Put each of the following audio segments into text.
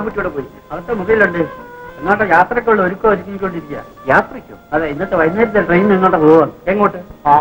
കുട്ടിയോടെ പോയി അകത്തെ മുറിയിലുണ്ട് എങ്ങോട്ടോ യാത്രക്കുള്ള ഒരുക്കം ഒരുക്കിക്കൊണ്ടിരിക്കുക യാത്രയ്ക്കോ അതെ ഇന്നത്തെ വൈകുന്നേരത്തെ ട്രെയിൻ എങ്ങോട്ടാ പോവാണ് എങ്ങോട്ട് ആ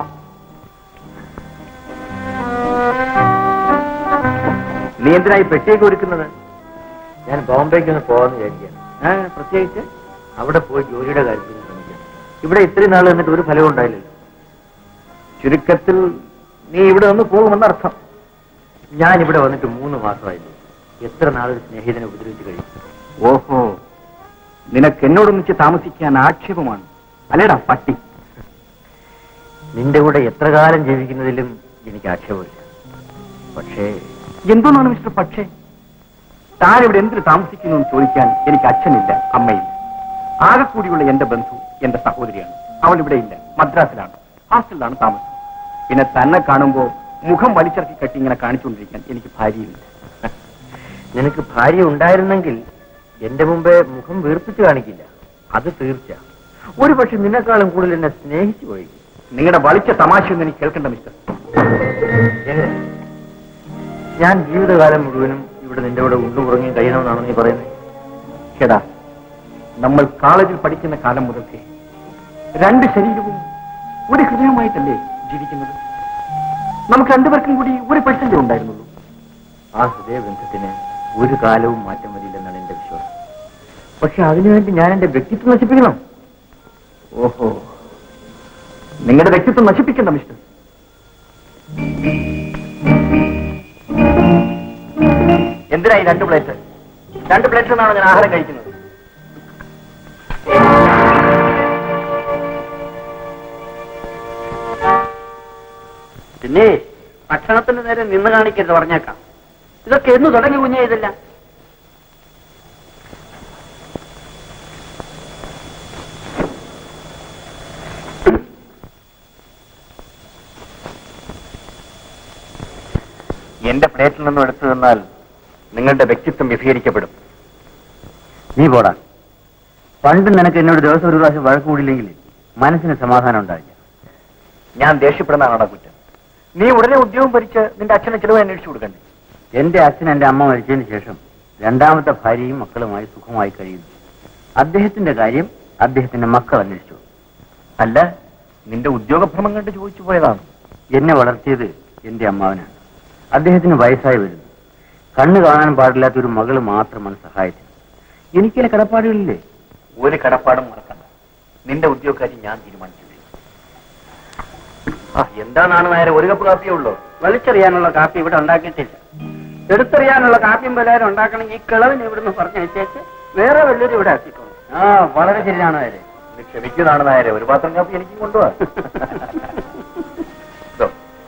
നീ എന്തിനായി പെട്ടിയൊക്കെ ഒരുക്കുന്നത് ഞാൻ ബോംബെക്ക് ഒന്ന് പോകാന്ന് വിചാരിക്കുകയാണ് ഏ, പ്രത്യേകിച്ച് അവിടെ പോയി ജോലിയുടെ കാര്യത്തിൽ ശ്രമിക്കാം ഇവിടെ ഇത്രയും നാൾ എന്നിട്ട് ഒരു ഫലവും ഉണ്ടായില്ലല്ലോ ചുരുക്കത്തിൽ നീ ഇവിടെ നിന്ന് പോകുമെന്നർത്ഥം ഞാൻ ഇവിടെ വന്നിട്ട് മൂന്ന് മാസമായില്ലേ എത്ര നാളൊരു സ്നേഹിതനെ ഉപദ്രവിച്ച് കഴിയും ഓഹോ നിനക്ക് എന്നോടൊന്നിച്ച് താമസിക്കാൻ ആക്ഷേപമാണ് അല്ലേടാ പട്ടി നിന്റെ കൂടെ എത്ര കാലം ജീവിക്കുന്നതിലും എനിക്ക് ആക്ഷേപമില്ല പക്ഷേ എന്തോന്നാണ് മിസ്റ്റർ പക്ഷേ താൻ ഇവിടെ എന്തിനു താമസിക്കുന്നു എന്ന് ചോദിക്കാൻ എനിക്ക് അച്ഛനില്ല അമ്മയില്ല ആകെ കൂടിയുള്ള എന്റെ ബന്ധു എന്റെ സഹോദരിയാണ് അവൾ ഇവിടെ ഇല്ല മദ്രാസിലാണ് ഹാസ്റ്റലിലാണ് താമസം പിന്നെ തന്നെ കാണുമ്പോ മുഖം വലിച്ചിറക്കി കെട്ടി ഇങ്ങനെ കാണിച്ചുകൊണ്ടിരിക്കാൻ എനിക്ക് ഭാര്യയില്ല നിനക്ക് ഭാര്യ ഉണ്ടായിരുന്നെങ്കിൽ എന്റെ മുമ്പേ മുഖം വീർപ്പിച്ച് കാണിക്കില്ല അത് തീർച്ച ഒരു പക്ഷെ നിന്നെക്കാളും കൂടുതൽ എന്നെ സ്നേഹിച്ചു പോയി നിങ്ങളുടെ വളിച്ച തമാശയൊന്നും എനിക്ക് കേൾക്കണ്ട മിസ്റ്റർ എങ്ങനെ ഞാൻ ജീവിതകാലം മുഴുവനും ഇവിടെ നിന്റെ കൂടെ ഉണ്ടുപുറങ്ങി കഴിയണമെന്നാണ് നീ പറയുന്നത് ചേടാ നമ്മൾ കോളേജിൽ പഠിക്കുന്ന കാലം മുതൽക്കേ രണ്ട് ശരീരവും ഒരു ഹൃദയമായിട്ടല്ലേ ജീവിക്കുന്നത് നമുക്ക് രണ്ടുപേർക്കും കൂടി ഒരു പെർസെന്റ് ഉണ്ടായിരുന്നുള്ളൂ ആ ഹൃദയബന്ധത്തിന് ഒരു കാലവും മാറ്റം വരില്ലെന്നാണ് എന്റെ വിശ്വാസം പക്ഷെ അതിനുവേണ്ടി ഞാൻ എന്റെ വ്യക്തിത്വം നശിപ്പിക്കണം ഓഹോ നിങ്ങളുടെ വ്യക്തിത്വം നശിപ്പിക്കണ്ട മിസ്റ്റർ എന്തിനായി രണ്ട് പ്ലേറ്റ് രണ്ട് പ്ലേറ്റ് എന്നാണ് ഞാൻ ആഹാരം കഴിക്കുന്നത് പിന്നെ ഭക്ഷണത്തിന് നേരെ നിന്ന് കാണിക്കരുത് പറഞ്ഞേക്കാം ഇതൊക്കെ എന്ന് തുടങ്ങി കുഞ്ഞേ ഇതെല്ലാം എന്റെ പ്ലേറ്റിൽ നിന്നും എടുത്തു തന്നാൽ നിങ്ങളുടെ വ്യക്തിത്വം വിഭീകരിക്കപ്പെടും നീ പോടാ പണ്ട് നിനക്ക് എന്നോട് ദിവസം ഒരു പ്രാവശ്യം വഴക്ക് കൂടിയില്ലെങ്കിൽ മനസ്സിന് സമാധാനം ഉണ്ടാവില്ല ഞാൻ ദേഷ്യപ്പെടുന്നതാണോ കുറ്റം നീ ഉടനെ ഉദ്യോഗം ഭരിച്ച് നിന്റെ അച്ഛനെ ചിലവ് അന്വേഷിച്ചു കൊടുക്കണ്ടേ എന്റെ അച്ഛൻ എന്റെ അമ്മ മരിച്ചതിന് ശേഷം രണ്ടാമത്തെ ഭാര്യയും മക്കളുമായി സുഖമായി കഴിയുന്നു അദ്ദേഹത്തിന്റെ കാര്യം അദ്ദേഹത്തിന്റെ മക്കൾ അന്വേഷിച്ചു അല്ല നിന്റെ ഉദ്യോഗഭ്രമം കണ്ട് ചോദിച്ചു പോയതാണ് എന്നെ വളർത്തിയത് എന്റെ അമ്മാവനാണ് അദ്ദേഹത്തിന് വയസ്സായി വരുന്നു കണ്ണു കാണാൻ പാടില്ലാത്ത ഒരു മകള് മാത്രമാണ് സഹായത്തിന് എനിക്കില്ല കടപ്പാടുകളില്ലേ ഒരു കടപ്പാടും മറക്കണ്ട നിന്റെ ഉദ്യോഗക്കാരി ഞാൻ തീരുമാനിച്ചു ആ എന്താണ് നേരെ ഒരു കപ്പ് കാപ്പിയേ ഉള്ളൂ വലിച്ചെറിയാനുള്ള കാപ്പി ഇവിടെ ഉണ്ടാക്കിയിട്ടില്ല എടുത്തെറിയാനുള്ള കാപ്പിയും പലഹാരം ഉണ്ടാക്കണമെങ്കിൽ ഈ കിളവിന് ഇവിടുന്ന് പറഞ്ഞയച്ചേച്ച് വേറെ വല്ലവരും ഇവിടെ ആക്കിക്കോളൂ ആ വളരെ ശരിയാണ് നേരെ ഇത് ക്ഷമിക്കുന്നതാണ് നായരെ ഒരു പാത്രം കാപ്പി എനിക്കും കൊണ്ടുപോവാ ഇതോ.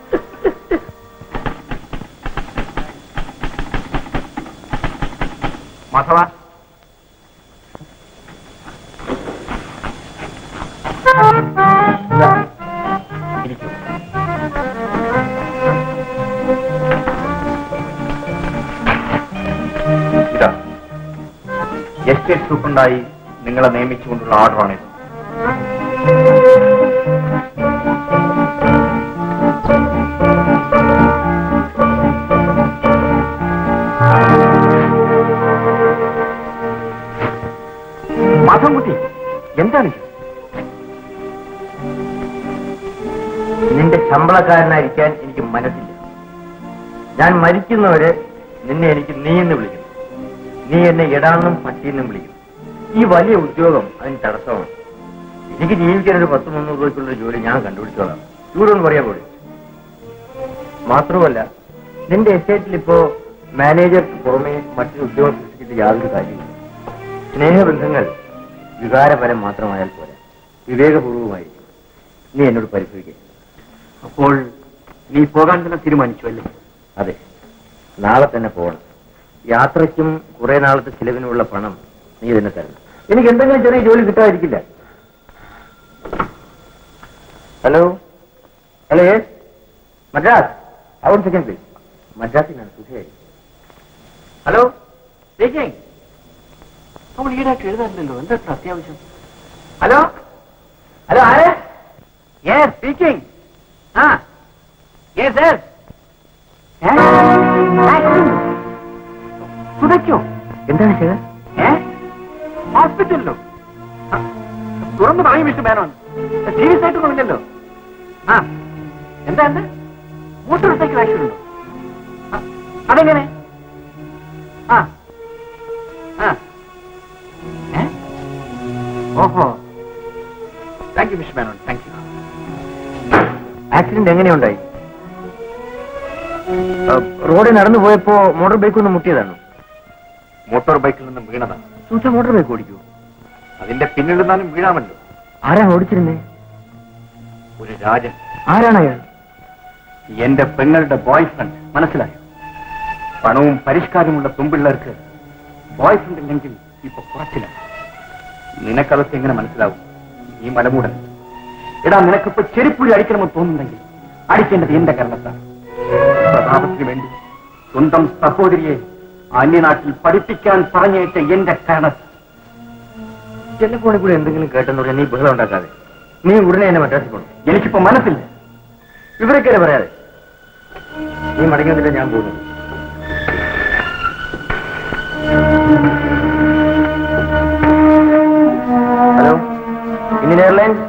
മാധവ ഇതാ, ഇരിക്കൂ. ഇതാ എസ്റ്റേറ്റ് സൂപ്രണ്ടായി നിങ്ങളെ നിയമിച്ചുകൊണ്ടുള്ള ഓർഡറാണിത് മാധവൻകുട്ടി എന്താണ് നിന്റെ ശമ്പളക്കാരനായിരിക്കാൻ എനിക്ക് മനസ്സില്ല ഞാൻ മരിക്കുന്നവരെ നിന്നെ എനിക്ക് നീ എന്ന് വിളിക്കുന്നു നീ എന്നെ എടാന്നും പട്ടിയെന്നും വിളിക്കും ഈ വലിയ ഉദ്യോഗം അതിന് തടസ്സമാണ് എനിക്ക് ജീവിക്കാൻ ഒരു പത്ത് മുന്നൂറ് രൂപയ്ക്കുള്ള ജോലി ഞാൻ കണ്ടുപിടിച്ചോളാം ചൂടൊന്ന് പറയാൻ പോലും മാത്രമല്ല നിന്റെ എസ്റ്റേറ്റിൽ ഇപ്പോ മാനേജർക്ക് പുറമെ മറ്റൊരു ഉദ്യോഗം സൃഷ്ടിച്ചിട്ട് യാതൊരു കാര്യമില്ല സ്നേഹബന്ധങ്ങൾ വികാരപരം മാത്രമായാൽ പോരാ വിവേകപൂർവമായി നീ എന്നോട് പരിശോധിക്കുക അപ്പോൾ നീ പോകാൻ തന്നെ തീരുമാനിച്ചു അല്ലേ അതെ നാളെ തന്നെ പോകണം യാത്രയ്ക്കും കുറെ നാളത്തെ ചിലവിനുള്ള പണം നീ തന്നെ തരണം എനിക്ക് എന്തെങ്കിലും ചെറിയ ജോലി കിട്ടാതിരിക്കില്ല hello hello yes Madras one second please മദ്രാസിനാണ് സുഖയായി ഹലോ സ്പീക്കിംഗ് അവൾ ഈടായിട്ട് എഴുതാറില്ലല്ലോ എന്താ ഇത്ര അത്യാവശ്യം ഹലോ ഹലോ ആരെ യെസ് സ്പീക്കിംഗ് ആ യെസ് യെസ് സുതയ്ക്കോ എന്താണ് ചെയ്തത് ഏ ഹോസ്പിറ്റലിലോ ആ, തുറന്നു പറയും മിസ്റ്റർ മേനോൻ സീരിയസ് ആയിട്ടൊന്നുമില്ലല്ലോ ആ എന്താ എന്ത് മോട്ടോർ സൈക്കിൾ ആക്സിഡന്റ് ഉണ്ടോ ആ, അതെങ്ങനെ ആ ആ ഏ? ഓഹോ thank you mister Menon thank you accident എങ്ങനെയുണ്ടായി ആ, റോഡിൽ നടന്നു പോയപ്പോ മോട്ടോർ ബൈക്ക് ഒന്ന് മുട്ടിയതാണ് മോട്ടോർ ബൈക്കിൽ നിന്നും വീണതാണ് സൂച്ച മോട്ടോർ ബൈക്ക് ഓടിക്കൂ അതിന്റെ പിന്നിൽ നിന്നാലും വീഴാമല്ലോ ആരാണ് ഓടിച്ചിരുന്നേ ഒരു രാജൻ ആരാണ് അയാൾ എന്റെ പെങ്ങളുടെ ബോയ് ഫ്രണ്ട് മനസ്സിലായോ പണവും പരിഷ്കാരമുള്ള തുമ്പിള്ളേർക്ക് ബോയ് ഫ്രണ്ട് ഇല്ലെങ്കിൽ ഇപ്പൊ കുറച്ചിലാണ് നിനക്കതൊക്കെ എങ്ങനെ മനസ്സിലാവും ഈ മലമൂടൻ എടാ നിനക്കിപ്പോ ചെരുപ്പുഴി അടിക്കണമെന്ന് തോന്നുന്നെങ്കിൽ അടിക്കേണ്ടത് എന്റെ കരണത്താണ് പ്രതാപത്തിന് വേണ്ടി സ്വന്തം സഹോദരിയെ അന്യനാട്ടിൽ പഠിപ്പിക്കാൻ പറഞ്ഞേറ്റ എന്റെ കരണത്ത് എന്നെ ഫോണിൽ കൂടെ എന്തെങ്കിലും കേട്ടെന്ന് പറഞ്ഞാൽ നീ ബഹളം ഉണ്ടാക്കാതെ നീ ഉടനെ എന്നെ മദ്രാസിൽ പോകണം എനിക്കിപ്പോ മനസ്സില്ല ഇവരൊക്കെ പറയാതെ നീ മടങ്ങി വന്നിട്ട് ഞാൻ പോകുന്നു ഹലോ ഇന്ത്യൻ എയർലൈൻസ്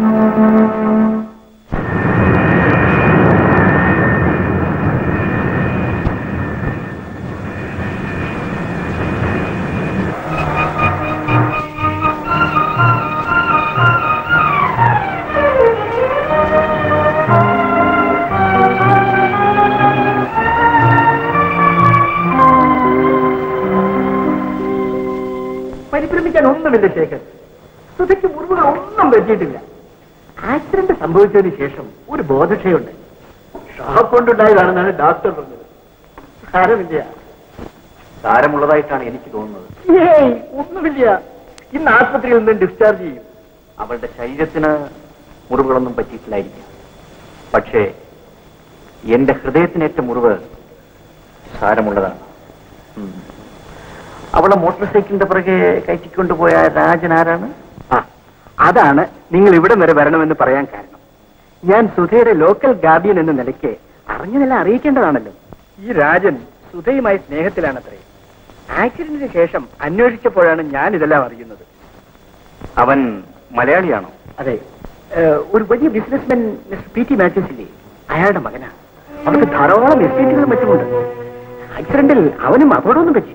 പരിഭ്രമിക്കാൻ ഒന്നുമില്ല ശേഖർ സുധയ്ക്ക് മുറിവുകൾ ഒന്നും പറ്റിയിട്ടില്ല ആക്സിഡന്റ് സംഭവിച്ചതിന് ശേഷം ഒരു ബോധക്ഷയുണ്ട് ഷോക്ക് കൊണ്ടുണ്ടായതാണെന്നാണ് ഡോക്ടർ പറഞ്ഞത് സാരമില്ല സാരമുള്ളതായിട്ടാണ് എനിക്ക് തോന്നുന്നത് ഏയ് ഒന്നുമില്ല ഇന്ന് ആശുപത്രിയിൽ നിന്ന് ഡിസ്ചാർജ് ചെയ്യും അവളുടെ ശരീരത്തിന് മുറിവുകളൊന്നും പറ്റിയിട്ടില്ലായിരിക്കും പക്ഷേ എന്റെ ഹൃദയത്തിനേറ്റ മുറിവ് സാരമുള്ളതാണ് ഉം. അവളെ മോട്ടോർ സൈക്കിളിന്റെ പുറകെ കയറ്റിക്കൊണ്ടുപോയ രാജൻ ആരാണ് ആ അതാണ് നിങ്ങൾ ഇവിടെ വരെ വരണമെന്ന് പറയാൻ കാരണം ഞാൻ സുധയുടെ ലോക്കൽ ഗാർഡിയൻ എന്ന നിലയ്ക്ക് അറിഞ്ഞതെല്ലാം അറിയിക്കേണ്ടതാണല്ലോ ഈ രാജൻ സുധയുമായി സ്നേഹത്തിലാണത്രേ ആക്സിഡന്റിന് ശേഷം അന്വേഷിച്ചപ്പോഴാണ് ഞാൻ ഇതെല്ലാം അറിയുന്നത് അവൻ മലയാളിയാണോ അതെ ഏഹ്, ഒരു വലിയ businessman mister P T Mathews ഇല്ലേ അയാളുടെ മകനാ അവർക്ക് ധാരാളം എസ്റ്റേറ്റുകളും മറ്റുമുണ്ട് ആക്സിഡന്റിൽ അവനും അപകടമൊന്നും പറ്റിയിട്ടില്ല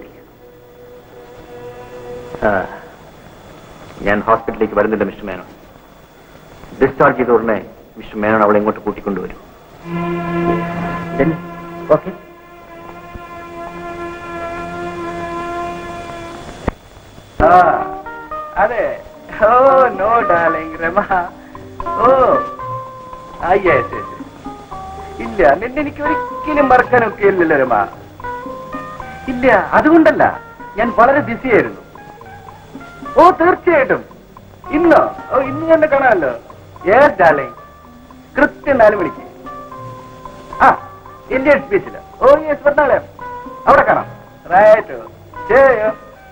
ആ, ഞാൻ ഹോസ്പിറ്റലിലേക്ക് വരുന്നില്ല മിസ്റ്റർ മേനോൻ ഡിസ്ചാർജ് ചെയ്ത ഉടനെ മിസ്റ്റർ മേനോൻ അവളെ ഇങ്ങോട്ട് കൂട്ടിക്കൊണ്ടുവരും ഓക്കെ അതെ ഓ നോ ഡാർലിംഗ് രമ ഓ ആ യെസ് ഇല്ല നിന്നെ എനിക്ക് ഒരിക്കലും മറക്കാനൊക്കെ ഇല്ലല്ലോ രമ ഇല്ല അതുകൊണ്ടല്ല ഞാൻ വളരെ ബിസി ആയിരുന്നു ഓ തീർച്ചയായിട്ടും ഇന്നോ ഓ ഇന്ന് തന്നെ കാണാമല്ലോ യെസ് ഡാർലിംഗ് കൃത്യം നാല് മണിക്ക് ആ ഇന്ത്യൻ സ്പീച്ചില് ഓ യെസ് പറഞ്ഞാളെ അവിടെ കാണാം റൈറ്റ് ചെയ്യോ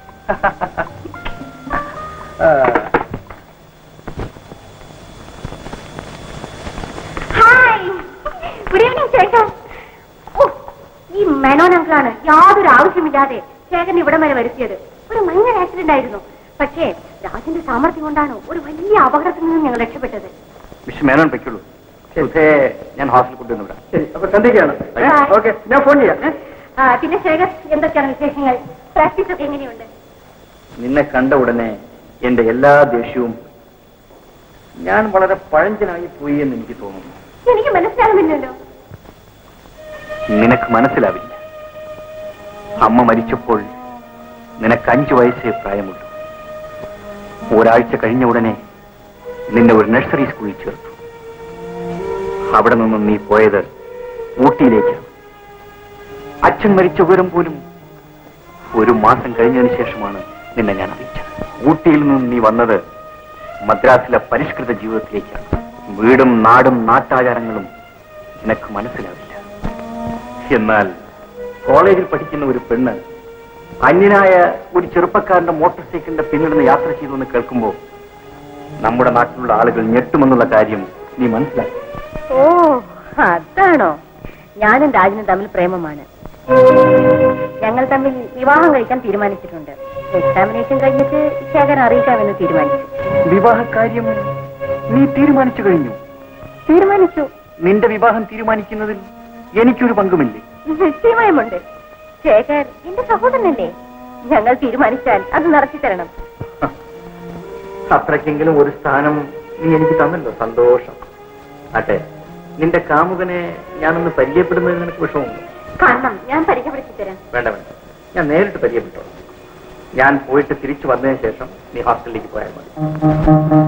ഹായ് ഗുഡ് ഈവനിങ് ശേഖർ ഓ ഈ മെനോൻ അങ്കിളാണ് യാതൊരു ആവശ്യമില്ലാതെ ശേഖരൻ ഇവിടം വരെ വരുത്തിയത് ഒരു മൈനർ ആക്സിഡന്റ് ആയിരുന്നു പക്ഷേ രാജന്റെ സാമർഥ്യം കൊണ്ടാണ് ഒരു വലിയ അപകടത്തിൽ നിന്ന് ഞങ്ങൾ രക്ഷപ്പെട്ടത് മിസ്റ്റർ മേനോൻ പൊയ്ക്കുള്ളൂ സുധയെ ഞാൻ ഹോസ്റ്റലിൽ കൊണ്ടുവന്നു ശരി അപ്പൊ സന്ധ്യക്കാണ് Bye. ഓക്കെ ഞാൻ ഫോൺ ചെയ്യാം ഏ? ആ, പിന്നെ ശേഖർ എന്തൊക്കെയാണ് വിശേഷങ്ങൾ പ്രാക്ടീസ് ഒക്കെ എങ്ങനെയുണ്ട് നിന്നെ കണ്ട ഉടനെ എന്റെ എല്ലാ ദേഷ്യവും ഞാൻ വളരെ പഴഞ്ചനായി പോയി എന്ന് എനിക്ക് തോന്നുന്നു എനിക്ക് മനസ്സിലാകുന്നില്ലല്ലോ നിനക്ക് മനസ്സിലാവില്ല അമ്മ മരിച്ചപ്പോൾ നിനക്ക് അഞ്ചു വയസ്സേ പ്രായമുള്ളൂ ഒരാഴ്ച കഴിഞ്ഞ ഉടനെ നിന്നെ ഒരു നഴ്സറി സ്കൂളിൽ ചേർത്തു അവിടെ നിന്നും നീ പോയത് ഊട്ടിയിലേക്കാണ് അച്ഛൻ മരിച്ച വിവരം പോലും ഒരു മാസം കഴിഞ്ഞതിന് ശേഷമാണ് നിന്നെ ഞാൻ അറിയിച്ചത് ഊട്ടിയിൽ നിന്നും നീ വന്നത് മദ്രാസിലെ പരിഷ്കൃത ജീവിതത്തിലേക്കാണ് വീടും നാടും നാട്ടാചാരങ്ങളും നിനക്ക് മനസ്സിലാവില്ല എന്നാൽ കോളേജിൽ പഠിക്കുന്ന ഒരു പെണ്ണ് അന്യനായ ഒരു ചെറുപ്പക്കാരന്റെ മോട്ടോർ സൈക്കിളിന്റെ പിന്നിൽ നിന്ന് യാത്ര ചെയ്തു എന്ന് കേൾക്കുമ്പോൾ നമ്മുടെ നാട്ടിലുള്ള ആളുകൾ ഞെട്ടുമെന്നുള്ള കാര്യം നീ മനസ്സിലാക്കി ഓ അതാണോ ഞാനും രാജനും തമ്മിൽ പ്രേമമാണ് ഞങ്ങൾ തമ്മിൽ വിവാഹം കഴിക്കാൻ തീരുമാനിച്ചിട്ടുണ്ട് എക്സാമിനേഷൻ കഴിഞ്ഞിട്ട് ശേഖരൻ അറിയിക്കാമെന്ന് തീരുമാനിച്ചു വിവാഹകാര്യം നീ തീരുമാനിച്ചു കഴിഞ്ഞു തീരുമാനിച്ചു നിന്റെ വിവാഹം തീരുമാനിക്കുന്നതിൽ എനിക്കൊരു പങ്കുമില്ലേ നിശ്ചയമായുമുണ്ട് ശേഖർ എന്റെ സഹോദരനല്ലേ ഞങ്ങൾ തീരുമാനിച്ചാൽ അത് നടത്തി തരണം അത്രയ്ക്കെങ്കിലും ഒരു സ്ഥാനം നീ എനിക്ക് തന്നല്ലോ സന്തോഷം ആട്ടെ നിന്റെ കാമുകനെ ഞാനൊന്ന് പരിചയപ്പെടുന്നതിന് നിനക്ക് വിഷമമുണ്ട് കാണണം ഞാൻ പരിചയപ്പെടുത്തി തരാം വേണ്ട വേണ്ട ഞാൻ നേരിട്ട് പരിചയപ്പെട്ടോ ഞാൻ പോയിട്ട് തിരിച്ചു വന്നതിന് ശേഷം നീ ഹോസ്റ്റലിലേക്ക് പോയാൽ മതി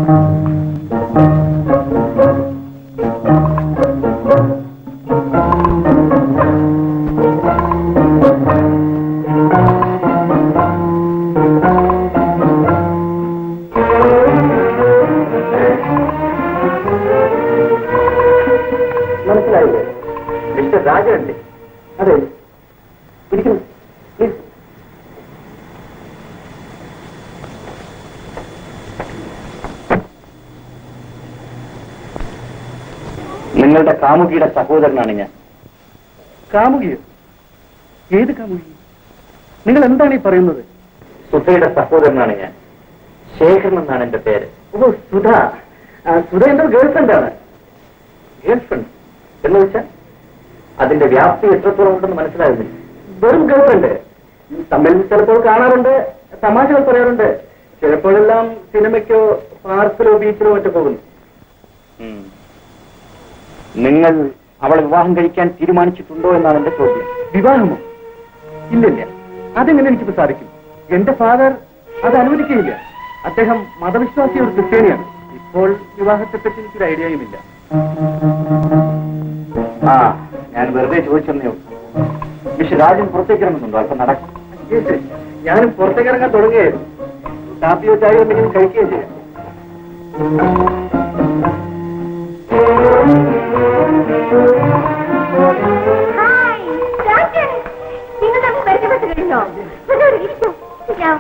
മനസ്സിലായില്ലേ മിസ്റ്റർ രാജനല്ലേ അതെ ഇരിക്കുന്നു പ്ലീസ് നിങ്ങളുടെ കാമുകിയുടെ സഹോദരനാണ് ഞാൻ കാമുകിയോ ഏത് കാമുകി നിങ്ങൾ എന്താണ് ഈ പറയുന്നത് സുധയുടെ സഹോദരനാണ് ഞാൻ ശേഖരൻ എന്നാണ് എന്റെ പേര് ഓ സുധ ആ, സുധ എന്റെ ഗേൾഫ്രണ്ട് ആണ് ഗേൾഫ്രണ്ട് എന്ന് വെച്ചാൽ അതിന്റെ വ്യാപ്തി എത്രത്തോളം ഉണ്ടെന്ന് മനസ്സിലാകുന്നില്ല വെറും ഗേൾഫ്രണ്ട് തമ്മിൽ ചിലപ്പോൾ കാണാറുണ്ട് തമാശകൾ പറയാറുണ്ട് ചിലപ്പോഴെല്ലാം സിനിമയ്ക്കോ പാർക്കിലോ ബീച്ചിലോ മറ്റോ പോകുന്നു നിങ്ങൾ അവളെ വിവാഹം കഴിക്കാൻ തീരുമാനിച്ചിട്ടുണ്ടോ എന്നാണ് എന്റെ ചോദ്യം വിവാഹമോ ഇല്ലില്ല അതെങ്ങനെ എനിക്കിപ്പോ സാധിക്കും എന്റെ ഫാദർ അത് അനുവദിക്കുകയില്ല അദ്ദേഹം മതവിശ്വാസി ഒരു ക്രിസ്ത്യാനിയാണ് ഇപ്പോൾ വിവാഹത്തെപ്പറ്റി എനിക്കൊരു ഐഡിയയുമില്ല ആ ഞാൻ വെറുതെ ചോദിച്ചെന്നേ ഉള്ളൂ മിസ്റ്റർ രാജൻ പുറത്തേക്ക് ഇറങ്ങുന്നുണ്ടോ അല്പം നടക്കും ഞാനും പുറത്തേക്ക് ഇറങ്ങാൻ തുടങ്ങുകയായിരുന്നു കാപ്പിയോ ചായയോ എന്തെങ്കിലും കഴിക്കുകയും ചെയ്യാം ഹായ് രാജൻ നിങ്ങൾ തമ്മിൽ പരിചയപ്പെട്ട് കഴിഞ്ഞോ വരൂ, ഇരിക്കൂ. ഇരിക്കാം.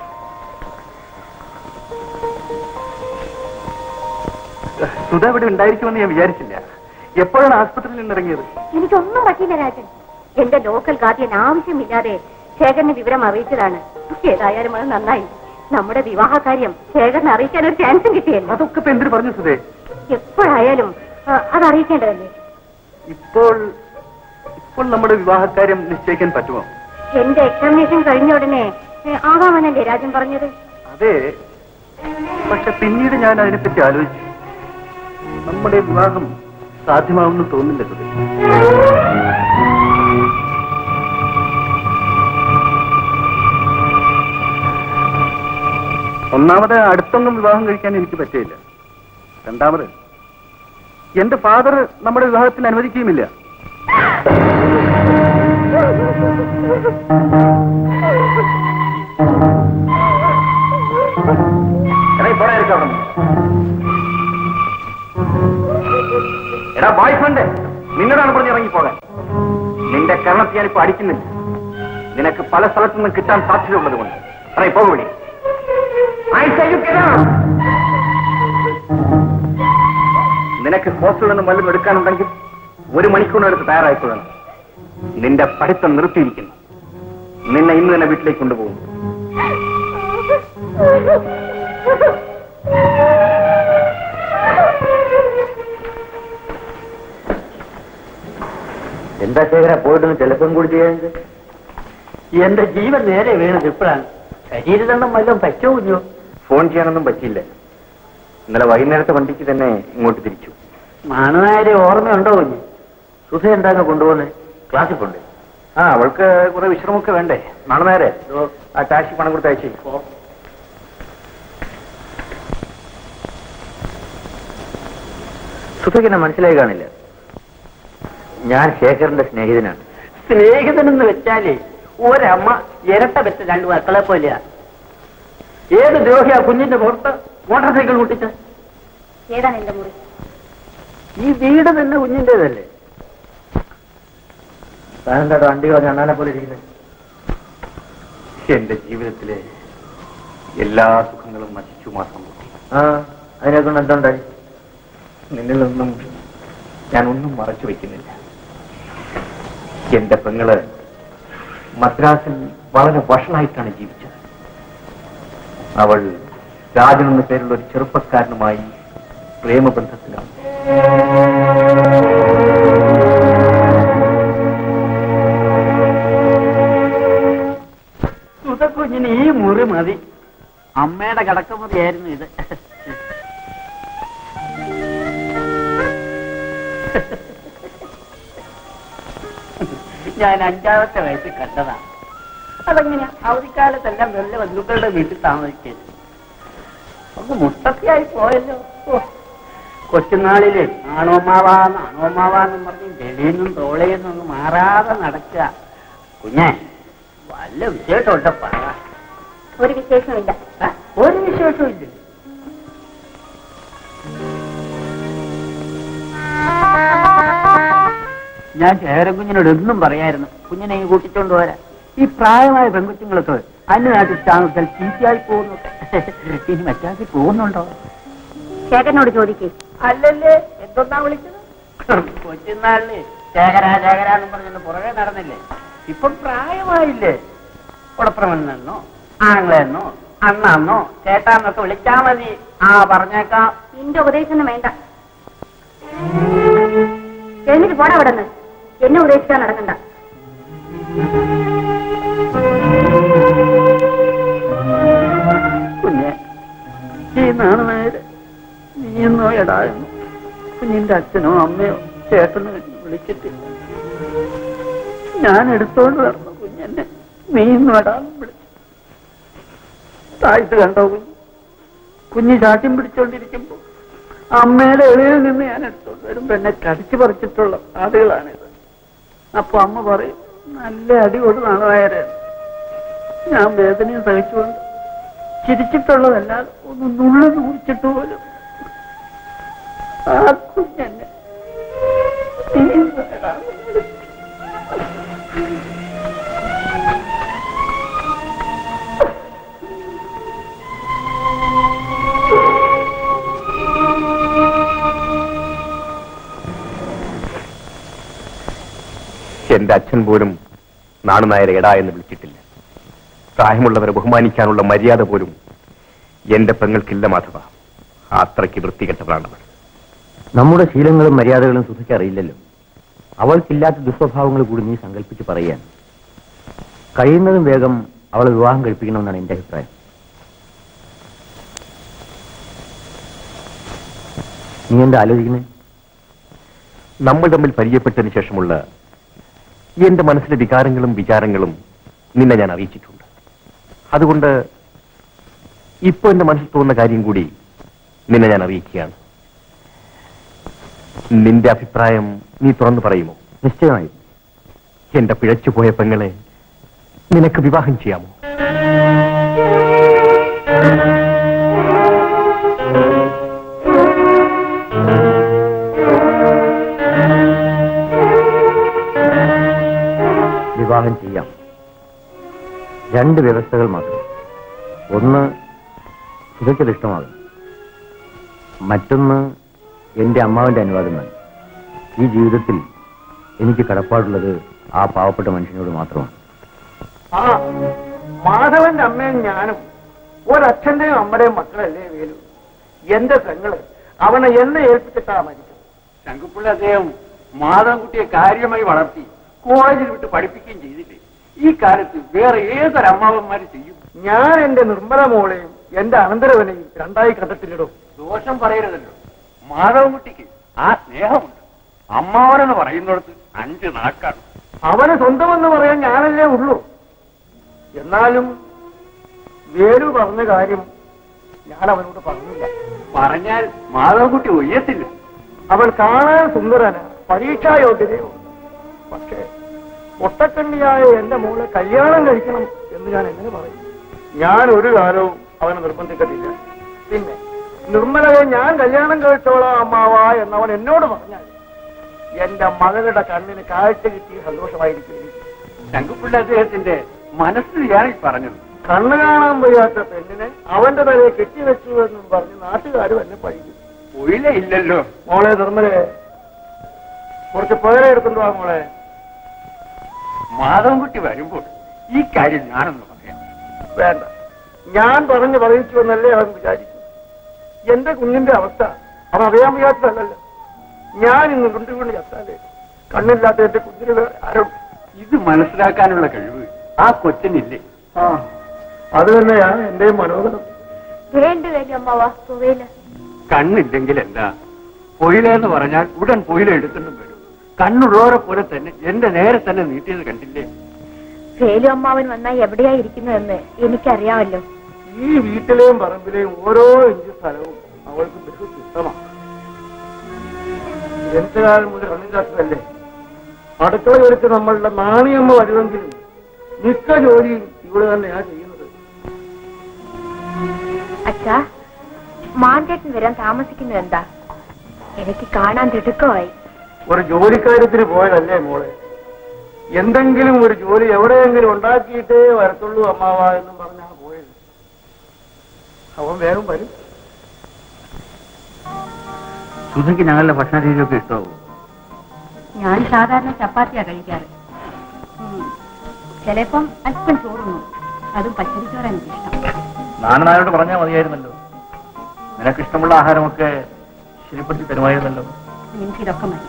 സുധ ഇവിടെ ഉണ്ടായിരിക്കുമെന്ന് ഞാൻ വിചാരിച്ചില്ല എപ്പോഴാണ് ആസ്പത്രിയിൽ നിന്നിറങ്ങിയത് എനിക്കൊന്നും പറ്റിയില്ല രാജൻ എന്റെ ലോക്കൽ ഗാർഡിയൻ ആവശ്യമില്ലാതെ ശേഖരന് വിവരം അറിയിച്ചതാണ് ഏതായാലും അത് നന്നായി നമ്മുടെ വിവാഹ കാര്യം ശേഖരനെ അറിയിക്കാൻ ഒരു ചാൻസും കിട്ടിയല്ലോ അതൊക്കെ ഇപ്പൊ എന്തിനു പറഞ്ഞു സുധേ എപ്പോഴായാലും ആ, അത് അറിയിക്കേണ്ടതല്ലേ ഇപ്പോൾ ഇപ്പോൾ നമ്മുടെ വിവാഹക്കാര്യം നിശ്ചയിക്കാൻ പറ്റുമോ എന്റെ എക്സാമിനേഷൻ കഴിഞ്ഞ ഉടനെ ഏ, ആകാമെന്നല്ലേ രാജൻ പറഞ്ഞത് അതെ പക്ഷെ പിന്നീട് ഞാൻ അതിനെപ്പറ്റി ആലോചിച്ചു നമ്മുടെ വിവാഹം സാധ്യമാവുമെന്ന് തോന്നില്ല സുധേ ഒന്നാമത് അടുത്തൊന്നും വിവാഹം കഴിക്കാൻ എനിക്ക് പറ്റിയില്ല രണ്ടാമത് എന്റെ ഫാദർ നമ്മുടെ വിവാഹത്തിന് അനുവദിക്കുകയുമില്ല ഇറങ്ങി പോടാ ഇരിക്ക് അവിടുന്ന്. എടാ ബോയ് ഫ്രണ്ട് നിന്നോടാണ് പറഞ്ഞ് ഇറങ്ങി പോകാൻ നിന്റെ കരണത്തെ ഞാനിപ്പോ അടിക്കുന്നില്ല നിനക്ക് പല സ്ഥലത്തു നിന്നും കിട്ടാൻ സാധ്യതയുള്ളത് കൊണ്ട് ഇറങ്ങി പോകുവിടി നിനക്ക് ഹോസ്റ്റലിൽ നിന്നും വല്ലതും എടുക്കാനുണ്ടെങ്കിൽ ഒരു മണിക്കൂറിനടുത്ത് തയ്യാറായിക്കൊള്ളണം നിന്റെ പഠിത്തം നിർത്തിയിരിക്കുന്നു നിന്നെ ഇന്ന് തന്നെ വീട്ടിലേക്ക് കൊണ്ടുപോകും എന്താ ശേഖര പോയിട്ടൊന്ന് ടെലിഫോൺ കൂടി ചെയ്യാൻ എന്റെ ജീവൻ നേരെ വീണത് ഇപ്പോഴാണ് ശരീരദണ്ഡം വല്ലതും പറ്റോ കുഞ്ഞോ ഫോൺ ചെയ്യാനൊന്നും പറ്റിയില്ല ഇന്നലെ വൈകുന്നേരത്തെ വണ്ടിക്ക് തന്നെ ഇങ്ങോട്ട് തിരിച്ചു മാനനായരെ ഓർമ്മയുണ്ടോ കുഞ്ഞ് സുധ എന്താണ് കൊണ്ടുപോകുന്നത് ക്ലാസ്സിൽ കൊണ്ട് ആ അവൾക്ക് കുറെ വിശ്രമമൊക്കെ വേണ്ടേ നാളെ നേരെ ദോ, ആ ടാക്സി പണം കൊടുത്ത് അയച്ചു സുധയ്ക്ക് എന്നെ മനസ്സിലായി കാണില്ല ഞാൻ ശേഖറിന്റെ സ്നേഹിതനാണ് സ്നേഹിതനെന്ന് വെച്ചാലേ ഒരമ്മ ഇരട്ട വെച്ച രണ്ടു മക്കളെ പോലെയാ ഏത് ദ്രോഹിയാ കുഞ്ഞിന്റെ പുറത്ത് മോട്ടോർ സൈക്കിൾ മുട്ടിച്ച് ഏതാണ് എന്റെ മുറി ഈ വീട് തന്നെ കുഞ്ഞിന്റേതല്ലേ താനെന്താ വണ്ടി കളഞ്ഞ അണ്ണാനെ പോലെ ഇരിക്കുന്നത് എന്റെ ജീവിതത്തിലെ എല്ലാ സുഖങ്ങളും നശിച്ചു മാസം കൂട്ടി ആ അതിനെ കൊണ്ട് എന്തുണ്ടായി നിന്നിൽ നിന്നും ഞാൻ ഒന്നും മറച്ചു വെക്കുന്നില്ല എന്റെ പെങ്ങള് മദ്രാസിൽ വളരെ വഷളായിട്ടാണ് ജീവിച്ചത് അവൾ രാജൻ എന്ന പേരുള്ള ഒരു ചെറുപ്പക്കാരനുമായി പ്രേമബന്ധത്തിലാണ് സുതക്കുഞ്ഞിന് ഈ മുറി മതി അമ്മയുടെ കിടക്കമുറിയായിരുന്നു ഇത് ഞാൻ അഞ്ചാമത്തെ വയസ്സിൽ കണ്ടതാണ് അതെങ്ങനെ അവധിക്കാലത്തെല്ലാം വെള്ള ബന്ധുക്കളുടെ വീട്ടിൽ താമസിച്ചത് ഒന്ന് മുട്ടത്തിയായി പോയല്ലോ ഓ, കൊച്ചുനാളില് ആണോമാവാന്ന് ആണോമാവാന്നും പറഞ്ഞ് വെളിയിൽ നിന്നും തോളയിൽ നിന്നും മാറാതെ നടക്കുക കുഞ്ഞെ വല്ല വിശേഷമുണ്ട് പറ ഒരു വിശേഷമില്ല ആ, ഒരു വിശേഷവും ഇല്ല ഞാൻ ചേരക്കുഞ്ഞിനോട് എന്നും പറയായിരുന്നു കുഞ്ഞിനെ ഈ കൂട്ടിച്ചോണ്ട് പോരാ ഈ പ്രായമായ പെൺകുച്ചുങ്ങളൊക്കെ അന്യ നാട്ടിൽ താമസിച്ചാൽ ചീത്തയായി പോകുന്നു ഇനി മറ്റാക്കി പോകുന്നുണ്ടോ ചേട്ടനോട് ചോദിക്കേ അല്ലല്ലേ എന്തൊന്നാ വിളിച്ചത് കൊച്ചുനാളില് ശേഖര ശേഖര എന്ന് പറഞ്ഞൊന്ന് പുറകെ നടന്നില്ലേ ഇപ്പം പ്രായമായില്ലേ കുടപ്രമെന്നോ ആങ്ങളെന്നോ അണ്ണന്നോ ചേട്ടാന്നൊക്കെ വിളിച്ചാ മതി ആ പറഞ്ഞേക്കാം നിന്റെ ഉപദേശമൊന്നും വേണ്ട എന്നിട്ട് പോടാ അവിടെ നിന്ന് എന്നെ ഉപദേശിക്കാൻ നടക്കണ്ട കുഞ്ഞെ ഈ നാണനേര് നീയെന്നോ എടായെന്നോ കുഞ്ഞിന്റെ അച്ഛനോ അമ്മയോ ചേട്ടനോ എന്നെ വിളിച്ചിട്ടില്ല ഞാൻ എടുത്തോണ്ട് നടന്നു കുഞ്ഞെന്നെ നീയെന്നോ എടാന്ന് വിളിച്ചു താഴ്ത്ത് കണ്ടോ കുഞ്ഞ് കുഞ്ഞ് ചാട്ടിയും പിടിച്ചോണ്ടിരിക്കുമ്പോ അമ്മയുടെ എളിയിൽ നിന്ന് ഞാൻ എടുത്തോണ്ട് വരുമ്പോ എന്നെ കടിച്ചു പറിച്ചിട്ടുള്ള ആളുകളാണിത് അപ്പൊ അമ്മ പറയും നല്ല അടി കൊടുത്താണ് വയറ് ഞാൻ വേദനയും സഹിച്ചുകൊണ്ട് ചിരിച്ചിട്ടുള്ളതല്ലാതെ ഒന്ന് നുള്ളു നൂറിച്ചിട്ട് പോലും ആ കുഞ്ഞെന്നെ എന്റെ അച്ഛൻ പോലും നാണുനായരെ എടാ എന്ന് വിളിച്ചിട്ടില്ല പ്രായമുള്ളവരെ ബഹുമാനിക്കാനുള്ള മര്യാദ പോലും എന്റെ പെങ്ങൾക്കില്ല മാധവ അത്രയ്ക്ക് വൃത്തികെട്ടവളാണവൾ നമ്മുടെ ശീലങ്ങളും മര്യാദകളും സുധിക്ക് അറിയില്ലല്ലോ അവൾക്കില്ലാത്ത ദുസ്വഭാവങ്ങൾ കൂടി നീ സങ്കല്പിച്ച് പറയാൻ കഴിയുന്നതും വേഗം അവളെ വിവാഹം കഴിപ്പിക്കണമെന്നാണ് എന്റെ അഭിപ്രായം നീ എന്താ ആലോചിക്കുന്നേ നമ്മൾ തമ്മിൽ പരിചയപ്പെട്ടതിന് ശേഷമുള്ള എന്റെ മനസ്സിലെ വികാരങ്ങളും വിചാരങ്ങളും നിന്നെ ഞാൻ അറിയിച്ചിട്ടുണ്ട് അതുകൊണ്ട് ഇപ്പൊ എന്റെ മനസ്സിൽ തോന്നുന്ന കാര്യം കൂടി നിന്നെ ഞാൻ അറിയിക്കുകയാണ് നിന്റെ അഭിപ്രായം നീ തുറന്നു പറയുമോ നിശ്ചയമായും എന്റെ പിഴച്ചുപോയ പെങ്ങളെ നിനക്ക് വിവാഹം ചെയ്യാമോ വിവാഹം ചെയ്യാം രണ്ട് വ്യവസ്ഥകൾ മാത്രം ഒന്ന് സുധയ്ക്കത് ഇഷ്ടമാകും മറ്റൊന്ന് എന്റെ അമ്മാവന്റെ അനുവാദം വേണം ഈ ജീവിതത്തിൽ എനിക്ക് കടപ്പാടുള്ളത് ആ പാവപ്പെട്ട മനുഷ്യനോട് മാത്രമാണ് ആ മാധവന്റെ അമ്മയും ഞാനും ഒരച്ഛന്റെയും അമ്മയുടെയും മക്കളല്ലേ വേലു എന്റെ പെങ്ങള് അവനെ എന്നെ ഏൽപ്പിച്ചിട്ടാ മരിച്ചത് ശങ്കുപ്പിള്ള അദ്ദേഹം മാധവൻകുട്ടിയെ കാര്യമായി വളർത്തി കോളേജിൽ വിട്ട് പഠിപ്പിക്കുകയും ചെയ്തില്ലേ ഈ കാലത്ത് വേറെ ഏതൊരു അമ്മാവന്മാര് ചെയ്യും ഞാൻ എന്റെ നിർമ്മല മോളെയും എന്റെ അനന്തരവനെയും രണ്ടായി കണ്ടിട്ടില്ലടോ ദോഷം പറയരുതല്ലോ മാധവൻകുട്ടിക്ക് ആ സ്നേഹമുണ്ട് അമ്മാവനെന്ന് പറയുന്നിടത്ത് അഞ്ച് നാക്കാണ് അവന് സ്വന്തമെന്ന് പറയാൻ ഞാനല്ലേ ഉള്ളൂ എന്നാലും വേലു പറഞ്ഞ കാര്യം ഞാൻ അവനോട് പറഞ്ഞില്ല പറഞ്ഞാൽ മാധവൻകുട്ടി ഒയ്യത്തില്ല അവൾ കാണാൻ സുന്ദരന പരീക്ഷാ യോഗ്യതയോ പക്ഷേ ഒട്ടക്കണ്ണിയായ എന്റെ മോളെ കല്യാണം കഴിക്കണം എന്ന് ഞാൻ എങ്ങനെ പറയും ഞാൻ ഒരു കാലവും അവനെ നിർബന്ധിക്കത്തില്ല പിന്നെ നിർമ്മലയെ ഞാൻ കല്യാണം കഴിച്ചോളാം അമ്മാവ എന്നവൻ എന്നോട് പറഞ്ഞാൽ എന്റെ മകളുടെ കണ്ണിന് കാഴ്ച കിട്ടിയ സന്തോഷമായിരിക്കും എനിക്ക്. ശങ്കുപിള്ള അദ്ദേഹത്തിന്റെ മനസ്സിലാണ് ഈ പറഞ്ഞത് കണ്ണു കാണാൻ വയ്യാത്ത പെണ്ണിനെ അവന്റെ തലയെ കെട്ടിവെച്ചു എന്നും പറഞ്ഞ് നാട്ടുകാരും എന്നെ പഴിക്കും ഒയില ഇല്ലല്ലോ മോളെ നിർമ്മലെ കുറച്ച് പേരെ എടുക്കൊണ്ടുവാ മോളെ മാധവൻകുട്ടി വരുമ്പോൾ ഈ കാര്യം ഞാനൊന്ന് പറയാം വേണ്ട ഞാൻ പറഞ്ഞു പറയിച്ചു എന്നല്ലേ അവൻ വിചാരിക്കും എന്റെ കുഞ്ഞിന്റെ അവസ്ഥ അവൻ അറിയാൻ വയ്യാത്തതല്ലല്ലോ ഞാൻ ഇന്ന് കൊണ്ടുകൊണ്ട് ചത്താലേ കണ്ണില്ലാത്ത എന്റെ കുഞ്ഞിന് വേറെ ആരുണ്ട് ഇത് മനസ്സിലാക്കാനുള്ള കഴിവ് ആ കൊച്ചിനില്ലേ ആ അത് തന്നെയാണ് എന്റെ മനോഗതം വേണ്ട വേലി അമ്മാവാ സുവേല കണ്ണില്ലെങ്കിൽ എന്താ പൊയിലെന്ന് പറഞ്ഞാൽ ഉടൻ പൊയില എടുത്തുകൊണ്ടും വരും കണ്ണുള്ളവരെ പോലെ തന്നെ എന്റെ നേരെ തന്നെ നീട്ടിയത് കണ്ടില്ലേ വേലു അമ്മാവൻ വന്നാൽ എവിടെയാ ഇരിക്കുന്നതെന്ന് എനിക്കറിയാമല്ലോ ഈ വീട്ടിലെയും പറമ്പിലെയും ഓരോ ഇഞ്ച് സ്ഥലവും അവൾക്ക് ബഹുസിദ്ധമാണ് എന്റെ കാലം മുതൽ കണ്ണില്ലാത്തതല്ലേ അടുക്കള ഒരുക്ക് നമ്മളുടെ നാണിയമ്മ വരുമെങ്കിലും മിക്ക ജോലിയും ഇവിടെ തന്നെയാ ചെയ്യുന്നത് അച്ഛാ മാൻചേട്ടൻ വരാൻ താമസിക്കുന്നത് എന്താ എനിക്ക് കാണാൻ തിടുക്കമായി ഒരു ജോലിക്കാര്യത്തിന് പോയതല്ലേ മോളെ എന്തെങ്കിലും ഒരു ജോലി എവിടെയെങ്കിലും ഉണ്ടാക്കിയിട്ടേ വരത്തുള്ളൂ അമ്മാവ എന്നും പറഞ്ഞാണ് പോയത് അവൻ വേഗം വരും സുധയ്ക്ക് ഞങ്ങളുടെ ഭക്ഷണ രീതിയൊക്കെ ഇഷ്ടമാവും ഞാൻ സാധാരണ ചപ്പാത്തിയാ കഴിക്കാറ് ചിലപ്പം അല്പം ചോറുന്നു അതും പച്ചരിച്ചോറാണ് എനിക്കിഷ്ടം നാണനായോട് പറഞ്ഞാൽ മതിയായിരുന്നല്ലോ നിനക്ക് ഇഷ്ടമുള്ള ആഹാരമൊക്കെ ശരിപ്പെടുത്തി തരുമായിരുന്നല്ലോ എനിക്കിതൊക്കെ മതി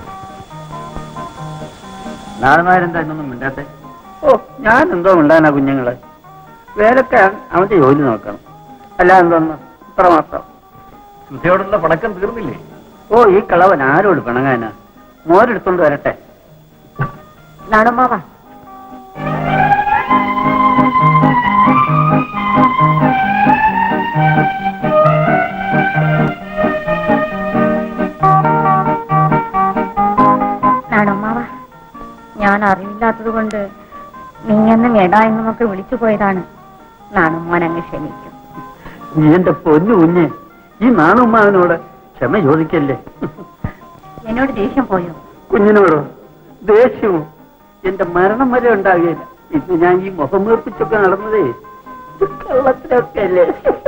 നാണനായരെന്താ എന്നൊന്നും മിണ്ടാത്തെ ഓ ഞാൻ എന്തോ ഉണ്ടാനാ കുഞ്ഞുങ്ങളെ വേലൊക്കെ അവന്റെ ജോലി നോക്കണം അല്ല എന്തോന്ന് ഇത്ര മാത്രം സുധയോടുള്ള പണക്കം തീർന്നില്ലേ ഓ ഈ കളവൻ ആരോട് പിണങ്ങാനാ മോരെടുത്തോണ്ട് വരട്ടെ നാണമ്മാവാ നാണമ്മാവാ ഞാൻ അറിവില്ലാത്തത് കൊണ്ട് നീയെന്നും എടാ എന്നുമൊക്കെ വിളിച്ചു പോയതാണ് നാണുമ്മോൻ അങ്ങ് ക്ഷമിക്കും നീ എന്റെ പൊന്നു കുഞ്ഞ് ഈ നാണുമ്മാവിനോട് ക്ഷമ ചോദിക്കല്ലേ എന്നോട് ദേഷ്യം പോയോ കുഞ്ഞിനോടോ ദേഷ്യവും എന്റെ മരണം വരെ ഉണ്ടാകുകയില്ല ഇന്ന് ഞാൻ ഈ മുഖം വീർപ്പിച്ചൊക്കെ നടന്നതേ ഇത് കള്ളത്തിലൊക്കെ അല്ലേ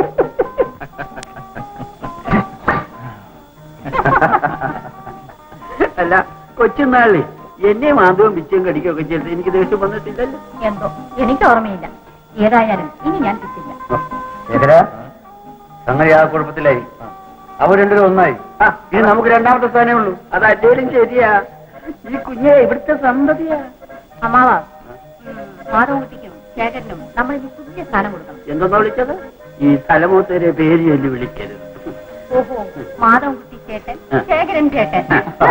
അല്ല കൊച്ചുനാളി എന്നെ മാധവം പിച്ചും കടിക്കുകയൊക്കെ ചെയ്തിട്ട് എനിക്ക് ദേഷ്യം വന്നിട്ടില്ലല്ലോ എന്തോ എനിക്ക് ഓർമ്മയില്ല ഏതായാലും ഇനി ഞാൻ കിട്ടില്ല എതിരാ സംഗതി ആ കുഴപ്പത്തിലായി അവർ രണ്ടുപേരും ഒന്നായി ആ, ഇനി നമുക്ക് രണ്ടാമത്തെ സ്ഥാനേ ഉള്ളൂ അത് അല്ലേലും ശരിയാ ഈ കുഞ്ഞെ ഇവിടുത്തെ സന്തതിയാ അമ്മാവാ മാധവകുട്ടിക്കും ശേഖരനും നമ്മൾ ഇനി തുല്യ സ്ഥാനം കൊടുക്കണം എന്തെന്നാ വിളിച്ചത് ഈ തലമൂത്തരെ പേര് ചൊല്ലി വിളിക്കരുത് ഓഹോ മാധവൻകുട്ടി ചേട്ടൻ ആ. ശേഖരൻ ചേട്ടൻ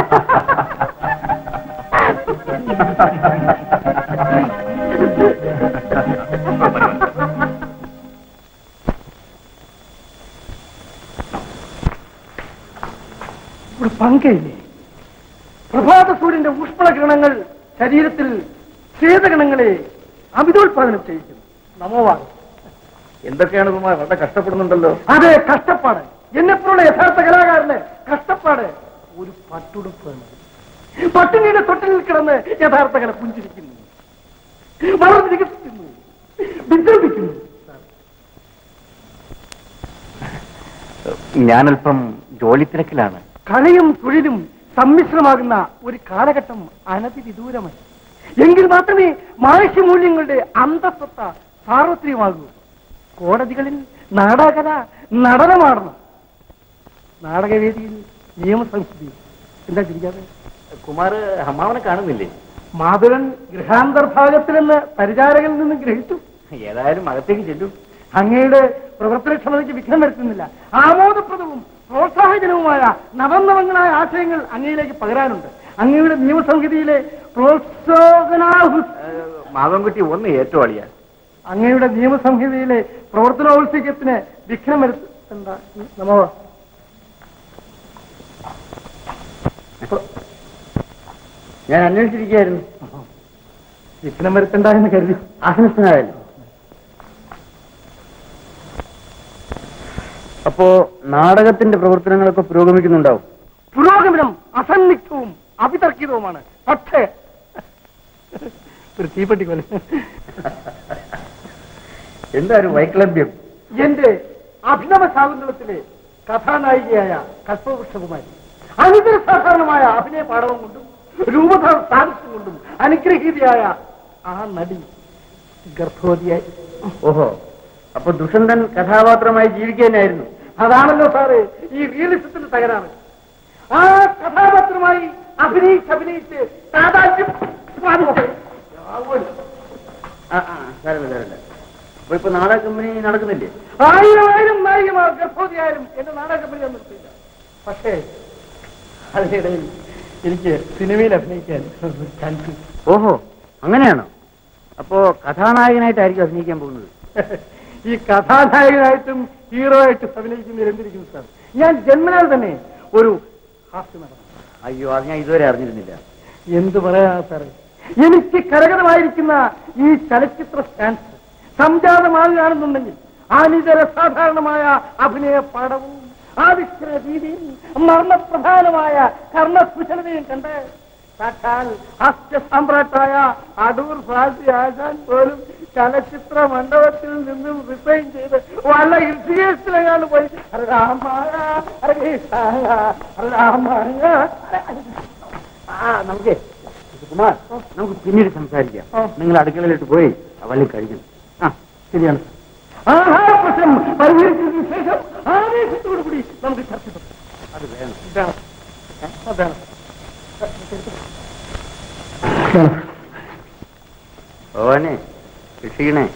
ഒരു പങ്കയില്ലേ പ്രഭാത സൂര്യന്റെ ഊഷ്മള കിരണങ്ങൾ ശരീരത്തിൽ ശീതഗണങ്ങളെ അമിതോത്പാദനം ചെയ്യിക്കുന്നു നമോവാ എന്തൊക്കെയാണ് കുമാർ വളരെ കഷ്ടപ്പെടുന്നുണ്ടല്ലോ അതെ കഷ്ടപ്പാട് എന്നെപ്പോലുള്ള യഥാർത്ഥ കലാകാരന് കഷ്ടപ്പാട് ഒരു പട്ടുടുപ്പ് എന്നത് പട്ടിണിയുടെ തൊട്ടിലിൽ കിടന്ന് യഥാർത്ഥ കല പുഞ്ചിരിക്കുന്നു വളർന്ന് വികസിക്കുന്നു വിജൃംഭിക്കുന്നു ഞാനല്പം ജോലി തിരക്കിലാണ് കളിയും തൊഴിലും സമ്മിശ്രമാകുന്ന ഒരു കാലഘട്ടം അനതിവിദൂരമായി എങ്കിൽ മാത്രമേ മാനുഷ്യമൂല്യങ്ങളുടെ അന്തസ്വത്ത സാർവത്രികമാകൂ കോടതികളിൽ നാടകകല നടനമാടണം നാടകവേദിയിൽ നിയമസംഹിതി എന്താ ചിരിക്കാതെ കുമാർ അമ്മാവനെ കാണുന്നില്ലേ മാധുരൻ ഗൃഹാന്തർഭാഗത്തിൽ നിന്ന് പരിചാരകനിൽ നിന്ന് ഗ്രഹിച്ചു ഏതായാലും അകത്തേക്ക് ചെല്ലും അങ്ങയുടെ പ്രവർത്തനക്ഷമതയ്ക്ക് വിഘ്നം വരുത്തുന്നില്ല ആമോദപ്രദവും പ്രോത്സാഹജനവുമായ നവനവങ്ങളായ ആശയങ്ങൾ അങ്ങയിലേക്ക് പകരാനുണ്ട് അങ്ങയുടെ നിയമസംഹിതയിലെ പ്രോത്സാഹനാഹു മാധവൻകുട്ടി ഒന്ന് ഏറ്റുവാളിയാ അങ്ങയുടെ നിയമസംഹിതയിലെ പ്രവർത്തനോത്സുഖ്യത്തിന് വിഘ്നം വരുത്തണ്ട നമോ ഞാൻ അന്വേഷിച്ചിരിക്കുകയായിരുന്നു വിഘ്നം വരുത്തണ്ട എന്ന് കരുതി ആസനസ്ഥനായല്ലോ അപ്പോ നാടകത്തിന്റെ പ്രവർത്തനങ്ങളൊക്കെ പുരോഗമിക്കുന്നുണ്ടാവും പുരോഗമനം അസന്നിഗ്ധവും അവിതർക്കിതവുമാണ് പക്ഷേ ഒരു തീപ്പെട്ടി കൊല എന്താ ഒരു വൈക്ലഭ്യം എന്റെ അഭിനവ ശാകുന്തളത്തിലെ കഥാനായികയായ കൽപ്പവൃക്ഷകുമാരി അനിതര സാധാരണമായ അഭിനയ പാഠവും കൊണ്ടും രൂപധാര സാഹിത്യം കൊണ്ടും അനുഗ്രഹീതയായ ആ നടി ഗർഭവതിയായി ഓഹോ അപ്പൊ ദുഷന്തൻ കഥാപാത്രമായി ജീവിക്കാനായിരുന്നു അതാണല്ലോ സാറ് ഈ റിയലിസത്തിന്റെ തകരാറ് ആ കഥാപാത്രമായി അഭിനയിച്ച് അഭിനയിച്ച് താതാത്മ്യം പ്രാപിച്ച് ആ ആ സാരമില്ല സാരമില്ല അപ്പൊ ഇപ്പൊ നാടക കമ്പനി നടക്കുന്നില്ലേ ആയിരം ആയിരം നായികമാർ ഗർഭവതിയായാലും എന്റെ നാടക കമ്പനി നിർത്തില്ല പക്ഷേ അതിനിടയിൽ എനിക്ക് സിനിമയിൽ അഭിനയിക്കാൻ ചാൻസ് ഓഹോ അങ്ങനെയാണോ അപ്പോ കഥാനായകനായിട്ടായിരിക്കും അഭിനയിക്കാൻ പോകുന്നത് ഈ കഥാനായകനായിട്ടും ഹീറോ ആയിട്ടും അഭിനയിക്കുന്നതിൽ എന്തിരിക്കുന്നു സാർ ഞാൻ ജന്മനാൽ തന്നെ ഒരു ഹാസ്യ നടനാണ് അയ്യോ അത് ഞാൻ ഇതുവരെ അറിഞ്ഞിരുന്നില്ല എന്ത് പറയാ സാറേ എനിക്ക് കരകതമായിരിക്കുന്ന ഈ ചലച്ചിത്ര സ്റ്റാൻസ് സംജാതമാകുകയാണെന്നുണ്ടെങ്കിൽ അനിതര സാധാരണമായ അഭിനയ പാഠവും ആവിഷ്കര രീതിയും മർമ്മപ്രധാനമായ കർണകുശലതയും കണ്ട് സാക്ഷാൽ ഹാസ്യ സാമ്രാട്ടായ അടൂർ ഫാസി ആശാൻ പോലും ചലച്ചിത്ര മണ്ഡപത്തിൽ നിന്നും റിസൈൻ ചെയ്ത് വല്ല ഇൻസിയേഷനിലെങ്ങാണ്ട് പോയി "അരെ രാമായ, അരെ കൃഷ്ണായ, അരെ രാമായ, അരെ ആ നമുക്ക് കുമാർ നമുക്ക് പിന്നീട് സംസാരിക്കാം നിങ്ങൾ അടുക്കളയിലിട്ട് പോയി അവളി കഴിക്കണം ആ ശരിയാണ് ആഹാരപ്രശ്നം പരിഹരിച്ചതിന് ശേഷം ആവേശത്തോടു കൂടി നമുക്ക് ചർച്ച തുടങ്ങാം അത് വേണം വേണം ഏ? അത് വേണം ഭവാനെ ഋഷികണേ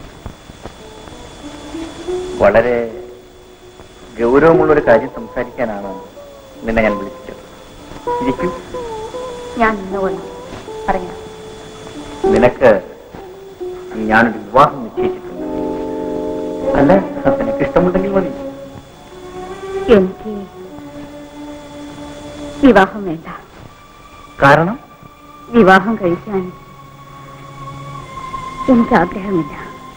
വളരെ ഗൗരവമുള്ളൊരു കാര്യം സംസാരിക്കാനാണ് നിന്നെ ഞാൻ വിളിച്ചത് ഇരിക്കൂ ഞാൻ നിന്നുകൊള്ളു പറഞ്ഞു നിനക്ക് ഞാനൊരു വിവാഹം നിശ്ചയിച്ചിട്ടുണ്ട് അല്ല നിനക്ക് ഇഷ്ടമുണ്ടെങ്കിൽ മതി എനിക്ക് വിവാഹം വേണ്ട കാരണം വിവാഹം കഴിക്കാൻ എനിക്ക് ആഗ്രഹമില്ല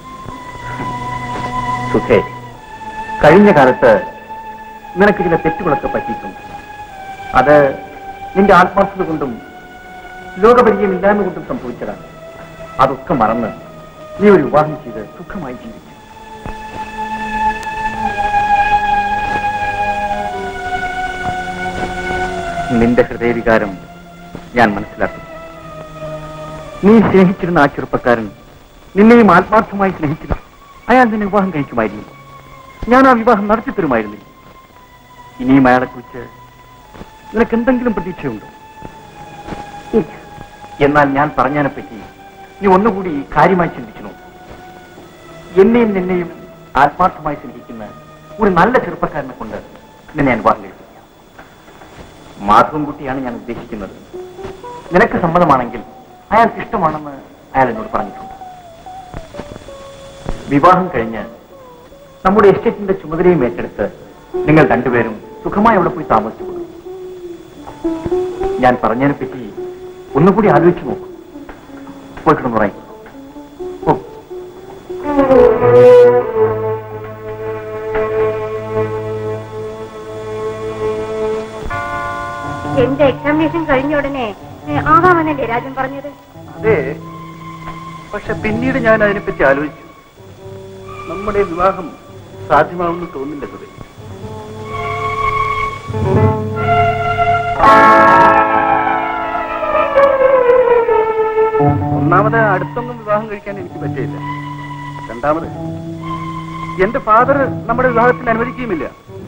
സുഖേ കഴിഞ്ഞ കാലത്ത് നിനക്ക് ചില തെറ്റുകളൊക്കെ പറ്റിയിട്ടുണ്ട് അത് നിന്റെ ആത്മാർത്ഥത കൊണ്ടും ലോകപരിചയമില്ലായ്മ കൊണ്ടും സംഭവിച്ചതാണ് അതൊക്കെ മറന്ന് നീ ഒരു വിവാഹം ചെയ്ത് സുഖമായി ജീവിച്ചു നിന്റെ ഹൃദയവികാരം ഞാൻ മനസ്സിലാക്കുന്നു നീ സ്നേഹിച്ചിരുന്ന ആ ചെറുപ്പക്കാരൻ നിന്നെയും ആത്മാർത്ഥമായി സ്നേഹിച്ചിരുന്നു അയാൾ നിന്നെ വിവാഹം കഴിക്കുമായിരുന്നു ഞാൻ ആ വിവാഹം നടത്തി തരുമായിരുന്നില്ല ഇനിയും അയാളെക്കുറിച്ച് നിനക്ക് എന്തെങ്കിലും പ്രതീക്ഷയുണ്ടോ ഇല്ല എന്നാൽ ഞാൻ പറഞ്ഞതിനെ പറ്റി നീ ഒന്നുകൂടി കാര്യമായി ചിന്തിച്ചു നോക്കൂ എന്നെയും നിന്നെയും ആത്മാർത്ഥമായി സ്നേഹിക്കുന്ന ഒരു നല്ല ചെറുപ്പക്കാരനെ കൊണ്ട് നിന്നെ ഞാൻ വിവാഹം കഴിപ്പിക്കാം മാധവൻകുട്ടിയാണ് ഞാൻ ഉദ്ദേശിക്കുന്നത് നിനക്ക് സമ്മതമാണെങ്കിൽ അയാൾക്ക് ഇഷ്ടമാണെന്ന് അയാൾ എന്നോട് പറഞ്ഞിട്ടുണ്ട് വിവാഹം കഴിഞ്ഞ് നമ്മുടെ എസ്റ്റേറ്റിന്റെ ചുമതലയും ഏറ്റെടുത്ത് നിങ്ങൾ രണ്ടുപേരും സുഖമായി അവിടെ പോയി താമസിച്ചു കൊടുക്കും ഞാൻ പറഞ്ഞതിനെ പറ്റി ഒന്നുകൂടി ആലോചിച്ചു നോക്കൂ പോയി കിടന്നുറങ്ങി ഓ എന്റെ എക്സാമിനേഷൻ കഴിഞ്ഞ ഉടനെ ഏ, ആകാമെന്നല്ലേ രാജൻ പറഞ്ഞത് അതെ പക്ഷെ പിന്നീട് ഞാൻ അതിനെപ്പറ്റി ആലോചിച്ചു നമ്മുടെ വിവാഹം സാധ്യമാവുമെന്ന് തോന്നില്ല സുധേ ഒന്നാമത് അടുത്തൊന്നും വിവാഹം കഴിക്കാൻ എനിക്ക് പറ്റില്ല രണ്ടാമത് എന്റെ ഫാദർ നമ്മുടെ വിവാഹത്തിന് അനുവദിക്കുകയുമില്ല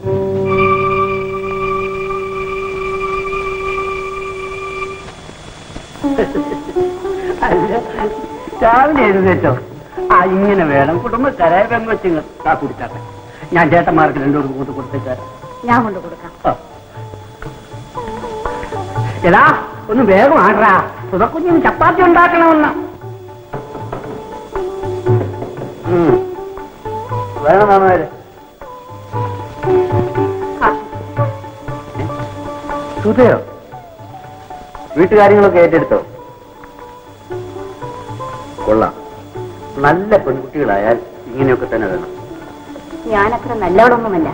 അല്ല രാവിലെ എഴുന്നേറ്റോ ആ ഇങ്ങനെ വേണം കുടുംബക്കാരായ പെങ്കൊച്ചുങ്ങൾ ആ കുടിച്ചാട്ടെ ഞാൻ ചേട്ടന്മാർക്ക് രണ്ടോട് കൂട്ട് കൊടുത്തേക്കാരം ഞാൻ കൊണ്ടു കൊടുക്കാം എടാ ഒന്ന് വേഗം ആടാ സുതക്കുഞ്ഞിന് ചപ്പാത്തി ഉണ്ടാക്കണമെന്ന് വേണം മാമാര് സുധയോ വീട്ടുകാര്യങ്ങളൊക്കെ ഏറ്റെടുത്തോ കൊള്ളാം നല്ല പെൺകുട്ടികളായാൽ ഇങ്ങനെയൊക്കെ തന്നെ വേണം ഞാനത്ര നല്ലവളൊന്നുമല്ല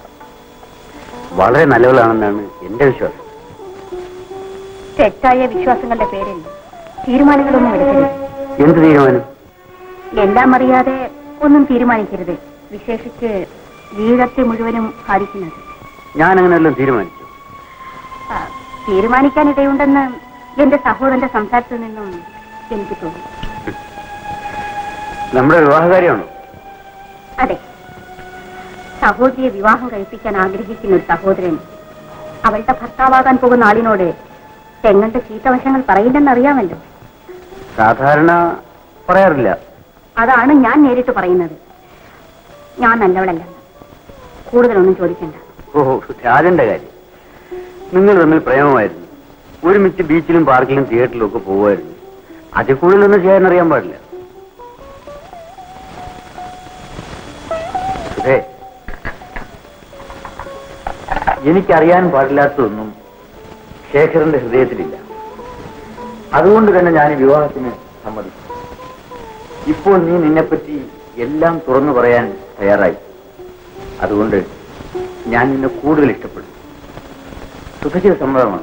വളരെ നല്ലവളാണെന്നാണ് എന്റെ വിശ്വാസം തെറ്റായ വിശ്വാസങ്ങളുടെ പേരിൽ തീരുമാനങ്ങളൊന്നും എടുക്കരുത് എന്ത് തീരുമാനം എല്ലാം അറിയാതെ ഒന്നും തീരുമാനിക്കരുത് വിശേഷിച്ച് ജീവിതത്തെ മുഴുവനും ബാധിക്കുന്നത് ഞാൻ അങ്ങനെ വല്ലതും തീരുമാനിച്ചു ആ, തീരുമാനിക്കാനിടയുണ്ടെന്ന് എന്റെ സഹോദരന്റെ സംസാരത്തിൽ നിന്നും എനിക്ക് തോന്നി നമ്മുടെ വിവാഹകാര്യമാണോ അതെ സഹോദരിയെ വിവാഹം കഴിപ്പിക്കാൻ ആഗ്രഹിക്കുന്ന ഒരു സഹോദരൻ അവളുടെ ഭർത്താവാകാൻ പോകുന്ന ആളിനോട് തെങ്ങന്റെ ചീത്തവശങ്ങൾ പറയില്ലെന്നറിയാമല്ലോ സാധാരണ പറയാറില്ല അതാണ് ഞാൻ നേരിട്ട് പറയുന്നത് ഞാൻ നല്ലവളല്ല കൂടുതലൊന്നും ചോദിക്കണ്ട ഓ രാജന്റെ കാര്യം നിങ്ങൾ തമ്മിൽ പ്രേമമായിരുന്നു ഒരുമിച്ച് ബീച്ചിലും പാർക്കിലും തിയേറ്ററിലും ഒക്കെ പോകുമായിരുന്നു അതിൽ കൂടുതലൊന്നും ചെയ്യാൻ അറിയാൻ പാടില്ല അതെ എനിക്കറിയാൻ പാടില്ലാത്തതൊന്നും ശേഖരന്റെ ഹൃദയത്തിലില്ല അതുകൊണ്ട് തന്നെ ഞാൻ ഈ വിവാഹത്തിന് സമ്മതിച്ചു ഇപ്പോൾ നീ നിന്നെപ്പറ്റി എല്ലാം തുറന്നു പറയാൻ തയ്യാറായി അതുകൊണ്ട് ഞാൻ നിന്നെ കൂടുതൽ ഇഷ്ടപ്പെടും സുഖചിത സമ്മതമാണ്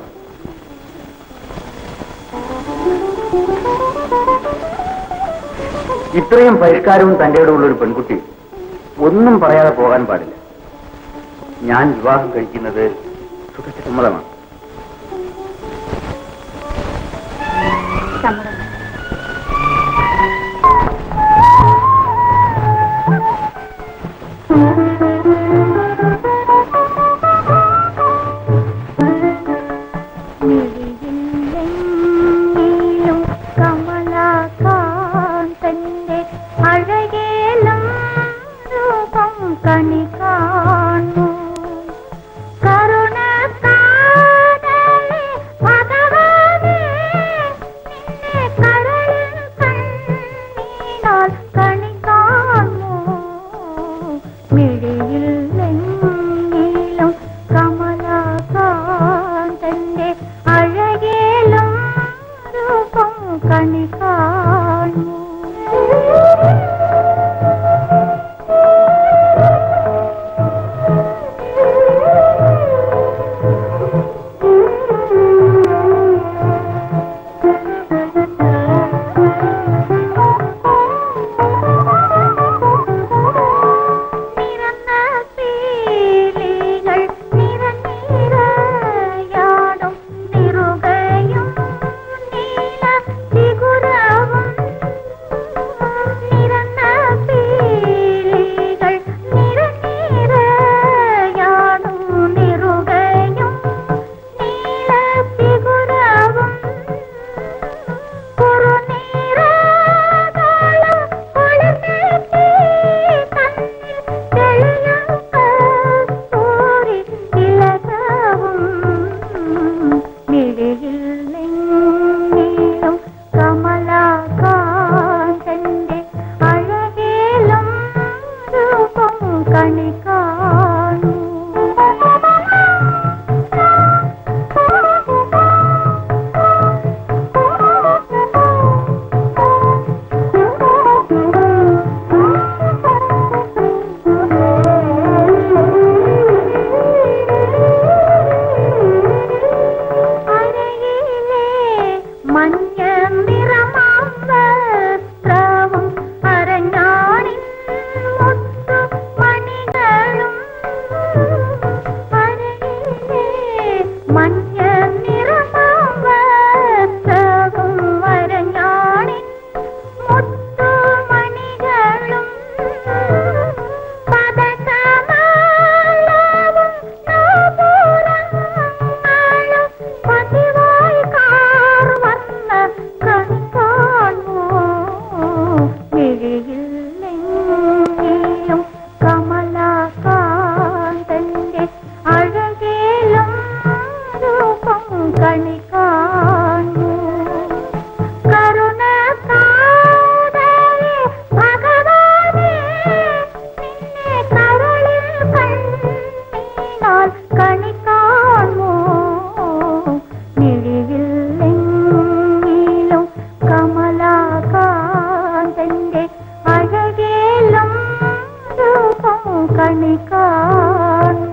ഇത്രയും പരിഷ്കാരവും തന്റെ ഉള്ള ഒരു പെൺകുട്ടി ഒന്നും പറയാതെ പോകാൻ പാടില്ല ഞാൻ വിവാഹം കഴിക്കുന്നത് സുഖച സമ്മതമാണ് സമ്മതം മിഴിയില്ലെങ്കിലും കമലാകാന്തന്റെ അഴകേലം രൂപം കണി കാണൂ കരുണക്കാരനെ ഭഗവാനേ നിന്നെ കരളിൽ കണ്ണീനാൽ കണി കാണൂ മിഴിയില്ലെങ്കിലും കമലാകാന്തന്റെ അഴകേലും രൂപം കണി കാണൂ നിറന്ന പീലികൾ നിറനിറയാടും നിറുകയും നീല ഫിഗുരവും നിറന്ന പീലികൾ നിറനിറയാടും നിറുകയും നീല ഫിഗുരവും കുറുനീരാകാളം കുളിർന്നേറ്റി കണ്ണിൽ തെളിയും കസ്തൂരി തിലകവും മിഴിയില്ലെങ്കിലും കമലാകാന്തന്റെ അഴകേലും രൂപം കണി കാണൂ അരയിലെ മഞ്ഞ നിറമാം വസ്ത്രവും അരഞ്ഞാണിൻ മുത്തു മണികളും അരയിലെ മഞ്ഞ നിറമാം വസ്ത്രവും അരഞ്ഞാണിൻ മുത്തു മണികളും പദസമാലവും നൂപുരങ്ങളും പതിവായി കാർ വന്ന കണി കാണൂ മിഴിയില്ലെങ്കിലും കമലാകാന്തന്റെ അഴകേലും രൂപം കണി കാണൂ കരുണക്കാരനെ ഭഗവാനേ നിന്നെ കരളിൽ കണ്ണീനാൽ കണി കാണൂ മിഴിയില്ലെങ്കിലും കമലാകാന്തന്റെ അഴകേലും രൂപം കണി കാണൂ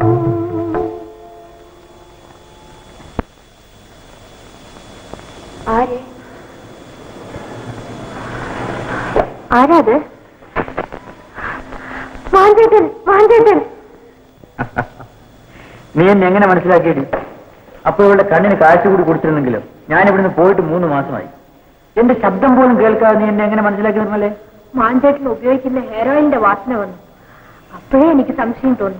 ആര് ആരാത് വാഞ്ചേട്ടൻ വാഞ്ചേട്ടൻ നീ എന്നെ എങ്ങനെ മനസ്സിലാക്കിയടി അപ്പൊ ഇവളുടെ കണ്ണിന് കാഴ്ച കൂടി കൊടുത്തിരുന്നെങ്കിലും ഞാൻ ഇവിടുന്ന് പോയിട്ട് മൂന്ന് മാസമായി എന്റെ ശബ്ദം പോലും കേൾക്കാതെ നീ എന്നെ എങ്ങനെ മനസ്സിലാക്കി നിർമ്മലേ മാഞ്ചേട്ടന് ഉപയോഗിക്കുന്ന ഹെയർ ഓയിലിന്റെ വാസന വന്നു അപ്പോഴേ എനിക്ക് സംശയം തോന്നി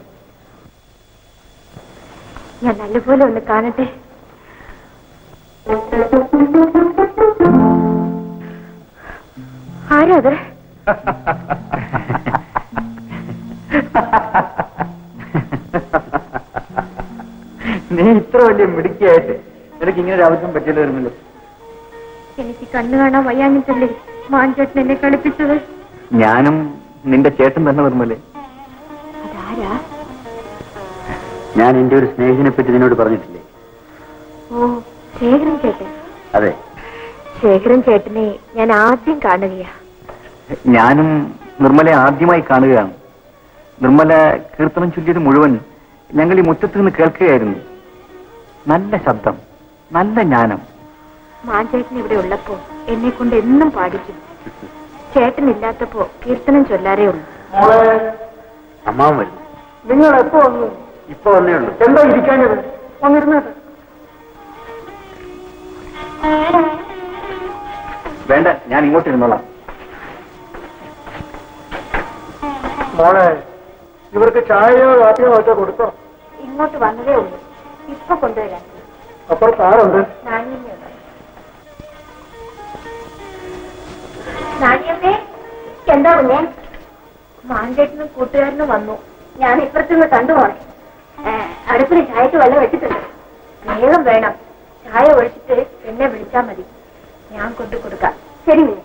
ഞാൻ നല്ലപോലെ ഒന്ന് കാണട്ടെ ആരാ അത് നീ ഇത്ര വലിയ മിടുക്കിയായിട്ട് നിനക്ക് ഇങ്ങനെ ഒരു ആവശ്യം പറ്റില്ല വരുമല്ലോ എനിക്ക് കണ്ണു കാണാൻ വയ്യാഞ്ഞിട്ടല്ലേ മാഞ്ചേട്ടൻ എന്നെ കളിപ്പിച്ചത് ഞാനും നിന്റെ ചേട്ടൻ തന്നെ വരുമല്ലേ അതാരാ ഞാൻ എന്റെ ഒരു സ്നേഹിതനെ പറ്റി നിന്നോട് പറഞ്ഞിട്ടില്ലേ ഓ ശേഖരൻ ചേട്ടൻ അതെ ശേഖരൻ ചേട്ടനെ ഞാൻ ആദ്യം കാണുകയാ ഞാനും നിർമ്മലയെ ആദ്യമായി കാണുകയാണ് നിർമ്മല കീർത്തനം ചൊല്ലിയത് മുഴുവൻ ഞങ്ങൾ ഈ മുറ്റത്ത് നിന്ന് കേൾക്കുകയായിരുന്നു നല്ല ശബ്ദം നല്ല ജ്ഞാനം മാഞ്ചേട്ടൻ ഇവിടെ ഉള്ളപ്പോ എന്നെ കൊണ്ട് എന്നും പാടിക്കും ചേട്ടൻ ഇല്ലാത്തപ്പോ കീർത്തനം ചൊല്ലാറേ ഉള്ളൂ മോളെ അമ്മാവൻ വരുന്നു നിങ്ങൾ എപ്പോ വന്നു ഇപ്പൊ വന്നേ ഉള്ളൂ എന്താ ഇരിക്കാഞ്ഞത് വന്നിരുന്നത് വേണ്ട ഞാൻ ഇങ്ങോട്ട് ഇരുന്നോളാം മോളെ ഇവർക്ക് ചായയോ കാപ്പിയോ ഒക്കെ കൊടുത്തോ ഇങ്ങോട്ട് വന്നതേ ഉള്ളൂ ഇപ്പൊ കൊണ്ടുവരാൻ അപ്പുറത്ത് ആരുണ്ട് നാണിയമ്മ നാണിയമ്മേ എന്താ കുഞ്ഞെ മാഞ്ചേട്ടനും കൂട്ടുകാരനും വന്നു ഞാൻ ഇപ്പുറത്തുനിന്ന് കണ്ടു പോണേ അടുപ്പിന് ചായക്ക് വെള്ളം വെച്ചിട്ടുണ്ട് വേഗം വേണം ചായ ഒഴിച്ചിട്ട് എന്നെ വിളിച്ചാ മതി ഞാൻ കൊണ്ടു കൊടുക്കാം ശരി കുഞ്ഞെ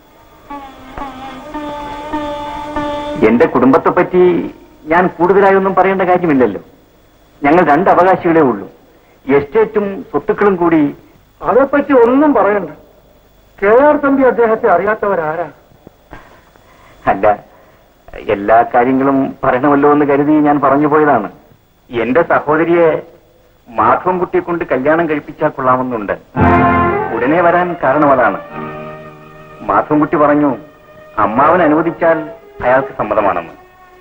എന്റെ കുടുംബത്തെ പറ്റി ഞാൻ കൂടുതലായി ഒന്നും പറയേണ്ട കാര്യമില്ലല്ലോ ഞങ്ങൾ രണ്ട് അവകാശികളേ ഉള്ളൂ എസ്റ്റേറ്റും സ്വത്തുക്കളും കൂടി അതേപ്പറ്റി ഒന്നും പറയണ്ട കെ ആർ തമ്പി അദ്ദേഹത്തെ അറിയാത്തവരാരാ അല്ല എല്ലാ കാര്യങ്ങളും പറയണമല്ലോ എന്ന് കരുതി ഞാൻ പറഞ്ഞു പോയതാണ് എന്റെ സഹോദരിയെ മാധവൻകുട്ടിയെ കൊണ്ട് കല്യാണം കഴിപ്പിച്ചാൽ കൊള്ളാമെന്നുണ്ട് ഉടനെ വരാൻ കാരണം അതാണ് മാധവൻകുട്ടി പറഞ്ഞു അമ്മാവൻ അനുവദിച്ചാൽ അയാൾക്ക് സമ്മതമാണെന്ന്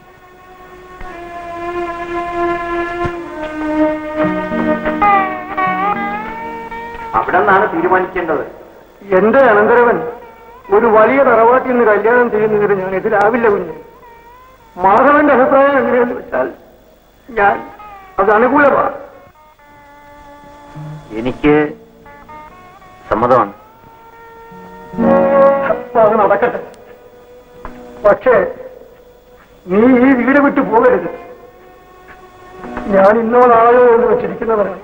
അവിടെ നിന്നാണ് തീരുമാനിക്കേണ്ടത് എന്റെ അനന്തരവൻ ഒരു വലിയ തറവാട്ടിൽ നിന്ന് കല്യാണം ചെയ്യുന്നതിന് ഞാൻ എതിരാവില്ല കുഞ്ഞ് മാധവന്റെ അഭിപ്രായം എങ്ങനെയെന്ന് വെച്ചാൽ ഞാൻ അത് അനുകൂലമാണ് എനിക്ക് സമ്മതമാണ് അപ്പൊ അത് നടക്കട്ടെ പക്ഷേ നീ ഈ വീട് വിട്ടു പോകരുത് ഞാൻ ഇന്നോ നാളെയോ എന്ന് വെച്ചിരിക്കുന്നവരാണ്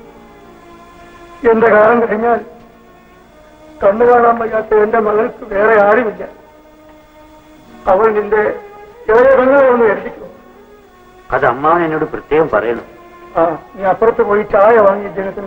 എന്റെ കാലം കഴിഞ്ഞാൽ കണ്ണു കാണാൻ വയ്യാത്ത എന്റെ മകൾക്ക് വേറെ ആരുമില്ല അവൾ നിന്റെ ഇളയ പെങ്ങളെന്ന് കരുതിക്കും അത് അമ്മാവൻ എന്നോട് പ്രത്യേകം പറയണം ആ നീ അപ്പുറത്ത് പോയി ചായ വാങ്ങി ഇദ്ദേഹത്തിന്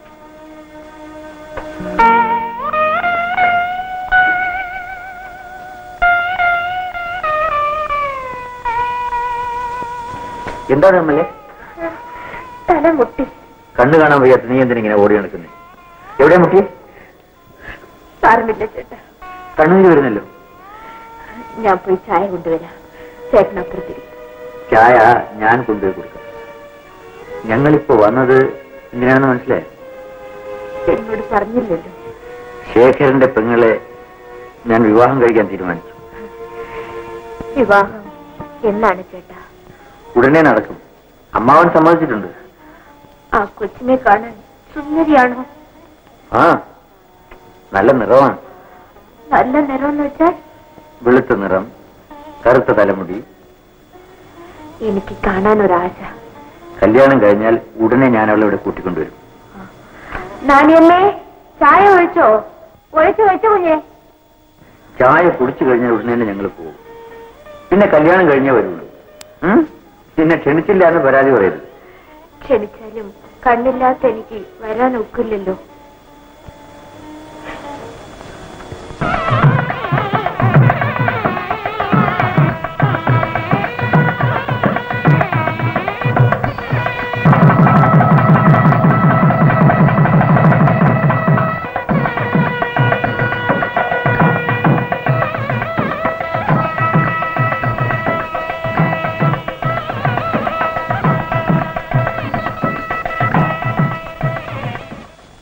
എന്താണ് നമ്മളെ തല മുട്ടി കണ്ണു കാണാൻ വയ്യാത്ത നീ എന്തിനിങ്ങനെ ഓടി നടക്കുന്നേ എവിടെയാ മുട്ടി സാരമില്ല ചേട്ടാ കണ്ണുനീര് വരുന്നല്ലോ ഞാൻ പോയി ചായ കൊണ്ടുവരാം ചേട്ടൻ അപ്പുറത്തിരിക്കും ചായ ഞാൻ കൊണ്ടുപോയി കൊടുക്കാം ഞങ്ങളിപ്പോ വന്നത് എന്തിനാണെന്ന് മനസ്സിലായോ എന്നോട് പറഞ്ഞില്ലല്ലോ ശേഖരന്റെ പെങ്ങളെ ഞാൻ വിവാഹം കഴിക്കാൻ തീരുമാനിച്ചു വിവാഹം എന്നാണ് ചേട്ടാ ഉടനെ നടക്കും അമ്മാവൻ സമ്മതിച്ചിട്ടുണ്ട് ആ കൊച്ചിനെ കാണാൻ സുന്ദരിയാണോ ആ നല്ല നിറമാണ് നല്ല നിറമെന്ന് വെച്ചാൽ വെളുത്ത നിറം കറുത്ത തലമുടി എനിക്ക് കാണാൻ ഒരാശ കല്യാണം കഴിഞ്ഞാൽ ഉടനെ ഞാൻ അവളെ ഇവിടെ കൂട്ടിക്കൊണ്ടുവരും നാണിയമ്മേ ചായ ഒഴിച്ചോ ഒഴിച്ചു ഒഴിച്ചു കുഞ്ഞെ ചായ കുടിച്ചു കഴിഞ്ഞാൽ ഉടനെ തന്നെ ഞങ്ങൾ പോകും പിന്നെ കല്യാണം കഴിഞ്ഞേ വരുള്ളൂ ഉം? പിന്നെ ക്ഷണിച്ചില്ല എന്ന് പരാതി പറയരുത് ക്ഷണിച്ചാലും കണ്ണില്ലാത്ത എനിക്ക് വരാൻ ഒക്കില്ലല്ലോ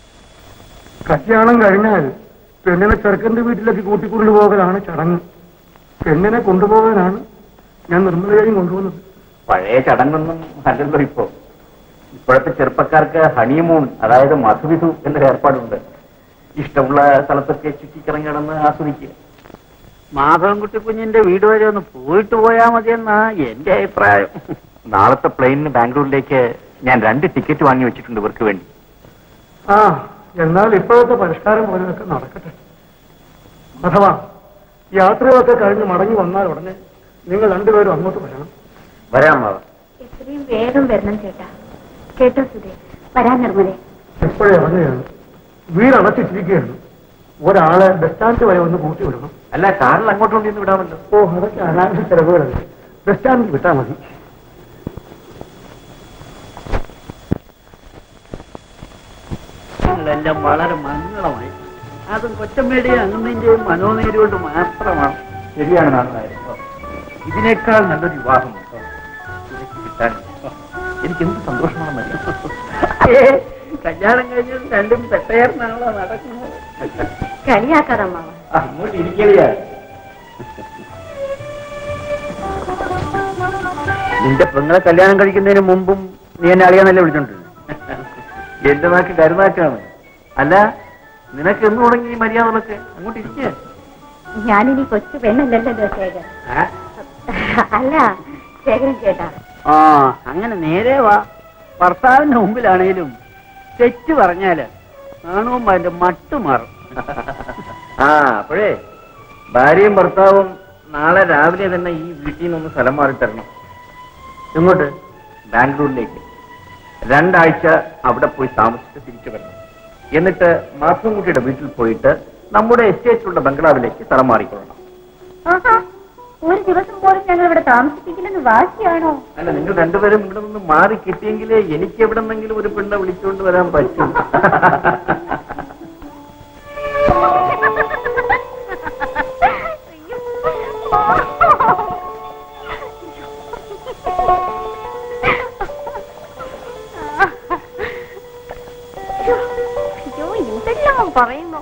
കല്യാണം കഴിഞ്ഞാൽ പെണ്ണിനെ ചെറുക്കന്റെ വീട്ടിലേക്ക് കൂട്ടിക്കൊണ്ടുപോകലാണ് ചടങ്ങ് പെണ്ണിനെ കൊണ്ടുപോകാനാണ് ഞാൻ നിർമ്മലയെയും കൊണ്ടുപോകുന്നത് പഴയ ചടങ്ങൊന്നും അല്ലല്ലോ ഇപ്പോ ഇപ്പോഴത്തെ ചെറുപ്പക്കാർക്ക് ഹണിമൂൺ അതായത് മധുവിധു എന്നൊരു ഏർപ്പാടുണ്ട് ഇഷ്ടമുള്ള സ്ഥലത്തൊക്കെ ചുറ്റിക്കിറങ്ങി കിടന്ന് ആസ്വദിക്കുക മാധവൻകുട്ടി കുഞ്ഞിന്റെ വീട് വരെ ഒന്ന് പോയിട്ട് പോയാ മതിയെന്നാ എന്റെ അഭിപ്രായം നാളത്തെ പ്ലെയിനിന് ബാംഗ്ലൂരിലേക്ക് ഞാൻ രണ്ട് ടിക്കറ്റ് വാങ്ങി വെച്ചിട്ടുണ്ട് ഇവർക്ക് വേണ്ടി ആ എന്നാൽ ഇപ്പോഴത്തെ പരിഷ്കാരം പോലെയൊക്കെ നടക്കട്ടെ അഥവാ യാത്രയൊക്കെ കഴിഞ്ഞ് മടങ്ങി വന്നാൽ ഉടനെ നിങ്ങൾ രണ്ടുപേരും അങ്ങോട്ട് വരണം വരാം മാവ എത്രയും വേഗം വരണം ചേട്ടാ കേട്ടോ സുധേ വരാൻ നിർമ്മലേ എപ്പോഴും ഇറങ്ങുകയാണ് വീട് അടച്ചിട്ടിരിക്കുകയാണ് ഒരാളെ ബസ് സ്റ്റാൻഡ് വരെ ഒന്ന് കൂട്ടി വിടണം അല്ല കാറിൽ അങ്ങോട്ട് കൊണ്ടിന്ന് വിടാമല്ലോ ഓ അതൊക്കെ അനാവശ്യ ചെലവുകളല്ലേ ബസ് സ്റ്റാൻഡിൽ വിട്ടാൽ മതി എല്ലാം വളരെ മംഗളമായി അതും കൊച്ചമ്മയുടെയും അങ്ങന്റെയും മനോനീര് കൊണ്ട് മാത്രമാണ് ശരിയാണ് നാളെ ഇതിനേക്കാൾ നല്ലൊരു വിവാഹം എനിക്ക് കിട്ടാൻ എനിക്ക് എന്ത് സന്തോഷമാണെന്നറിയാം ഏ, കല്യാണം കഴിഞ്ഞത് രണ്ടും പെട്ടയർന്നാണല്ലോ നടക്കുന്നത് കളിയാക്കാതമ്മാവ അങ്ങോട്ട് ഇരിക്കലിയാ നിന്റെ പെങ്ങളെ കല്യാണം കഴിക്കുന്നതിന് മുമ്പും നീ എന്നെ അറിയാന്നല്ലേ വിളിച്ചോണ്ടിരുന്നു എന്റെ നാക്ക് കരുനാക്കാണ് അല്ല നിനക്ക് എന്ന് തുടങ്ങി ഈ മര്യാദകളൊക്കെ അങ്ങോട്ട് ഇരിക്കുക ഞാനിനി കൊച്ചു പെണ്ണല്ലല്ലോ ശേഖർ അല്ല ശേഖരൻ ചേട്ടാ ആ അങ്ങനെ നേരെ വാ ഭർത്താവിന്റെ മുമ്പിലാണേലും തെറ്റ് പറഞ്ഞാല് ആണും അതിന്റെ മട്ട് മാറും ആ അപ്പോഴേ ഭാര്യയും ഭർത്താവും നാളെ രാവിലെ തന്നെ ഈ വീട്ടിൽ നിന്ന് സ്ഥലം മാറി തരണം എങ്ങോട്ട് ബാംഗ്ലൂരിലേക്ക് രണ്ടാഴ്ച അവിടെ പോയി താമസിച്ച് തിരിച്ചു വരണം എന്നിട്ട് മാധവൻകുട്ടിയുടെ വീട്ടിൽ പോയിട്ട് നമ്മുടെ എസ്റ്റേറ്റിലുള്ള ബംഗ്ലാവിലേക്ക് സ്ഥലം മാറിക്കൊള്ളണം ആഹാ ഒരു ദിവസം പോലും ഞങ്ങൾ ഇവിടെ താമസിപ്പിക്കില്ലെന്ന് വാശിയാണോ അല്ല നിങ്ങൾ രണ്ടുപേരും ഇവിടെ നിന്ന് മാറി കിട്ടിയെങ്കിലേ എനിക്ക് എവിടെ നിന്നെങ്കിലും ഒരു പെണ്ണെ വിളിച്ചുകൊണ്ട് വരാൻ പറ്റും അയ്യോ എന്തെല്ലാം പറയുന്നു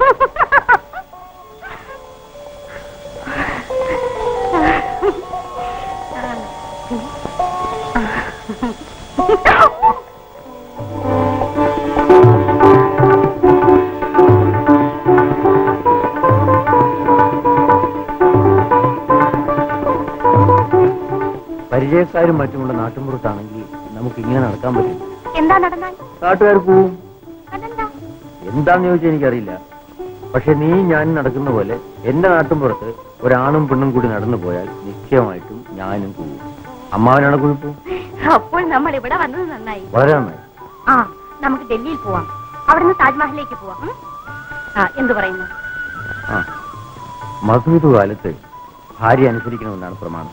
പരിചയക്കാരും മറ്റുമുള്ള നാട്ടുമ്പുറത്താണെങ്കിൽ നമുക്ക് ഇങ്ങനെ നടക്കാൻ പറ്റും എന്താ നടന്നാൽ നാട്ടുകാർ പോവും അതെന്താ എന്താന്ന് ചോദിച്ചാൽ എനിക്കറിയില്ല പക്ഷെ നീ ഞാൻ നടക്കുന്ന പോലെ എന്റെ നാട്ടുമ്പുറത്ത് ഒരാണും പെണ്ണും കൂടി നടന്നു പോയാൽ നിശ്ചയമായിട്ടും ഞാനും പോവും അമ്മാവനാണ് കുഴപ്പം അപ്പോൾ നമ്മൾ ഇവിടെ വന്നത് നന്നായി വളരെ നന്നായി ആ നമുക്ക് ഡൽഹിയിൽ പോവാം അവിടുന്ന് താജ്മഹലിലേക്ക് പോവാം ഉം? ആ എന്തു പറയുന്നു ആ മധുവിധു കാലത്ത് ഭാര്യ അനുസരിക്കണമെന്നാണ് പ്രമാണം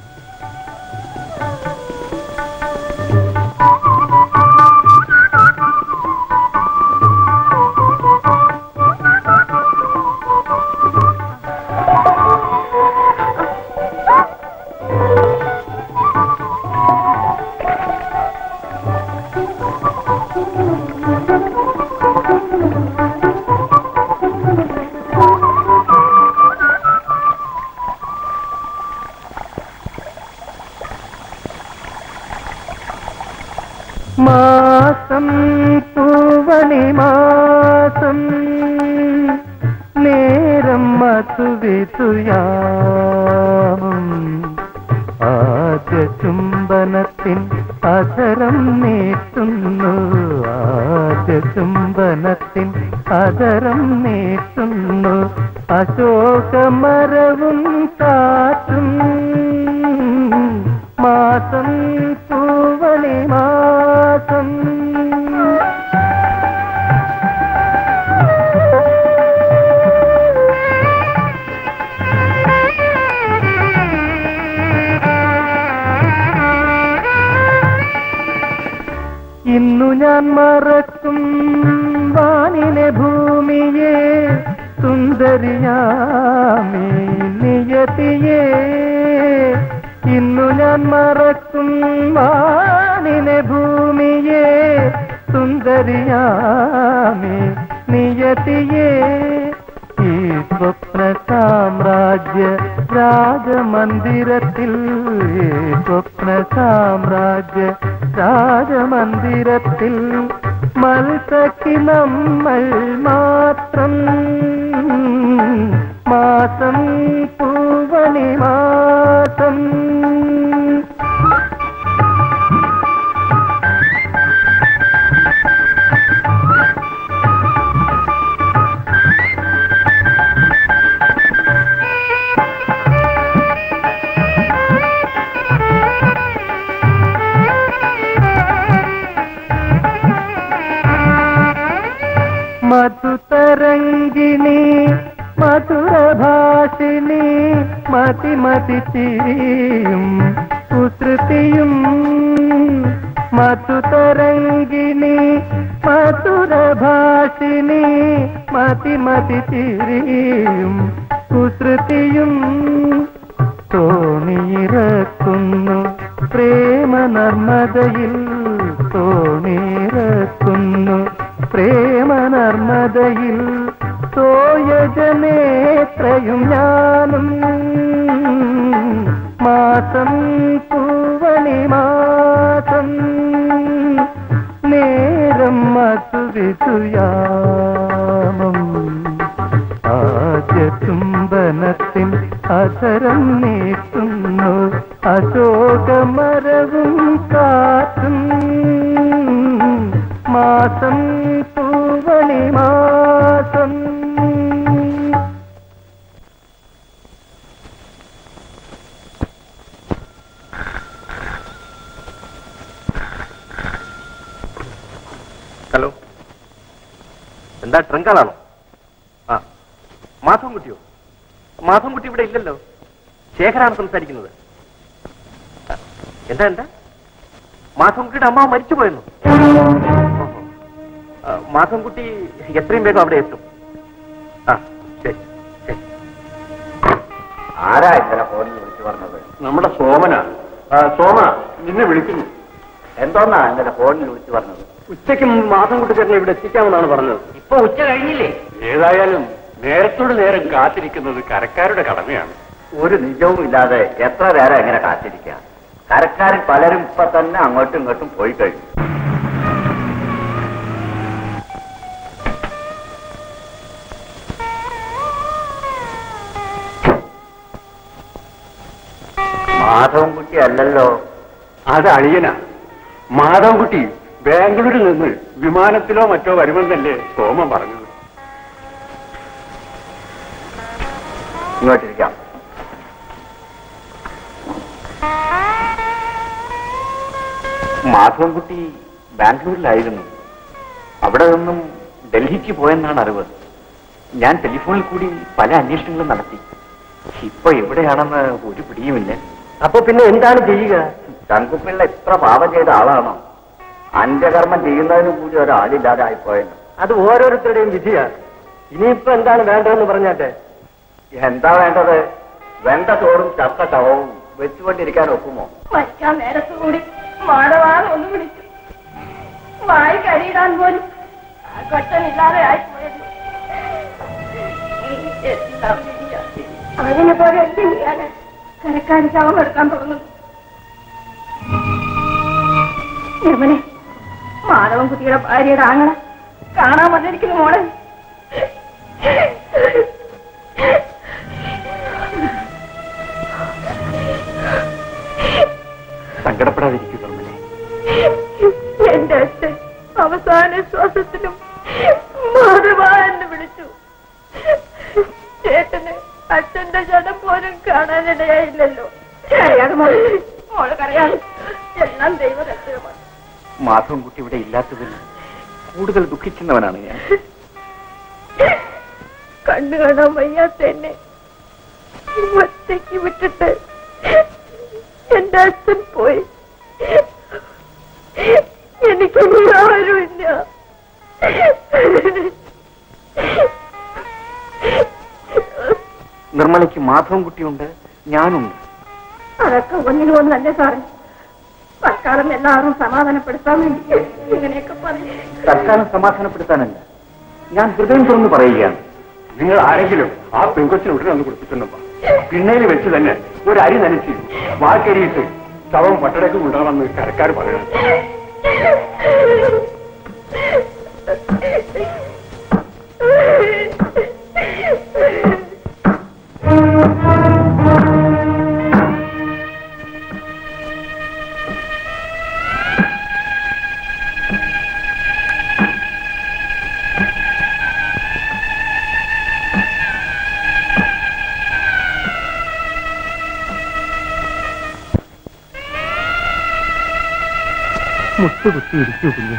മാസം പൂവണി മാസം നേരം മധുവിതുയാവും ആദ്യ ചുംബനത്തിൻ അധരം നീട്ടുന്നു ആദ്യ ചുംബനത്തിൻ അധരം നീട്ടുന്നു അശോകമരവും കാറ്റും മാസം പൂവണി മാസം ഇന്നു ഞാൻ മറക്കും വാനിലെ ഭൂമിയെ സുന്ദരിയാമേ നിയതിയെ ഇന്നു ഞാൻ മറക്കും വാനിലെ ഭൂമിയെ സുന്ദരിയാമേ നിയതിയെ ഈ സ്വപ്ന സാമ്രാജ്യ രാജമന്ദിരത്തിൽ ഈ സ്വപ്ന സാമ്രാജ്യ രാജമന്ദിരത്തിൽ മത്സക്കി നമ്മൾ മാത്രം മാസം പൂവണി മാസം മധുതരംഗിണി മധുരഭാഷിണി മതി മതി ചിരിയും കുസൃതിയും മധുതരംഗിണി മധുരഭാഷിണി മതി മതി ചിരിയും കുസൃതിയും തോണിയിറക്കുന്നു പ്രേമ നർമ്മദയിൽ തോണിയിറക്കുന്നു പ്രേമ നർമ്മദയിൽ സോയജനേത്രയും ഞാനും മാസം പൂവണി മാസം നേരം മധുവിതുയാമം ആദ്യ ചുംബനത്തിൻ അധരം നീട്ടുന്നു അശോകമരവും കാറ്റും മാസം പൂവണി മാസം ഹലോ എന്താ ട്രങ്കാളാണോ ആ മാധവൻകുട്ടിയോ മാധവൻകുട്ടി ഇവിടെ ഇല്ലല്ലോ ശേഖരാണ് സംസാരിക്കുന്നത് ആ, എന്താ എന്താ മാധവൻകുട്ടിയുടെ അമ്മ മരിച്ചുപോയെന്നു ഓഹോ. ആ, മാധവൻകുട്ടി എത്രയും വേഗം അവിടെ എത്തും ആ ശരി ശരി ആരാ ഇന്നലെ ഫോണിൽ വിളിച്ചു പറഞ്ഞത് നമ്മുടെ സോമന സോമ നിന്നെ വിളിക്കുന്നു എന്തോന്നാ ഇന്നലെ ഫോണിൽ വിളിച്ചു പറഞ്ഞത് ഉച്ചയ്ക്ക് മുമ്പ് മാധവൻകുട്ടി ചേട്ടനെ ഇവിടെ എത്തിക്കാമെന്നാണ് പറഞ്ഞത് ഇപ്പൊ ഉച്ച കഴിഞ്ഞില്ലേ ഏതായാലും നേരത്തോട് നേരം കാത്തിരിക്കുന്നത് കരക്കാരുടെ കടമയാണ് ഒരു നിജവും ഇല്ലാതെ എത്ര നേരം എങ്ങനെ കാത്തിരിക്കാം കരക്കാരിൽ പലരും ഇപ്പൊ തന്നെ അങ്ങോട്ടും ഇങ്ങോട്ടും പോയി കഴിഞ്ഞു മാധവൻകുട്ടി അല്ലല്ലോ അത് അളിയനാ മാധവൻകുട്ടി ബാംഗ്ലൂരിൽ നിന്ന് വിമാനത്തിലോ മറ്റോ വരുമെന്നല്ലേ സോമൻ പറഞ്ഞത് ഇങ്ങോട്ടിരിക്കാം മാധവൻകുട്ടി ബാംഗ്ലൂരിലായിരുന്നു അവിടെ നിന്നും ഡൽഹിക്ക് പോയെന്നാണ് അറിവ് ഞാൻ ടെലിഫോണിൽ കൂടി പല അന്വേഷണങ്ങളും നടത്തി ഇപ്പൊ എവിടെയാണെന്ന് ഒരു പിടിയുമില്ല അപ്പൊ പിന്നെ എന്താണ് ചെയ്യുക ശങ്കുപിള്ള ഇത്ര പാപം ചെയ്ത ആളാണോ അന്ത്യകർമ്മം ചെയ്യുന്നതിന് കൂടി ഒരാളില്ലാതെ ആയിപ്പോയെന്ന് അത് ഓരോരുത്തരുടെയും വിധിയാ ഇനിയിപ്പോ എന്താണ് വേണ്ടതെന്ന് പറഞ്ഞാട്ടെ എന്താ വേണ്ടത് വെണ്ട ചോറും ചത്ത ശവവും വെച്ചുകൊണ്ടിരിക്കാൻ ഒക്കുമോ മരിക്കാൻ നേരത്ത് കൂടി മാടവാൻ ഒന്ന് വിളിച്ചു വായി കരിയിടാൻ പോലും ആ കൊച്ചനില്ലാതെ ആയിപ്പോയത് എല്ലാം വിധിയാ. അതിനെ പോലെ എന്ത് ചെയ്യാന് കരക്കാരി ശവം എടുക്കാൻ തുടങ്ങുന്നു യമനെ മാധവൻ കുട്ടിയുടെ ഭാര്യയുടെ ആങ്ങള കാണാൻ വന്നിരിക്കുന്നു മോളെ സങ്കടപ്പെടാതിരിക്കും നിർമ്മലേ എന്റെ അച്ഛൻ അവസാന ശ്വാസത്തിലും മാധവ എന്ന് വിളിച്ചു ചേട്ടന് അച്ഛന്റെ ജഡം പോലും കാണാനിടയായില്ലല്ലോ അറിയാതെ മോള് മോള് അറിയാതെ എല്ലാം ദൈവരക്ഷകമാണ് മാധവൻകുട്ടി ഇവിടെ ഇല്ലാത്തതിൽ കൂടുതൽ ദുഃഖിക്കുന്നവനാണ് ഞാൻ കണ്ണു കാണാൻ വയ്യാത്ത എന്നെ ഒറ്റയ്ക്ക് വിട്ടിട്ട് എന്റെ അച്ഛൻ പോയി എനിക്ക് ആരുമില്ല നിർമ്മലയ്ക്ക് മാധവൻകുട്ടിയുണ്ട് ഞാനുണ്ട് അതൊക്കെ ഒന്നിനും ഒന്നല്ലേ സാറേ തൽക്കാലം എല്ലാവരും സമാധാനപ്പെടുത്താൻ വേണ്ടി ഇങ്ങനെയൊക്കെ പറയും തൽക്കാലം സമാധാനപ്പെടുത്താനല്ല ഞാൻ ഹൃദയം തുറന്ന് പറയുകയാണ് നിങ്ങൾ ആരെങ്കിലും ആ പെങ്കൊച്ചിന് ഉടനെ ഒന്ന് കൊടുത്തിട്ടുണ്ടോ പിന്നയിൽ വെച്ച് തന്നെ ഒരു അരി നനച്ച് വാക്കരിയിട്ട് ശവം പട്ടടക്ക് കൊണ്ടുപോകണമെന്ന് കരക്കാർ പറയണം മുത്ത് കുത്തി ഇരിക്കൂ കുഞ്ഞ്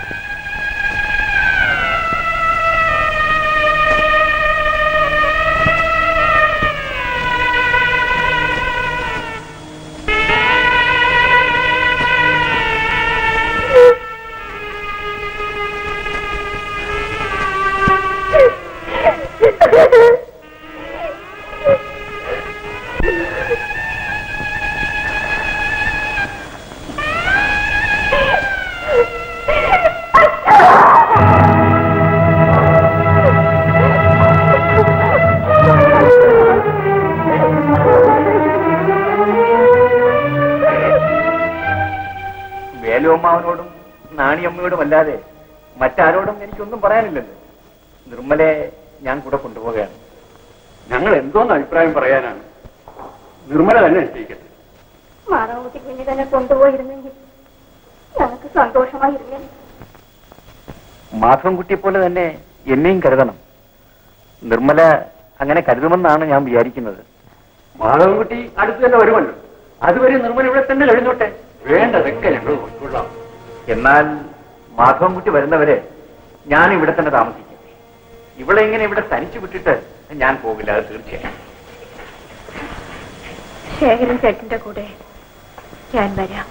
വേലുവമ്മാവനോടും നാണിയമ്മയോടും അല്ലാതെ മറ്റാരോടും എനിക്കൊന്നും പറയാനില്ലല്ലോ നിർമ്മലെ ഞാൻ കൂടെ കൊണ്ടുപോവുകയാണ് ഞങ്ങൾ എന്തോന്ന് അഭിപ്രായം പറയാനാണ് നിർമ്മല തന്നെ നിശ്ചയിക്കട്ടെ മാറാവുട്ടി കുഞ്ഞു തന്നെ കൊണ്ടുപോയിരുന്നെങ്കിൽ ഞങ്ങൾക്ക് സന്തോഷമായിരുന്നേ മാധവൻകുട്ടിയെ പോലെ തന്നെ എന്നെയും കരുതണം നിർമ്മല അങ്ങനെ കരുതുമെന്നാണ് ഞാൻ വിചാരിക്കുന്നത് മാധവൻകുട്ടി അടുത്ത് തന്നെ വരുമല്ലോ അതുവരെ നിർമ്മല ഇവിടെ തന്നെ കഴിഞ്ഞോട്ടെ വേണ്ടതൊക്കെ ഞങ്ങൾ കൊണ്ടുകൊള്ളാം എന്നാൽ മാധവൻകുട്ടി വരുന്നവരെ ഞാൻ ഇവിടെ തന്നെ താമസിക്കും ഇവിടെ ഇങ്ങനെ ഇവിടെ തനിച്ചു വിട്ടിട്ട് ഞാൻ പോകില്ല അത് തീർച്ചയായും ശേഖരൻ ചേട്ടന്റെ കൂടെ ഞാൻ വരാം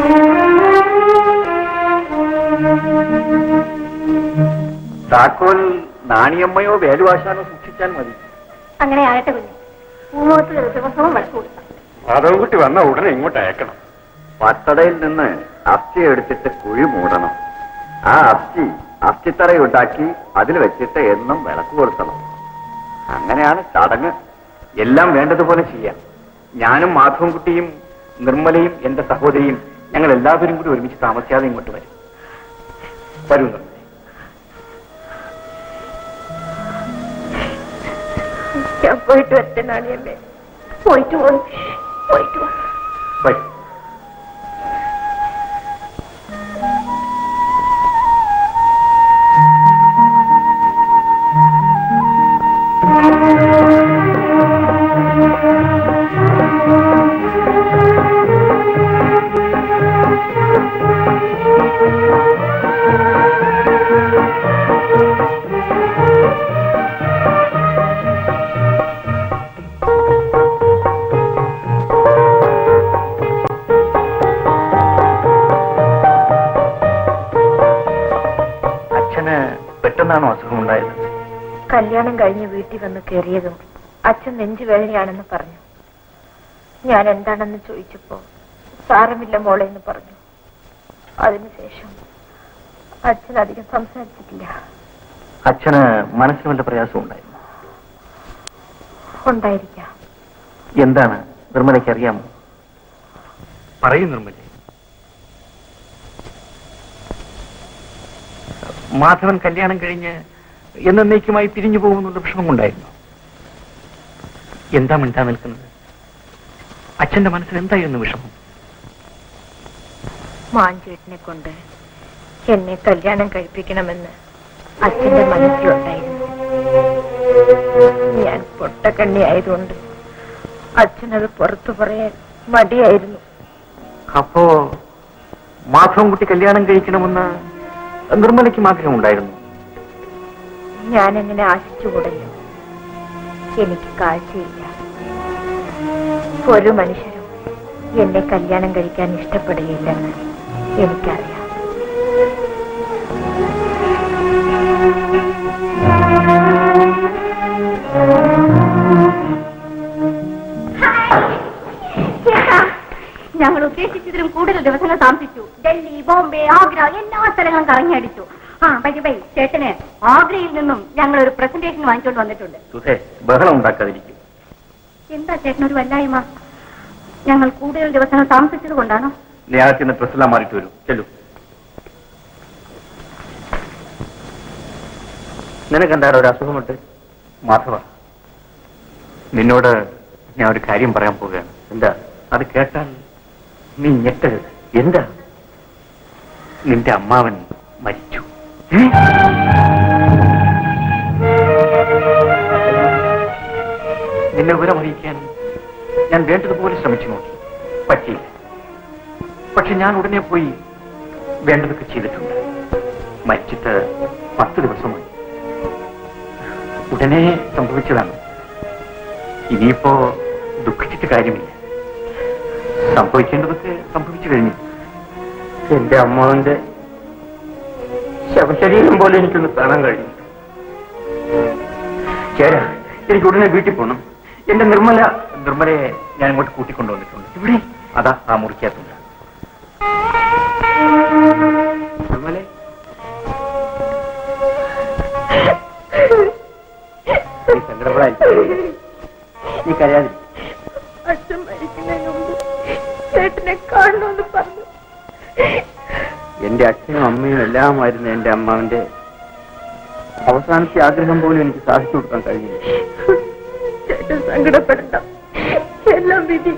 താക്കോൽ നാണിയമ്മയോ വേലുവാശാനോ സൂക്ഷിച്ചാൽ മതി അങ്ങനെ ആകട്ടെ കുഞ്ഞ് മൂന്നോത്ത് ദിവസവും വഴക്ക് കൊടുക്കാം മാധവൻകുട്ടി വന്ന ഉടനെ ഇങ്ങോട്ട് അയക്കണം പത്തടയിൽ നിന്ന് അസ്ഥി എടുത്തിട്ട് കുഴി മൂടണം ആ അസ്ഥി അസ്ഥിത്തറയുണ്ടാക്കി അതിൽ വെച്ചിട്ട് എന്നും വിളക്ക് കൊളുത്തണം അങ്ങനെയാണ് ചടങ്ങ് എല്ലാം വേണ്ടതുപോലെ ചെയ്യാം ഞാനും മാധവൻകുട്ടിയും നിർമ്മലയും എന്റെ സഹോദരിയും ഞങ്ങൾ എല്ലാവരും കൂടി ഒരുമിച്ച് താമസിയാതെ ഇങ്ങോട്ട് വരും വരൂ നിർമ്മല ഞാൻ പോയിട്ട് വരട്ടെ നാണിയമ്മേ പോയിട്ട് പോയി പോയിട്ട് വാ വരൂ അച്ഛന് പെട്ടെന്നാണോ അസുഖം ഉണ്ടായത് കല്യാണം കഴിഞ്ഞ് വീട്ടിൽ വന്ന് കയറിയതും അച്ഛൻ നെഞ്ചുവേദനയാണെന്ന് പറഞ്ഞു ഞാൻ എന്താണെന്ന് ചോദിച്ചപ്പോ സാരമില്ല മോളെ എന്ന് പറഞ്ഞു അതിനുശേഷം അച്ഛൻ അധികം സംസാരിച്ചിട്ടില്ല അച്ഛന് മനസ്സിന് വല്ല പ്രയാസം ഉണ്ടായിരുന്നു ഉണ്ടായിരിക്കാം എന്താണ് നിർമ്മലയ്ക്ക് അറിയാമോ പറയൂ നിർമ്മല മാധവൻ കല്യാണം കഴിഞ്ഞ് എന്നേക്കുമായി പിരിഞ്ഞു പോകുമെന്നുള്ള വിഷമം ഉണ്ടായിരുന്നു എന്താ മിണ്ടാ നിൽക്കുന്നത് അച്ഛന്റെ മനസ്സിൽ എന്തായിരുന്നു വിഷമം മാഞ്ചേട്ടിനെ കൊണ്ട് എന്നെ കല്യാണം കഴിപ്പിക്കണമെന്ന് അച്ഛന്റെ മനസ്സിലുണ്ടായിരുന്നു ഞാൻ പൊട്ടക്കണ്ണി ആയതുകൊണ്ട് അച്ഛനത് പുറത്തു പറയാൻ മടിയായിരുന്നു അപ്പോ മാധവൻകുട്ടി കല്യാണം കഴിക്കണമെന്ന് നിർമ്മലയ്ക്കും ആഗ്രഹം ഉണ്ടായിരുന്നു ഞാൻ എങ്ങനെ ആശിച്ചുകൂടല്ലോ എനിക്ക് കാഴ്ചയില്ല ഒരു മനുഷ്യരും എന്നെ കല്യാണം കഴിക്കാൻ ഇഷ്ടപ്പെടുകയില്ലെന്ന് എനിക്കറിയാം ചേട്ടാ ഞങ്ങൾ ഉദ്ദേശിച്ചതിലും കൂടുതൽ ദിവസങ്ങൾ താമസിച്ചു ഡൽഹി ബോംബെ ആഗ്ര എല്ലാ സ്ഥലങ്ങളും കറങ്ങി അടിച്ചു ആ ബൈ ബൈ ചേട്ടന് ആഗ്രയിൽ നിന്നും ഞങ്ങൾ ഒരു പ്രസന്റേഷൻ വാങ്ങിച്ചുകൊണ്ട് വന്നിട്ടുണ്ട് സുധേ ബഹളം ഉണ്ടാക്കാതിരിക്കും എന്താ ചേട്ടനൊരു വല്ലായ്മ ഞങ്ങൾ കൂടുതൽ ദിവസങ്ങൾ താമസിച്ചത് കൊണ്ടാണോ നീ അകത്ത് ഡ്രസ്സെല്ലാം മാറിയിട്ട് വരും ചെല്ലു നിനക്കെന്താടാ ഒരു അസുഖമുണ്ട് മാധവ നിന്നോട് ഞാൻ ഒരു കാര്യം പറയാൻ പോവുകയാണ് എന്താ അത് കേട്ടാൽ നീ ഞെട്ടരുത് എന്താ നിന്റെ അമ്മാവൻ മരിച്ചു നിന്നെ വിവരം അറിയിക്കാൻ ഞാൻ വേണ്ടതുപോലെ ശ്രമിച്ചു നോക്കി പറ്റിയില്ല പക്ഷെ ഞാൻ ഉടനെ പോയി വേണ്ടതൊക്കെ ചെയ്തിട്ടുണ്ട് മരിച്ചിട്ട് പത്ത് ദിവസമായി ഉടനെ സംഭവിച്ചതാണ് ഇനിയിപ്പോ ദുഃഖിച്ചിട്ട് കാര്യമില്ല സംഭവിക്കേണ്ടതൊക്കെ സംഭവിച്ചു കഴിഞ്ഞു എന്റെ അമ്മാവന്റെ ശവശരീരം പോലെ എനിക്കൊന്ന് കാണാൻ കഴിയും ചേരാ എനിക്ക് ഉടനെ വീട്ടിൽ പോകണം എന്റെ നിർമ്മല നിർമ്മലയെ ഞാൻ ഇങ്ങോട്ട് കൂട്ടിക്കൊണ്ടുവന്നിട്ടുണ്ട് ഇവിടെ അതാ ആ മുറിക്കകത്തുണ്ട് നിർമ്മലെ നീ സങ്കടപ്പെടാതിരിക്കും നീ കരയാതിരി അച്ഛൻ മരിക്കുന്നതിന് മുമ്പ് ചേട്ടനെ കാണണമെന്ന് പറഞ്ഞു എന്റെ അച്ഛനും അമ്മയും എല്ലാമായിരുന്നു എന്റെ അമ്മാവന്റെ അവസാനത്തെ ആഗ്രഹം പോലും എനിക്ക് സാധിച്ചു കൊടുക്കാൻ കഴിഞ്ഞില്ല ചേട്ടൻ സങ്കടപ്പെടണ്ട എല്ലാം വിധി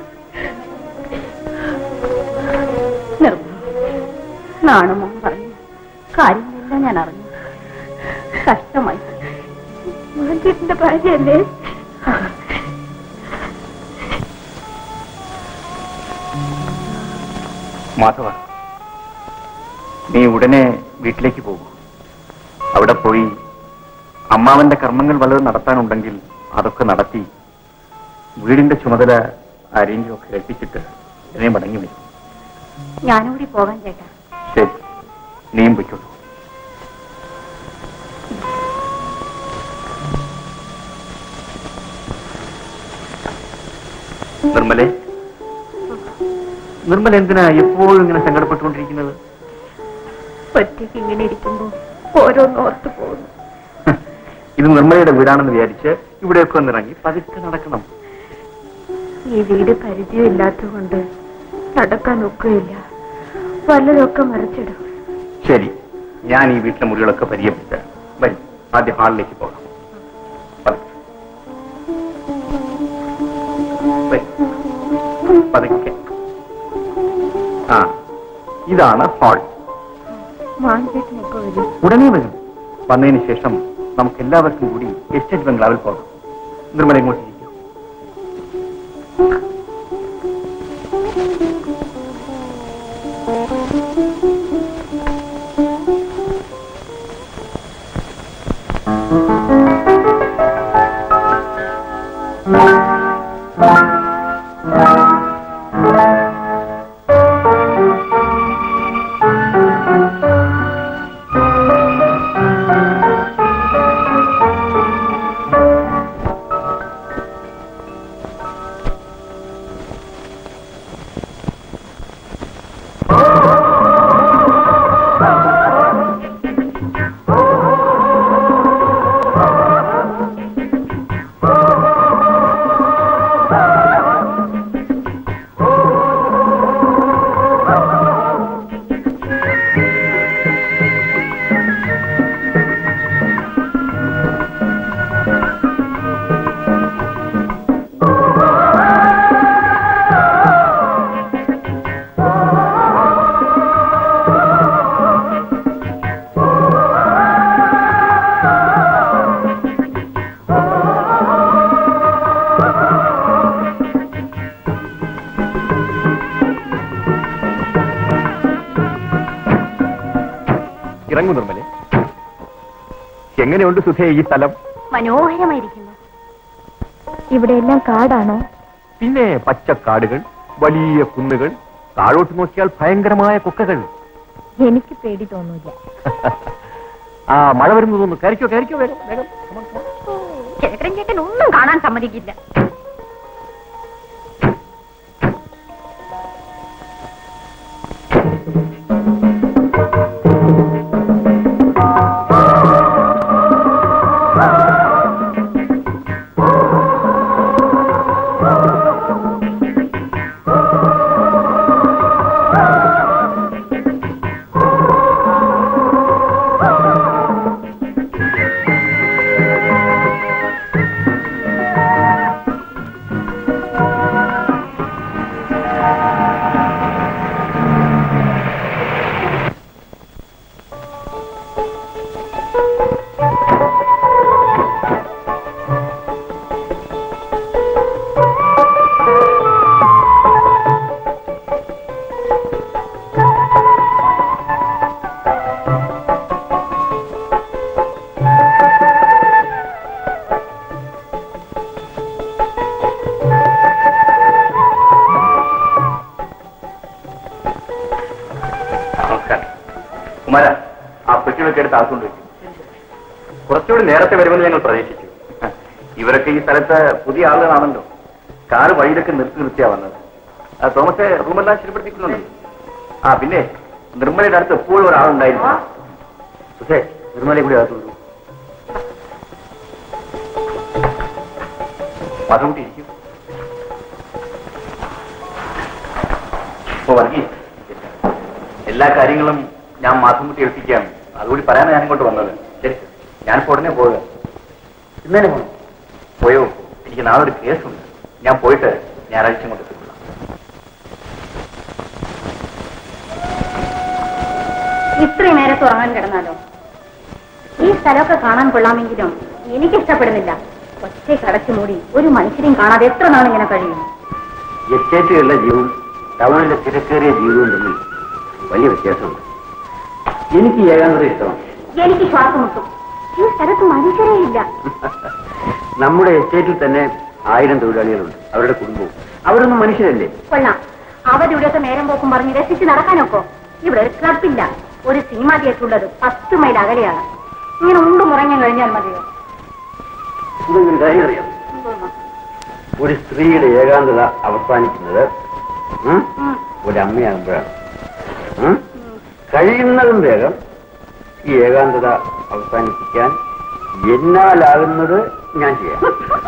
നാണമോ പറഞ്ഞു കാര്യങ്ങളെല്ലാം ഞാൻ അറിഞ്ഞു കഷ്ടമായി മാഞ്ചേട്ടന്റെ ഭാര്യയല്ലേ മാധവ നീ ഉടനെ വീട്ടിലേക്ക് പോകൂ അവിടെ പോയി അമ്മാവന്റെ കർമ്മങ്ങൾ വല്ലതും നടത്താനുണ്ടെങ്കിൽ അതൊക്കെ നടത്തി വീടിന്റെ ചുമതല ആരെങ്കിലും ഒക്കെ ഏൽപ്പിച്ചിട്ട് എന്നെ മടങ്ങി വരും ഞാനുകൂടി പോകാൻ ചേട്ടാ ശരി നീയും പൊയ്ക്കോളൂ നിർമ്മലെ നിർമ്മല എന്തിനാ എപ്പോഴും ഇങ്ങനെ സങ്കടപ്പെട്ടുകൊണ്ടിരിക്കുന്നത് ഒറ്റയ്ക്ക് ഇങ്ങനെ ഇരിക്കുമ്പോ ഓരോന്നോർത്ത് പോകുന്നു ഇത് നിർമ്മലയുടെ വീടാണെന്ന് വിചാരിച്ച് ഇവിടെയൊക്കെ ഒന്നിറങ്ങി പതുക്കെ നടക്കണം ഈ വീട് പരിചയമില്ലാത്തതുകൊണ്ട് നടക്കാൻ ഒക്കുകയില്ല വല്ലതൊക്കെ മറിച്ചിടും ശരി ഞാൻ ഈ വീട്ടിലെ മുറികളൊക്കെ പരിചയപ്പെട്ട വരും ആദ്യം ഹാളിലേക്ക് പോകാം പതുക്കെ. വരൂ. പതുക്കെ ആ ഇതാണ് ഹാൾ മാഞ്ചേട്ടനൊക്കെ വരും ഉടനെ വരും വന്നതിന് ശേഷം നമുക്ക് എല്ലാവർക്കും കൂടി എസ്റ്റേറ്റ് ബംഗ്ലാവിൽ പോകാം നിർമ്മല ഇങ്ങോട്ട് ഇരിക്കൂ ഇറങ്ങു നിർമ്മലെ എങ്ങനെയുണ്ട് സുധേ ഈ സ്ഥലം മനോഹരമായിരിക്കുന്നു ഇവിടെയെല്ലാം കാടാണോ പിന്നെ പച്ചക്കാടുകൾ വലിയ കുന്നുകൾ താഴോട്ട് നോക്കിയാൽ ഭയങ്കരമായ കുക്കകൾ എനിക്ക് പേടി തോന്നൂല ആ മഴ വരുന്നു തോന്നുന്നു കയറിക്കോ കയറിക്കോ വേഗം വേഗം Come on, come on. ചേട്ടൻ ചേട്ടൻ ഒന്നും കാണാൻ സമ്മതിക്കില്ല സാധനങ്ങളൊക്കെ എടുത്ത് അകത്തുകൊണ്ട് വെച്ചു കുറച്ചുകൂടി നേരത്തെ വരുമെന്ന് ഞങ്ങൾ പ്രതീക്ഷിച്ചു ഇവരൊക്കെ ഈ സ്ഥലത്ത് പുതിയ ആളുകളാണല്ലോ കാറ് വഴിയിലൊക്കെ നിർത്തി നിർത്തിയാ വന്നത് ആ, തോമസെ റൂമെല്ലാം ശരിപ്പെടുത്തിക്കുന്നുണ്ട് ആ പിന്നെ നിർമ്മലയുടെ അടുത്ത് എപ്പോഴും ഒരാളുണ്ടായിരുന്നു സുധേ നിർമ്മലയെ കൂടി അകത്ത് വിടൂ അതുകൂട്ടി ഇരിക്കും ഇപ്പൊ വർഗീസ് എല്ലാ കാര്യങ്ങളും ഞാൻ മാസംകുട്ടി എത്തിക്കാം അതുകൂടി പറയാനാണ് ഞാൻ ഇങ്ങോട്ട് വന്നത് ശരി ഞാനിപ്പോ ഉടനെ പോവുക ഇന്നലെ പോകണം പോയോ എനിക്ക് നാളെ ഒരു കേസുണ്ട് ഞാൻ പോയിട്ട് ഞായറാഴ്ച കൊണ്ട് എത്തിക്കൊള്ളാം ഇത്രയും നേരത്തെ ഉറങ്ങാൻ കിടന്നാലോ ഈ സ്ഥലമൊക്കെ കാണാൻ കൊള്ളാമെങ്കിലും എനിക്ക് ഇഷ്ടപ്പെടുന്നില്ല ഒറ്റയ്ക്ക് അടച്ചു മൂടി ഒരു മനുഷ്യരെയും കാണാതെ എത്ര നാൾ ഇങ്ങനെ കഴിയും എസ്റ്റേറ്റുകളുടെ ജീവിതവും ടൗണിലെ തിരക്കേറിയ ജീവിതവും തമ്മിൽ വലിയ വ്യത്യാസമുണ്ട് എനിക്ക് ഏകാന്തത ഇഷ്ടമാണ് എനിക്ക് ശ്വാസം മുട്ടും ഈ സ്ഥലത്ത് മനുഷ്യരേ ഇല്ല നമ്മുടെ എസ്റ്റേറ്റിൽ തന്നെ ആയിരം തൊഴിലാളികളുണ്ട് അവരുടെ കുടുംബവും അവരൊന്നും മനുഷ്യരല്ലേ കൊള്ളാം അവധിയുടെയൊക്കെ നേരം പോക്കും പറഞ്ഞ് രസിച്ച് നടക്കാനൊക്കോ ഇവിടെ ഒരു ക്ലബില്ല ഒരു സിനിമ തിയേറ്റർ ഉള്ളത് പത്ത് മൈൽ അകലെയാണ് ഇങ്ങനെ ഉണ്ടു മുറങ്ങാൻ കഴിഞ്ഞാൽ മതിയോ ഇതൊരു കാര്യം അറിയാം ഒരു സ്ത്രീയുടെ ഏകാന്തത അവസാനിക്കുന്നത് ഉം, ഉം. ഒരമ്മയാകുമ്പോഴാണ് ഉം? കഴിയുന്നതും വേഗം ഈ ഏകാന്തത അവസാനിപ്പിക്കാൻ എന്നാലാകുന്നത് ഞാൻ ചെയ്യാം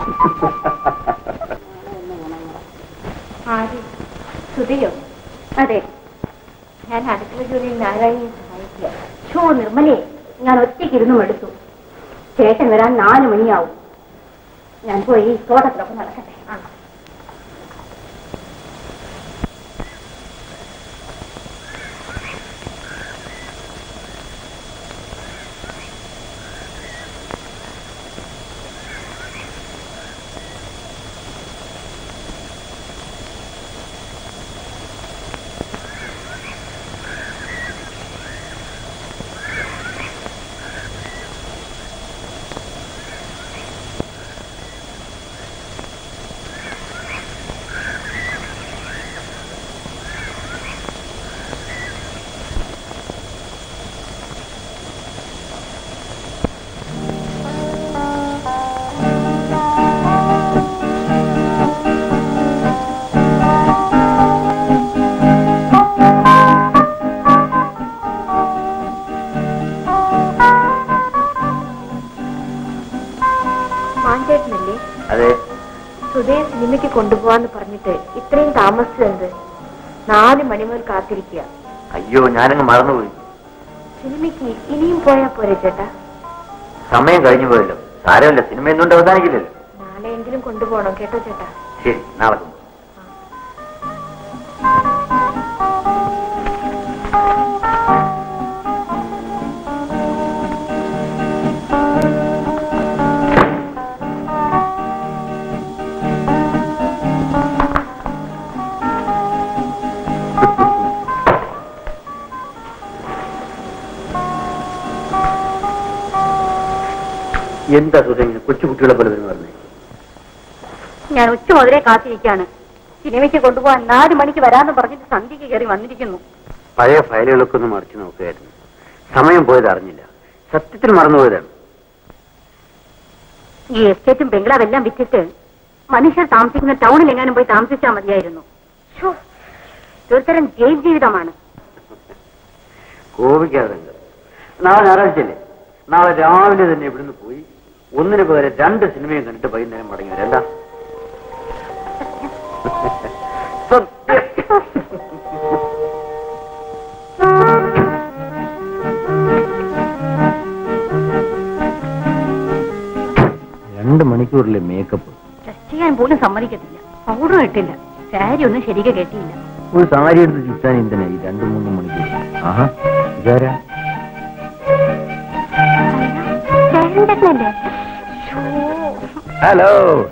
ആര് സുധിയോ അതെ ഞാൻ അടുക്കള ജോലിയിൽ നാരായണിയെ സഹായിക്കുക ഷോ നിർമ്മലേ ഞാൻ ഒറ്റയ്ക്ക് ഇരുന്നും എടുത്തു ചേട്ടൻ വരാൻ നാല് മണിയാവും ഞാൻ പോയി തോട്ടത്തിലൊക്കെ നടക്കട്ടെ ആ മാഞ്ചേട്ടനല്ലേ അതെ സുധയെ സിനിമയ്ക്ക് കൊണ്ടുപോവാന്ന് പറഞ്ഞിട്ട് ഇത്രയും താമസിച്ചെന്ത് നാല് മണി മുതൽ കാത്തിരിക്കുക അയ്യോ ഞാനങ്ങ് മറന്നുപോയി സിനിമയ്ക്ക് ഇനിയും പോയാ പോരെ ചേട്ടാ സമയം കഴിഞ്ഞു പോയല്ലോ സാരമല്ല സിനിമ എന്തുകൊണ്ട് അവസാനിക്കില്ലല്ലോ നാളെയെങ്കിലും കൊണ്ടുപോകണം കേട്ടോ ചേട്ടാ ശരി നാളെ കൊണ്ടുപോകാം. എന്താ സുധ കൊച്ചുകുട്ടികളെ പോലെ വരുന്നു പറഞ്ഞേ ഞാൻ ഉച്ച മുതലേ കാത്തിരിക്കാണ് സിനിമയ്ക്ക് കൊണ്ടുപോകാൻ നാല് മണിക്ക് വരാന്ന് പറഞ്ഞിട്ട് സന്ധ്യക്ക് കയറി വന്നിരിക്കുന്നു പഴയ ഫയലുകളൊക്കെ ഒന്ന് മറിച്ചു നോക്കുകയായിരുന്നു സമയം പോയത് അറിഞ്ഞില്ല സത്യത്തിൽ മറന്നുപോയതാണ് ഈ എസ്റ്റേറ്റും ബംഗ്ലാവെല്ലാം വിറ്റിട്ട് മനുഷ്യർ താമസിക്കുന്ന ടൗണിൽ എങ്ങാനും പോയി താമസിച്ചാൽ മതിയായിരുന്നു ശ്ശോ, ഇതൊരുതരം ജയിൽ ജീവിതമാണ് കോപിക്കാതെ നാളെ ഞായറാഴ്ചയല്ലേ നാളെ രാവിലെ തന്നെ ഇവിടുന്ന് പോയി ഒന്നിന് പകരം രണ്ട് സിനിമയും കണ്ടിട്ട് വൈകുന്നേരം മടങ്ങി വരാം എന്താ സത്യം രണ്ട് മണിക്കൂറിലെ മേക്കപ്പ് ടെസ്റ്റ് ചെയ്യാൻ പോലും സമ്മതിക്കത്തില്ല പൗഡറും ഇട്ടില്ല സാരി ഒന്നും ശരിക്ക് കെട്ടിയില്ല ഒരു സാരി എടുത്ത് ചുറ്റാൻ എന്തിനാ ഈ രണ്ടു മൂന്ന് മണിക്കൂർ ആഹാ ഇതാരാ ചേട്ടനല്ലേ ഹലോ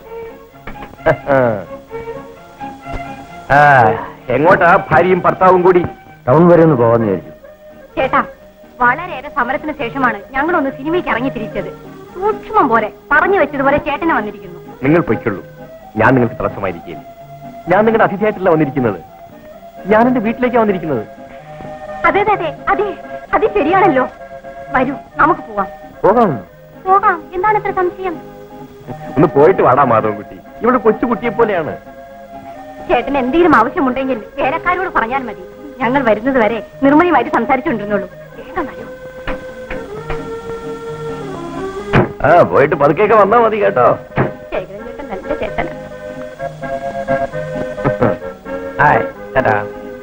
ആ എങ്ങോട്ടാ ഭാര്യയും ഭർത്താവും കൂടി ടൗൺ വരെ ഒന്ന് പോകാന്ന് വിചാരിച്ചു ചേട്ടാ വളരെയേറെ സമരത്തിന് ശേഷമാണ് ഞങ്ങളൊന്ന് സിനിമയ്ക്ക് ഇറങ്ങി തിരിച്ചത് സൂക്ഷ്മം പോലെ പറഞ്ഞു വെച്ചതുപോലെ ചേട്ടനെ വന്നിരിക്കുന്നു നിങ്ങൾ പൊയ്ക്കുള്ളൂ ഞാൻ നിങ്ങൾക്ക് തടസ്സമായിരിക്കുകയില്ല ഞാൻ നിങ്ങളുടെ അതിഥിയായിട്ടല്ല വന്നിരിക്കുന്നത് ഞാൻ എന്റെ വീട്ടിലേക്കാണ് വന്നിരിക്കുന്നത് അതെ അതെ അതെ അതെ അത് ശരിയാണല്ലോ വരൂ നമുക്ക് പോവാം പോകാം പോകാം എന്താണ് ഇത്ര സംശയം ഒന്ന് പോയിട്ട് വാടാ മാധവൻകുട്ടി ഇവിടെ കൊച്ചുകുട്ടിയെ പോലെയാണ് ചേട്ടന് എന്തെങ്കിലും ആവശ്യമുണ്ടെങ്കിൽ വേലക്കാരോട് പറഞ്ഞാൽ മതി ഞങ്ങൾ വരുന്നത് വരെ നിർമ്മലയുമായിട്ട് സംസാരിച്ചുകൊണ്ടിരുന്നുള്ളൂ വേഗം വരൂ ആ പോയിട്ട് പതുക്കെയൊക്കെ വന്നാ മതി കേട്ടോ ശേഖരൻ ചേട്ടൻ നല്ല ചേട്ടനാ ഹായ് ചേട്ടാ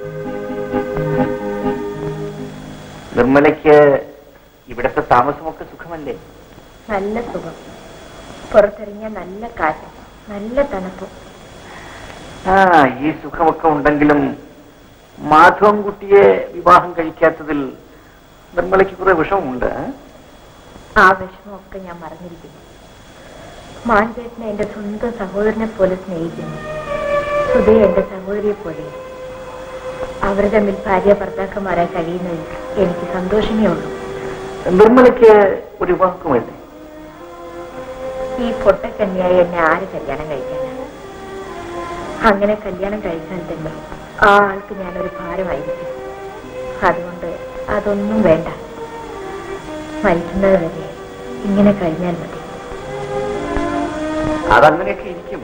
നിർമ്മലയ്ക്ക് ഇവിടത്തെ താമസമൊക്കെ സുഖമല്ലേ നല്ല സുഖം പുറത്തിറങ്ങിയ നല്ല കാറ്റ് നല്ല തണുപ്പും ആ ഈ സുഖമൊക്കെ ഉണ്ടെങ്കിലും മാധവൻകുട്ടിയെ വിവാഹം കഴിക്കാത്തതിൽ നിർമ്മലയ്ക്ക് കുറെ വിഷമമുണ്ട് ഏ? ആ വിഷമമൊക്കെ ഞാൻ മറന്നിരിക്കുന്നു മാൻചേട്ടനെ എന്റെ സ്വന്തം സഹോദരനെ പോലെ സ്നേഹിക്കുന്നു സുധയെ എന്റെ സഹോദരിയെ പോലെ അവർ തമ്മിൽ ഭാര്യ ഭർത്താക്കന്മാരായി കഴിയുന്നതിൽ എനിക്ക് സന്തോഷമേ ഉള്ളൂ നിർമ്മലയ്ക്ക് ഒരു വിവാഹമല്ലേ ഈ പൊട്ടക്കന്യായി എന്നെ ആര് കല്യാണം കഴിക്കാനാണ് അങ്ങനെ കല്യാണം കഴിച്ചാൽ തന്നെ ആ ആൾക്ക് ഞാനൊരു ഭാരമായിരിക്കും അതുകൊണ്ട് അതൊന്നും വേണ്ട മരിക്കുന്നത് വരെ ഇങ്ങനെ കഴിഞ്ഞാൽ മതി അതങ്ങനെയൊക്കെ ഇരിക്കും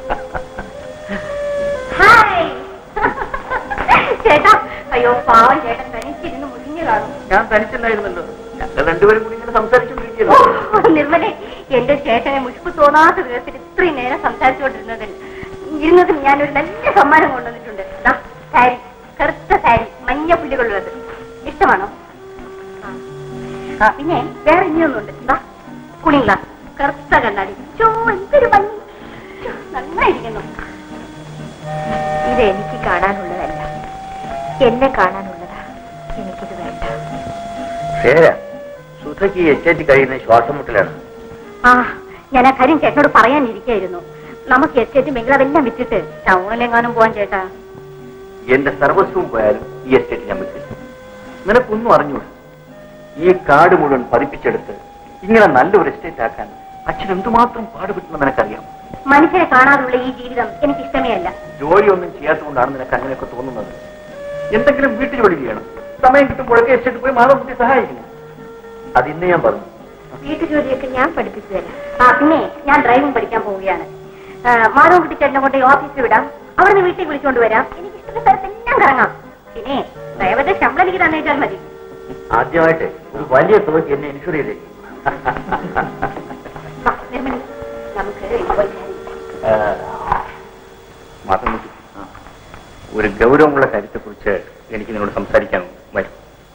ഹായ് ചേട്ടാ അയ്യോ പാവം ചേട്ടൻ തനിച്ചിരുന്ന് മുറിഞ്ഞു കാണും ഞാൻ തനിച്ചല്ലായിരുന്നല്ലോ ഞങ്ങൾ രണ്ടുപേരും കൂടി ഇങ്ങനെ സംസാരിച്ചുകൊണ്ടിരിക്കുകയല്ലോ ഓ, നിർമ്മലേ എന്റെ ചേട്ടനെ മുഷ്പ് തോന്നാത്ത വിധത്തിൽ ഇത്രയും നേരം സംസാരിച്ചുകൊണ്ടിരുന്നതിൽ ഇരുന്നതിൽ ഞാനൊരു നല്ല സമ്മാനം കൊണ്ടുവന്നിട്ടുണ്ട് ദാ, സാരി കറുത്ത സാരി മഞ്ഞ പുല്ലുകളുള്ളത് ഇഷ്ടമാണോ ആ പിന്നെ വേറെ ഇനിയൊന്നുണ്ട് ദാ, കുണി ഗ്ലാസ് കറുത്ത കണ്ണാടി ചോ എന്തൊരു ഭംഗി ഛോ, നന്നായിരിക്കുന്നു ഇത് എനിക്ക് കാണാനുള്ളതല്ല എന്നെ കാണാനുള്ളതാ എനിക്കിത് വേണ്ട ശരിയാ സുധയ്ക്ക് ഈ എസ്റ്റേറ്റ് കഴിയുന്ന ശ്വാസം മുട്ടലാണ് ആ ഞാൻ ആ കാര്യം ചേട്ടനോട് പറയാനിരിക്കായിരുന്നു നമുക്ക് എസ്റ്റേറ്റ് ബംഗ്ലാവെല്ലാം വിറ്റിട്ട് ടൗണിലെങ്ങാനും പോവാൻ ചേട്ടാ എന്റെ സർവസ്വവും പോയാലും ഈ എസ്റ്റേറ്റ് ഞാൻ വിട്ടില്ല നിനക്കൊന്നും അറിഞ്ഞൂടാ ഈ കാട് മുഴുവൻ പതിപ്പിച്ചെടുത്ത് ഇങ്ങനെ നല്ലൊരു എസ്റ്റേറ്റ് ആക്കാൻ അച്ഛൻ എന്തുമാത്രം പാടുപെട്ടെന്ന് നിനക്കറിയാം മനുഷ്യരെ കാണാതുള്ള ഈ ജീവിതം എനിക്ക് ഇഷ്ടമേ അല്ല ജോലിയൊന്നും ചെയ്യാത്തതുകൊണ്ടാണ് നിനക്ക് അങ്ങനെയൊക്കെ തോന്നുന്നത് എന്തെങ്കിലും വീട്ടിൽ ജോലി ചെയ്യണം സമയം കിട്ടുമ്പോഴൊക്കെ എസ്റ്റേറ്റ് പോയി മാധവക്കുട്ടി സഹായിക്കണം അത് ഇന്ന് ഞാൻ പറഞ്ഞു വീട്ടുജോലിയൊക്കെ ഞാൻ പഠിപ്പിച്ചു തരാം ആ പിന്നെ ഞാൻ ഡ്രൈവിംഗ് പഠിക്കാൻ പോവുകയാണ് ആ, മാധവൻകുട്ടി ചേട്ടനെ കൊണ്ട് ഓഫീസിൽ വിടാം അവിടുന്ന് വീട്ടിൽ വിളിച്ചോണ്ട് വരാം എനിക്ക് ഇഷ്ടപ്പെട്ട സ്ഥലത്തെല്ലാം കറങ്ങാം പിന്നെ ഡ്രൈവറുടെ ശമ്പളം എനിക്ക് തന്നേച്ചാൽ മതി ആദ്യമായിട്ട് ഒരു വലിയ തുകയ്ക്ക് എന്നെ ഇൻഷുർ ചെയ്തേ വാ, നിർമ്മലി നമുക്ക് പോയി കാര്യം മാധവക്കുട്ടി ഒരു ഗൗരവമുള്ള കാര്യത്തെക്കുറിച്ച് എനിക്ക് നിന്നോട് സംസാരിക്കാൻ വരും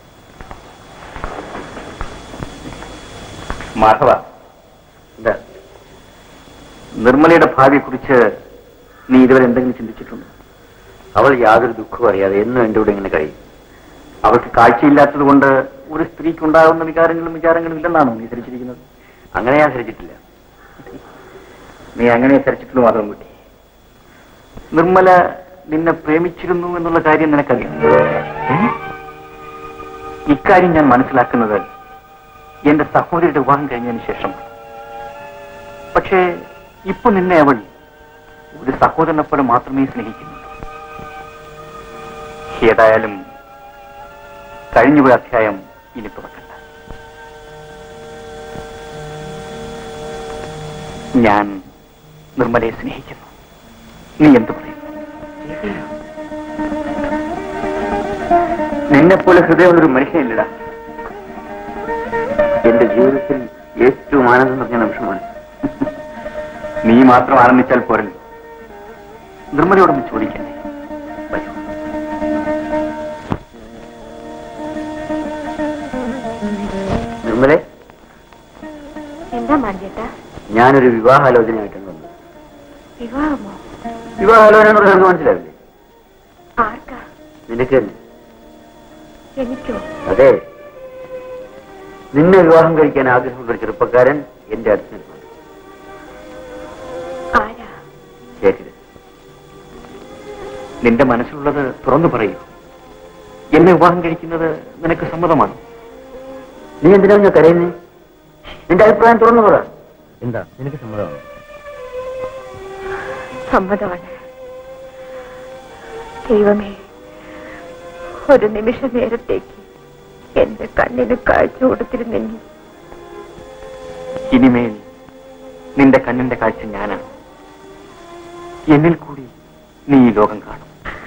മാധവ എന്താ നിർമ്മലയുടെ ഭാവിയെക്കുറിച്ച് നീ ഇതുവരെ എന്തെങ്കിലും ചിന്തിച്ചിട്ടുണ്ടോ അവൾ യാതൊരു ദുഃഖവും അറിയാതെ എന്നും എൻ്റെ കൂടെ ഇങ്ങനെ കഴിയും അവൾക്ക് കാഴ്ചയില്ലാത്തത് കൊണ്ട് ഒരു സ്ത്രീക്ക് ഉണ്ടാകുന്ന വികാരങ്ങളും വിചാരങ്ങളും ഇല്ലെന്നാണോ നീ ധരിച്ചിരിക്കുന്നത് അങ്ങനെ ഞാൻ ധരിച്ചിട്ടില്ല നീ അങ്ങനെ ധരിച്ചിട്ടുള്ളൂ മാധവൻകുട്ടി നിർമ്മല നിന്നെ പ്രേമിച്ചിരുന്നു എന്നുള്ള കാര്യം നിനക്കറിയാം ഏ? ഇക്കാര്യം ഞാൻ മനസ്സിലാക്കുന്നത് എന്റെ സഹോദരിയുടെ വിവാഹം കഴിഞ്ഞതിന് ശേഷം പക്ഷേ ഇപ്പൊ നിന്നെ അവൾ ഒരു സഹോദരനെ പോലെ മാത്രമേ സ്നേഹിക്കുന്നുള്ളൂ ഏതായാലും കഴിഞ്ഞുപോയ അധ്യായം ഇനി തുറക്കണ്ട ഞാൻ നിർമ്മലയെ സ്നേഹിക്കുന്നു നീ എന്തു പറയും നിന്നെ പോലെ ഹൃദയമുള്ളൊരു മനുഷ്യനില്ലടാ എന്റെ ജീവിതത്തിൽ ഏറ്റവും ആനന്ദം നിറഞ്ഞ നിമിഷമാണ് നീ മാത്രം ആനന്ദിച്ചാൽ പോരല്ലോ നിർമ്മലയോടൊന്ന് ചോദിക്കണ്ടേ വരൂ നിർമ്മലെ എന്താ മാൻചേട്ടാ ഞാനൊരു വിവാഹാലോചനയായിട്ടാണ് വന്നത് വിവാഹമോ വിവാഹാലോചന എന്ന് പറഞ്ഞാൽ മനസ്സിലാവില്ലേ ആർക്കാ നിനക്ക് തന്നെ എനിക്കോ അതെ നിന്നെ വിവാഹം കഴിക്കാൻ ആഗ്രഹമുള്ള ഒരു ചെറുപ്പക്കാരൻ എന്റെ അടുത്ത് നിൽക്കുന്നു ആരാ ശേഖരൻ നിന്റെ മനസ്സിലുള്ളത് തുറന്നു പറയൂ എന്നെ വിവാഹം കഴിക്കുന്നത് നിനക്ക് സമ്മതമാണ് നീ എന്തിനാ ഞാൻ കരയുന്നേ നിന്റെ അഭിപ്രായം തുറന്നു പറ എന്താ നിനക്ക് സമ്മതമാണ് സമ്മതമാണ് ദൈവമേ ഒരു നിമിഷ നേരത്തേക്ക് എന്റെ കണ്ണിന് കാഴ്ച കൊടുത്തിരുന്നെങ്കിൽ ഇനിമേൽ നിന്റെ കണ്ണിന്റെ കാഴ്ച ഞാനാണ് എന്നിൽ കൂടി നീ ഈ ലോകം കാണും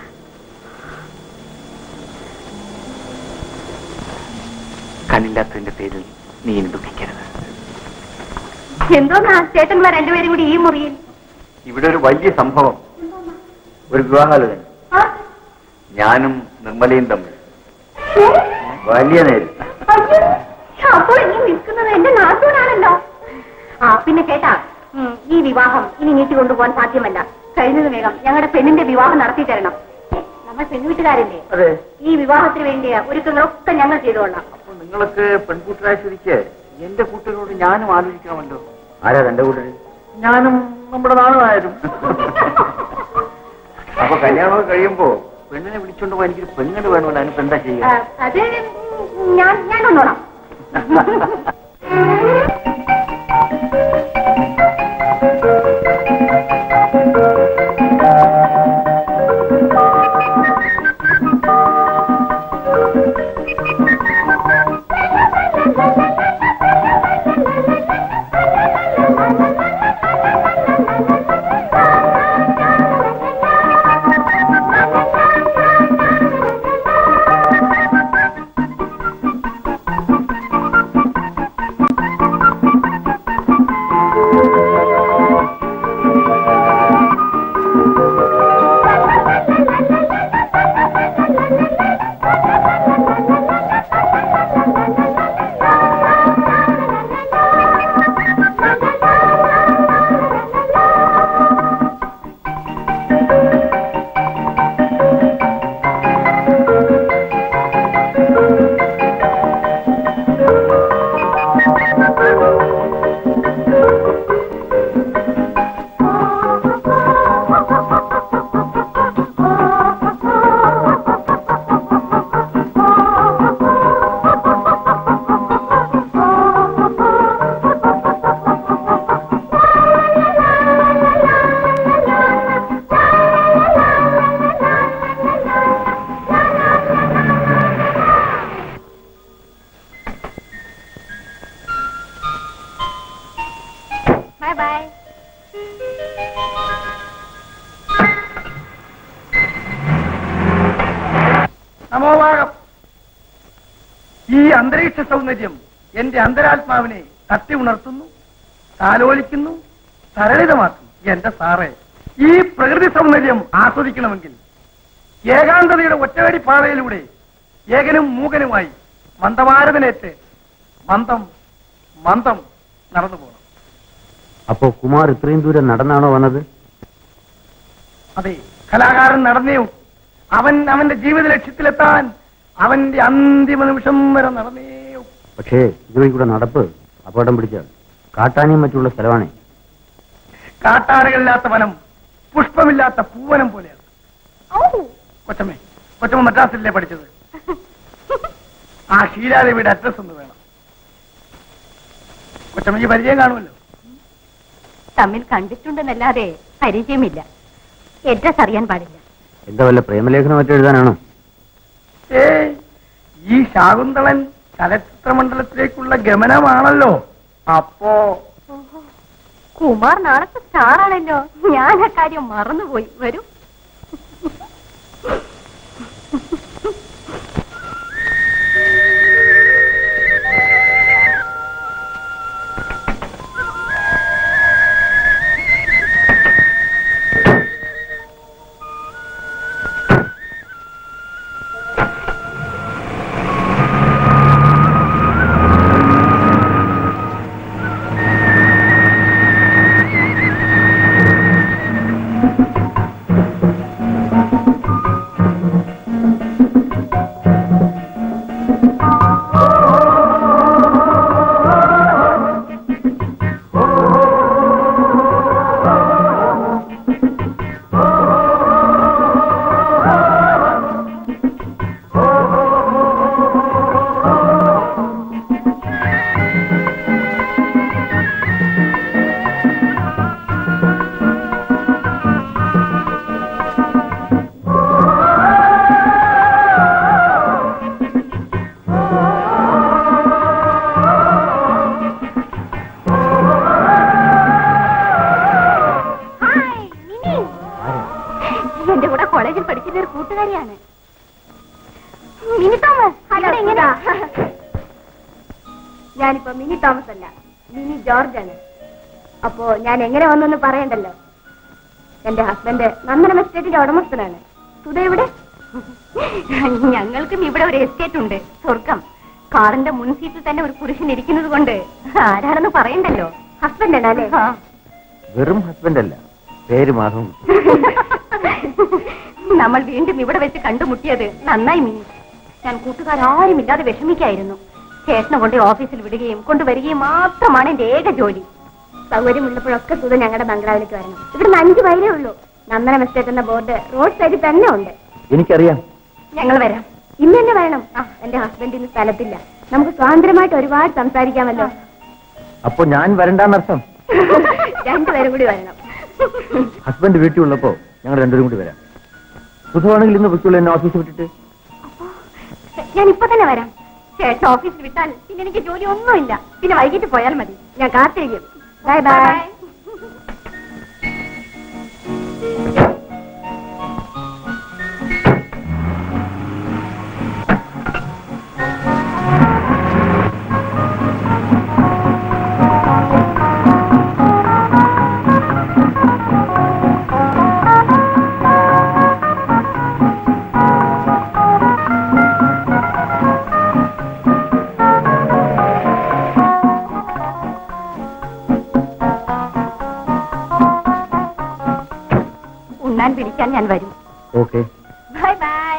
കണ്ണില്ലാത്തതിന്റെ പേരിൽ നീ ഇനി ദുഃഖിക്കരുത് എന്തോന്നാ ചേട്ടന്മാർ രണ്ടുപേരും കൂടി ഈ മുറിയിൽ ഇവിടെ ഒരു വലിയ സംഭവം ഒരു വിവാഹാലോചന ആ? ഞാനും നിർമ്മലയും തമ്മിൽ വലിയ നേരം അയ്യോ, അപ്പോൾ ഈ നിൽക്കുന്നത് എന്റെ നാട്ടൂരാണല്ലോ ആ പിന്നെ കേട്ടാ ഉം, ഈ വിവാഹം ഇനി നീട്ടിക്കൊണ്ടുപോകാൻ സാധ്യമല്ല കഴിഞ്ഞത് വേഗം ഞങ്ങളുടെ പെണ്ണിന്റെ വിവാഹം നടത്തി തരണം നമ്മൾ പെൺവീട്ടുകാരല്ലേ അതെ ഈ വിവാഹത്തിന് വേണ്ടിയ ഒരുക്കങ്ങളൊക്കെ ഞങ്ങൾ ചെയ്തുകൊള്ളാം അപ്പൊ നിങ്ങൾക്ക് പെൺകൂട്ടരായ സ്ഥിതിക്ക് എന്റെ കൂട്ടരോട് ഞാനും ആലോചിക്കണമല്ലോ ആരാ തന്റെ കൂട്ടര് ഞാനും നമ്മുടെ നാളുമായാലും അപ്പൊ കല്യാണമൊക്കെ കഴിയുമ്പോ പെണ്ണിനെ വിളിച്ചോണ്ട് പോകാൻ എനിക്കൊരു പെണ്ണിന് വേണമല്ലോ അതിനിപ്പോ എന്താ ആ, ചെയ്യുക അത് ഞാൻ ഞാൻ വന്നോളാം ബൈ ബൈ നമോഭാഗം ഈ അന്തരീക്ഷ സൗന്ദര്യം എന്റെ അന്തരാത്മാവിനെ തട്ടി ഉണർത്തുന്നു താലോലിക്കുന്നു സരളിതമാക്കുന്നു എന്റെ സാറേ ഈ പ്രകൃതി സൗന്ദര്യം ആസ്വദിക്കണമെങ്കിൽ ഏകാന്തതയുടെ ഒറ്റവടി പാതയിലൂടെ ഏകനും മൂകനുമായി മന്ദമാരതനേറ്റ് മന്ദം മന്ദം നടന്നു പോകണം അപ്പോ കുമാർ ഇത്രയും ദൂരം നടന്നാണോ വന്നത് അതെ കലാകാരൻ നടന്നേ അവൻ അവന്റെ ജീവിത ലക്ഷ്യത്തിലെത്താൻ അവന്റെ അന്തിമ നിമിഷം വരെ നടന്നേ പക്ഷേ ഇതുവഴി കൂടെ നടപ്പ് അപകടം പിടിച്ച കാട്ടാനിയും മറ്റുള്ള സ്ഥലമാണേ കാട്ടാനകളില്ലാത്ത വനം പുഷ്പമില്ലാത്ത പൂവനം പോലെയാണ് കൊച്ചമ്മേ കൊച്ചമ്മ മദ്രാസിലല്ലേ പഠിച്ചത് ആ ശീലാദേവിയുടെ അഡ്രസ് ഒന്ന് വേണം കൊച്ചമ്മയ്ക്ക് പരിചയം കാണുമല്ലോ തമ്മിൽ കണ്ടിട്ടുണ്ടെന്നല്ലാതെ പരിചയമില്ല അഡ്രസ് അറിയാൻ പാടില്ല എന്താ വല്ല പ്രേമലേഖനം മറ്റും എഴുതാനാണോ ഏ ഈ ശാകുന്തളൻ ചലച്ചിത്രമണ്ഡലത്തിലേക്കുള്ള ഗമനമാണല്ലോ അപ്പോ കുമാർ നാളത്തെ സ്റ്റാറാണല്ലോ ഞാൻ ആ കാര്യം മറന്നുപോയി വരൂ കൂട്ടുകാരിയാണ് മിനി തോമസ് ഇവിടെ എങ്ങനെ ഞാനിപ്പോ മിനി തോമസ് അല്ല മിനി ജോർജ് ആണ് അപ്പോ ഞാൻ എങ്ങനെ വന്നെന്ന് പറയണ്ടല്ലോ എന്റെ ഹസ്ബൻഡ് നന്ദനം എസ്റ്റേറ്റിന്റെ ഉടമസ്ഥനാണ് സുധ എവിടെ ഞങ്ങൾക്കും ഇവിടെ ഒരു എസ്റ്റേറ്റ് ഉണ്ട് സ്വർഗം കാറിന്റെ മുൻ സീറ്റിൽ തന്നെ ഒരു പുരുഷൻ ഇരിക്കുന്നത് കൊണ്ട് ആരാണെന്ന് പറയണ്ടല്ലോ ഹസ്ബൻഡ് ആണ് അല്ലേ വെറും ഹസ്ബൻഡ് അല്ല പേര് മാധവൻ നമ്മൾ വീണ്ടും ഇവിടെ വെച്ച് കണ്ടുമുട്ടിയത് നന്നായി മിനി ഞാൻ കൂട്ടുകാരും ഇല്ലാതെ വിഷമിക്കായിരുന്നു ചേട്ടനെ കൊണ്ട് ഓഫീസിൽ വിടുകയും കൊണ്ടുവരികയും മാത്രമാണ് എന്റെ ഏക ജോലി സൗകര്യമുള്ളപ്പോഴൊക്കെ സുധ ഞങ്ങളുടെ ബംഗ്ലാവിലേക്ക് വരണം ഇവിടുന്ന് അഞ്ചു പേരേ ഉള്ളൂ നന്ദനം എസ്റ്റേറ്റ് എന്ന ബോർഡ് റോഡ് സൈഡിൽ തന്നെ ഉണ്ട് എനിക്കറിയാം ഞങ്ങൾ വരാം ഇന്ന് തന്നെ വരണം ആ എന്റെ ഹസ്ബൻഡ് ഇന്ന് സ്ഥലത്തില്ല നമുക്ക് സ്വാതന്ത്ര്യമായിട്ട് ഒരുപാട് സംസാരിക്കാമല്ലോ അപ്പൊ ഞാൻ വരണ്ടെന്നർത്ഥം രണ്ടുപേരും കൂടി വരണം ഹസ്ബൻഡ് വീട്ടിൽ ഉള്ളപ്പോ ഞങ്ങൾ രണ്ടുപേരും കൂടി വരാം സുഖമാണെങ്കിൽ ഇന്ന് പൊയ്ക്കുള്ളൂ എന്നെ ഓഫീസിൽ വിട്ടിട്ട് ഞാൻ ഇപ്പൊ തന്നെ വരാം ചേട്ടൻ ഓഫീസിൽ വിട്ടാൽ പിന്നെ എനിക്ക് ജോലി ഒന്നുമില്ല പിന്നെ വൈകിട്ട് പോയാൽ മതി ഞാൻ കാത്തിരിക്കും ബൈ ബൈ ഉണ്ണാൻ പിടിക്കാൻ ഞാൻ വരും ഓക്കെ ബൈ ബൈ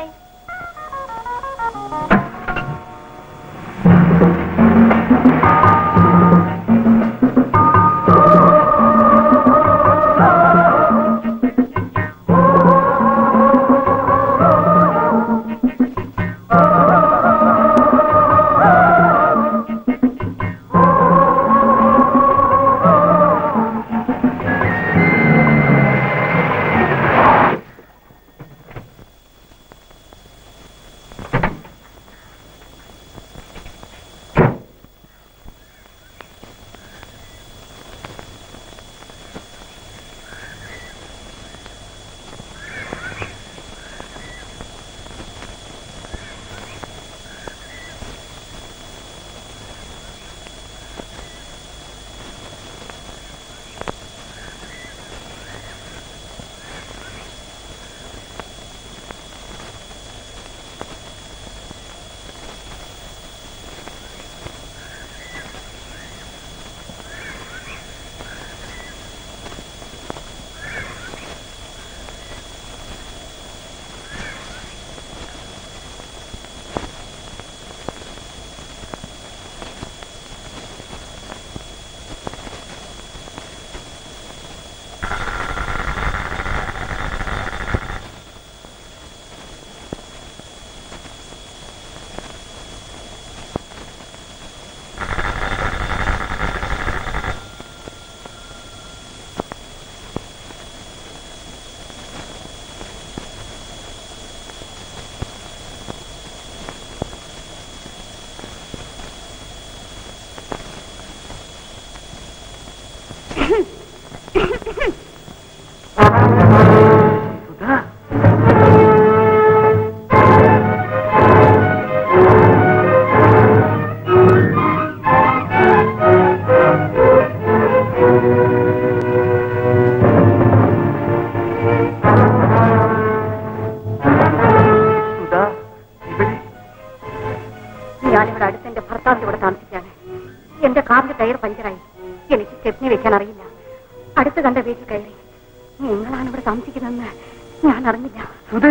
ഞാനിവിടെ അടുത്ത് എന്റെ ഭർത്താവിന്റെ ഇവിടെ താമസിക്കാണ് എന്റെ കാറിന്റെ ടയർ പഞ്ചറായി എനിക്ക് സ്റ്റെപ്നി വെക്കാൻ അറിയില്ല അടുത്ത് കണ്ട വീട്ടിൽ കയറി നിങ്ങളാണ് ഇവിടെ താമസിക്കുന്നതെന്ന് ഞാൻ അറിഞ്ഞില്ല സുധേ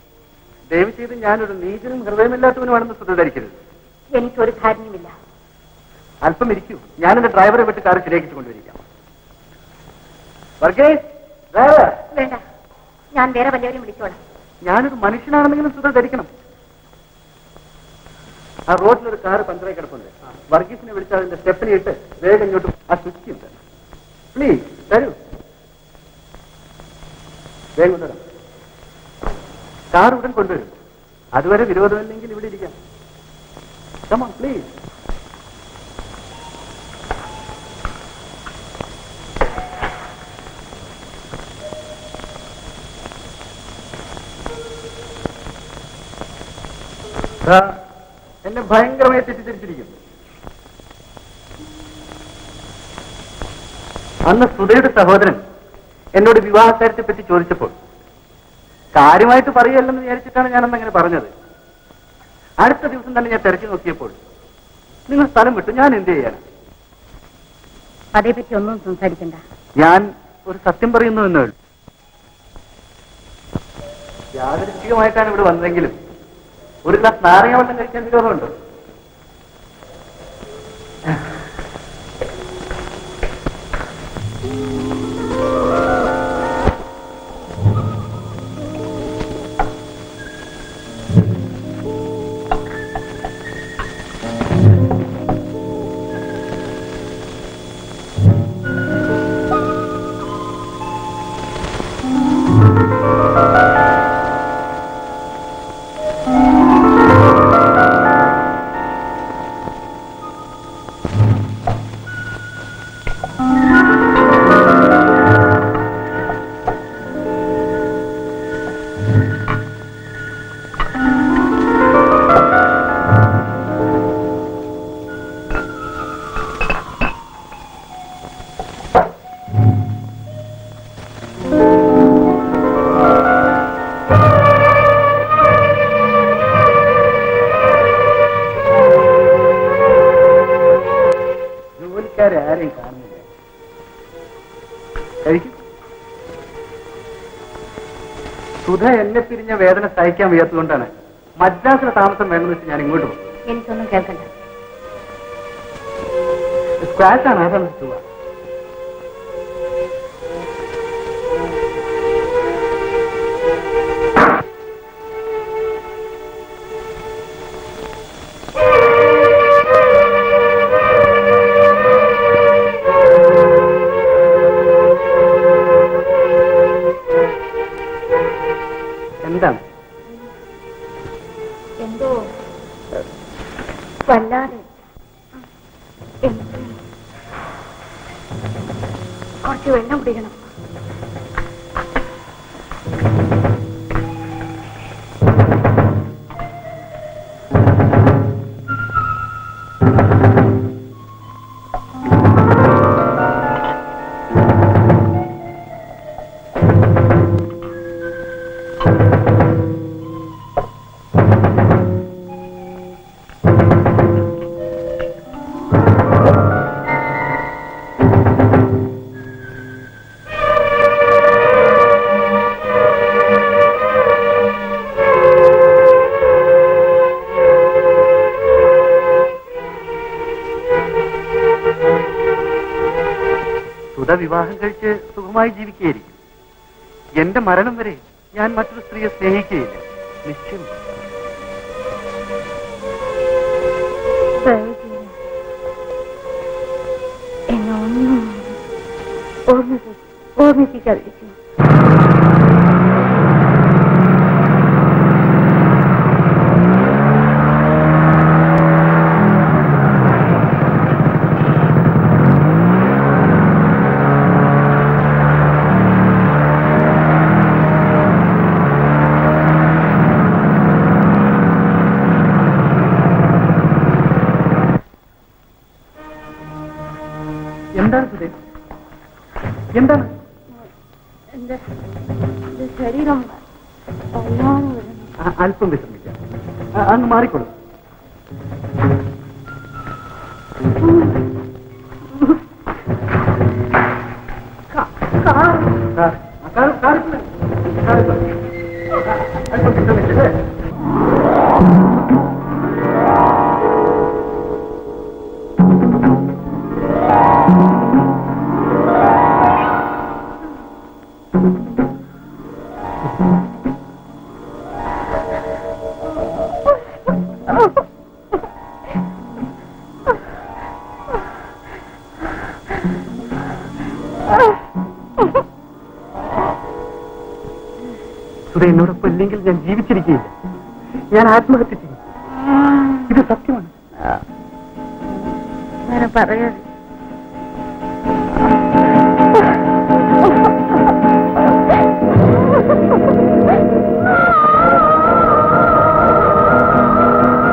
ദയവ് ചെയ്ത് ഞാനൊരു നീചനും ഹൃദയമില്ലാത്തവനുമാണെന്ന് സുധ ധരിക്കരുത് എനിക്കൊരു ധാരണയുമില്ല അല്പം ഇരിക്കൂ ഞാൻ എന്റെ ഡ്രൈവറെ വിട്ട് കാർ ശരിയാക്കിച്ചു കൊണ്ടുവരിക്കാം വർഗേഷ് ഡ്രൈവർ വേണ്ട ഞാൻ വേറെ വല്ലവരും വിളിച്ചോളാം ഞാനൊരു മനുഷ്യനാണെന്നെങ്കിലും സുധ ധരിക്കണം ആ റോഡിലൊരു കാറ് പഞ്ചറായി കിടപ്പുണ്ട് വർഗീസിനെ വിളിച്ചാൽ അതിന്റെ സ്റ്റെപ്പിനെ ഇട്ട് വേഗം ഇങ്ങോട്ട് ആ സ്വിച്ച് ഉണ്ട് പ്ലീസ് തരൂ വേഗം കൊണ്ടുവരാം കാർ ഉടൻ കൊണ്ടുവരും അതുവരെ വിരോധമില്ലെങ്കിൽ ഇവിടെ ഇരിക്കാം കമാ പ്ലീസ് സുധ എന്നെ ഭയങ്കരമായി തെറ്റിദ്ധരിച്ചിരിക്കുന്നു അന്ന് സുധയുടെ സഹോദരൻ എന്നോട് വിവാഹക്കാര്യത്തെ പറ്റി ചോദിച്ചപ്പോൾ കാര്യമായിട്ട് പറയല്ലെന്ന് വിചാരിച്ചിട്ടാണ് ഞാനന്ന് അങ്ങനെ പറഞ്ഞത് അടുത്ത ദിവസം തന്നെ ഞാൻ തിരക്കി നോക്കിയപ്പോൾ നിങ്ങൾ സ്ഥലം വിട്ടു ഞാൻ എന്ത് ചെയ്യാനാ അതേപറ്റി ഒന്നും സംസാരിക്കണ്ട ഞാൻ ഒരു സത്യം പറയുന്നു എന്നേ ഉള്ളൂ യാദൃശ്ചികമായിട്ടാണ് ഇവിടെ വന്നതെങ്കിലും ഒരു ഗ്ലാസ് നാരങ്ങ വെള്ളം കഴിക്കാൻ വിരോധമുണ്ടോ ജോലിക്കാരെ ആരെയും കാണുന്നില്ല കഴിക്കും സുധ എന്നെ പിരിഞ്ഞ വേദന സഹിക്കാൻ വയ്യാത്തതുകൊണ്ടാണ് മദ്രാസിലെ താമസം വേണമെന്ന് വെച്ച് ഞാൻ ഇങ്ങോട്ട് പോകും എനിക്കൊന്നും കേൾക്കണ്ട സ്ക്രാച്ച് ആണ് അതാണ് സുഖ എന്താണ് എന്തോ വല്ലാതെ എനിക്ക് കുറച്ച് വെള്ളം കുടിക്കണം സുധ വിവാഹം കഴിച്ച് സുഖമായി ജീവിക്കുകയായിരിക്കും എന്റെ മരണം വരെ ഞാൻ മറ്റൊരു സ്ത്രീയെ സ്നേഹിക്കുകയില്ല നിശ്ചയം ദയവ് ചെയ്ത് എന്നെ ഒന്നും ഓർമ്മിപ്പി ഓർമ്മിപ്പിക്കാതിരിക്കും എന്താണ് സുധേ എന്താണ് എന്റെ എന്റെ ശരീരം വല്ലാതെ വരുന്നു ആ, അല്പം വിശ്രമിക്കാം ആ, അങ്ങ് മാറിക്കൊള്ളു കാ- കാർ കാർ ആ, കാർ കാറിപ്പില്ല കാറിപ്പില്ല ആ, അല്പം വിശ്രമിച്ചല്ലേ സുധ എന്നോടൊപ്പം ഇല്ലെങ്കിൽ ഞാൻ ജീവിച്ചിരിക്കുകയില്ല ഞാൻ ആത്മഹത്യ ചെയ്യും ഇത് സത്യമാണ് അങ്ങനെ പറയാതെ ആ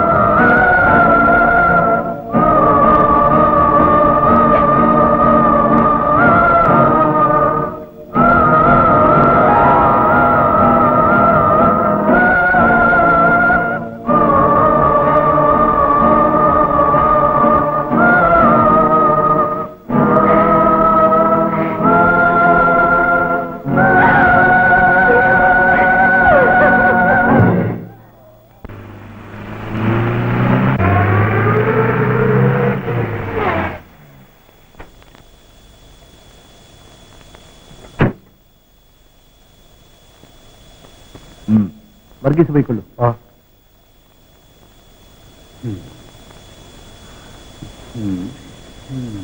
വർഗീസ് പോയിക്കൊള്ളൂ ആ ഉം. ഉം. ഉം.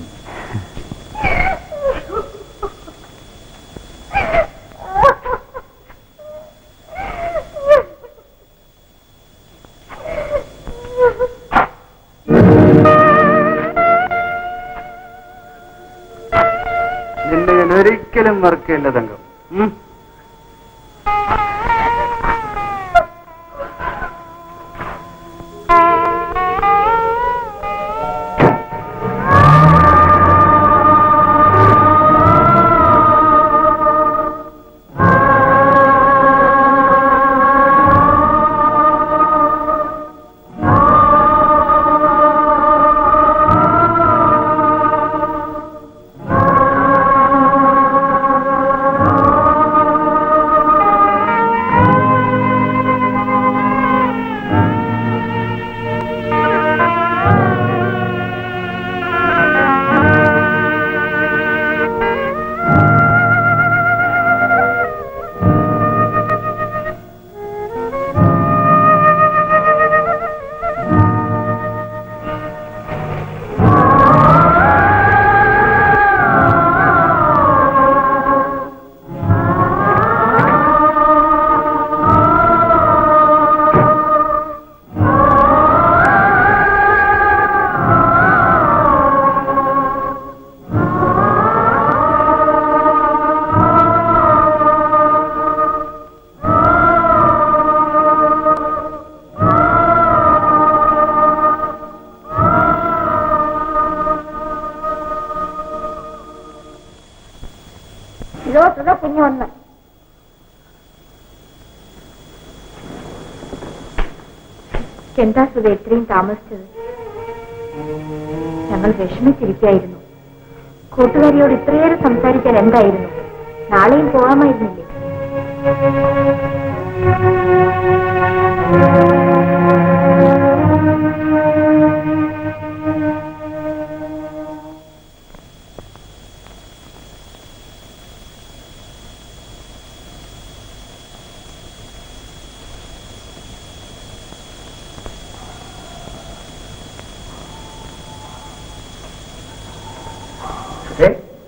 നിന്നെ ഞാൻ ഒരിക്കലും മറക്കില്ല തങ്കം ഉം? ഇതോ തുക കുഞ്ഞു വന്ന് എന്താ സുധ എത്രയും താമസിച്ചത് ഞങ്ങൾ വിഷമിച്ചിരിക്കായിരുന്നു കൂട്ടുകാരിയോട് ഇത്രയേറെ സംസാരിക്കാൻ എന്തായിരുന്നു നാളെയും പോകാമായിരുന്നില്ലേ ഏ?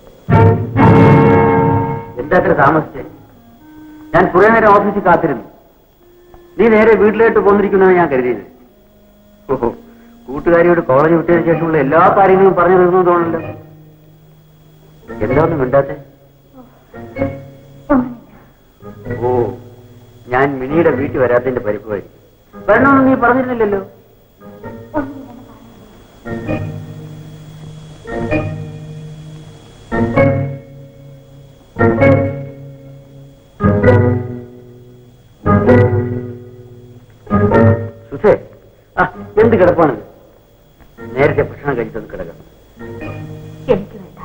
എന്താ അത്ര താമസിച്ചേ ഞാൻ കുറെ നേരം ഓഫീസിൽ കാത്തിരുന്നു നീ നേരെ വീട്ടിലോട്ട് പോന്നിരിക്കുമെന്നാണ് ഞാൻ കരുതിയത് ഓഹോ കൂട്ടുകാരിയോട് കോളേജ് വിട്ടതിന് ശേഷമുള്ള എല്ലാ കാര്യങ്ങളും പറഞ്ഞു തീർന്നു തോന്നല്ലോ എന്താ ഒന്നും മിണ്ടാത്തെ ഓ ഞാൻ മിനിയുടെ വീട്ടിൽ വരാത്തതിന്റെ പരിപ്പായിരിക്കും വരണമെന്ന് നീ പറഞ്ഞിരുന്നില്ലല്ലോ സുധേ ആ എന്ത് കിടപ്പാണ് നേരത്തെ ഭക്ഷണം കഴിച്ചത് കിടക്കാം എനിക്ക് വേണ്ട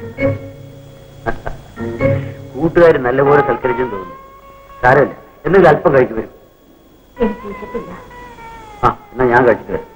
കൂട്ടുകാർ നല്ലപോലെ സൽക്കരിച്ചെന്ന് തോന്നുന്നു സാരമില്ല എന്തെങ്കിലും അല്പം കഴിച്ചു വരും എനിക്ക് വിശപ്പില്ല ആ എന്നാ ഞാൻ കഴിച്ചിട്ട് വരാം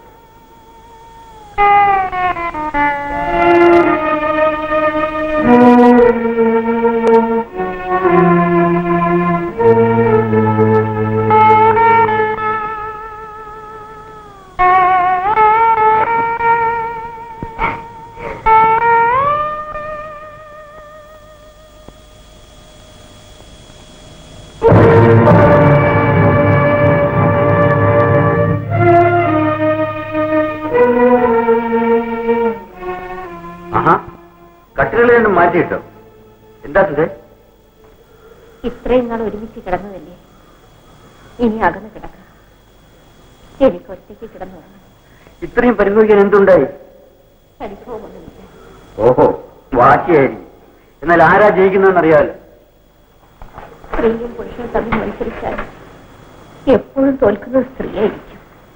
ആഹാ കട്ടിലുകളിൽ നിന്നും മാറ്റിയിട്ടോ എന്താ സുധേ ഇത്രയും നാൾ ഒരുമിച്ച് കിടന്നതല്ലേ ഇനി അകന്ന് കിടക്കാം എനിക്ക് ഒറ്റയ്ക്ക് കിടന്നു വേണം ഇത്രയും പരിഭവിക്കാൻ എന്തുണ്ടായി അനുഭവമൊന്നുമില്ല ഓഹോ വാശിയായിരിക്കും എന്നാൽ ആരാ ജയിക്കുന്നതെന്ന് അറിയാമല്ലോ സ്ത്രീയും പുരുഷനും തമ്മിൽ മത്സരിച്ചാൽ എപ്പോഴും തോൽക്കുന്നത് സ്ത്രീയായിരിക്കും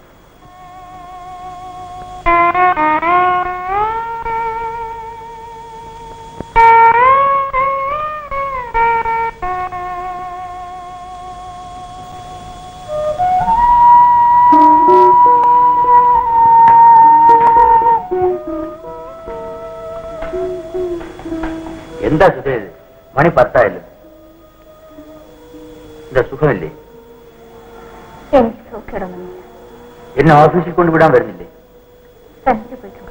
എന്താ സുധേ ഇത് മണി പത്തായല്ലോ എന്താ സുഖമല്ലേ എനിക്ക് സൂക്കേടൊന്നുമില്ല എന്നെ ഓഫീസിൽ കൊണ്ടുവിടാൻ വരുന്നില്ലേ തനിച്ച് പോയിട്ടുണ്ട്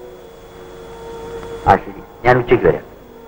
ആ ശരി ഞാൻ ഉച്ചയ്ക്ക് വരാം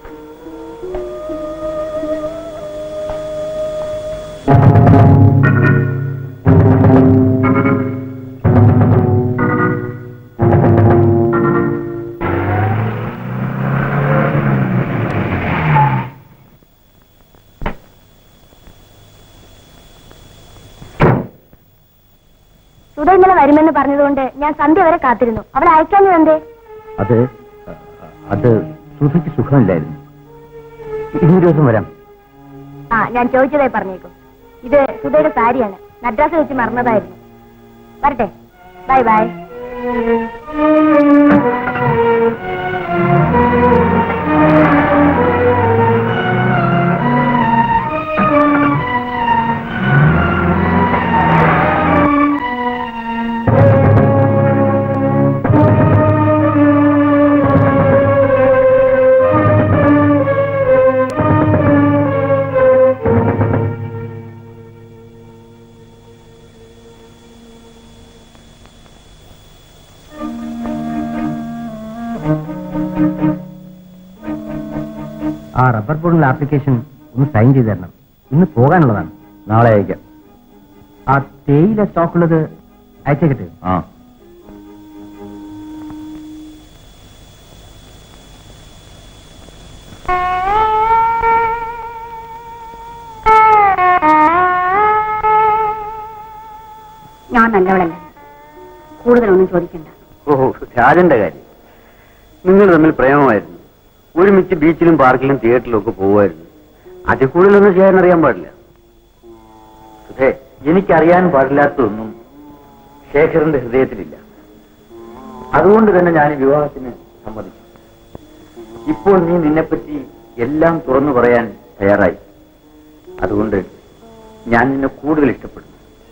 സുധ ഇന്നലെ വരുമെന്ന് പറഞ്ഞതുകൊണ്ട് ഞാൻ സന്ധ്യ വരെ കാത്തിരുന്നു അവൾ അയക്കാഞ്ഞു എന്തേ അത് അത് സുധയ്ക്ക് സുഖമില്ലായിരുന്നു ഇന്നൊരു ദിവസം വരാം ആ ഞാൻ ചോദിച്ചതായി പറഞ്ഞേക്കും ഇത് സുധയുടെ സാരിയാണ് മദ്രാസ് വെച്ച് മറന്നതായിരുന്നു വരട്ടെ ബൈ ബൈ ആ റബ്ബർ ബോർഡിന്റെ ആപ്ലിക്കേഷൻ ഒന്ന് സൈൻ ചെയ്ത് തരണം ഇന്ന് പോകാനുള്ളതാണ് നാളെ അയക്കാം ആ തേയില സ്റ്റോക്ക് ഉള്ളത് അയച്ചേക്കട്ടെ ആ ഞാൻ നല്ലവളല്ല കൂടുതലൊന്നും ചോദിക്കണ്ട ഓഹോ രാജന്റെ കാര്യം നിങ്ങൾ തമ്മിൽ പ്രേമമായിരുന്നു ഒരുമിച്ച് ബീച്ചിലും പാർക്കിലും തിയേറ്ററിലും ഒക്കെ പോകുമായിരുന്നു അതിൽ കൂടുതലൊന്നും ചെയ്യാൻ അറിയാൻ പാടില്ല സുധേ എനിക്കറിയാൻ പാടില്ലാത്തതൊന്നും ശേഖരന്റെ ഹൃദയത്തിലില്ല അതുകൊണ്ട് തന്നെ ഞാൻ ഈ വിവാഹത്തിന് സമ്മതിച്ചു ഇപ്പോൾ നീ നിന്നെപ്പറ്റി എല്ലാം തുറന്നു പറയാൻ തയ്യാറായി അതുകൊണ്ട് ഞാൻ നിന്നെ കൂടുതൽ ഇഷ്ടപ്പെടുന്നു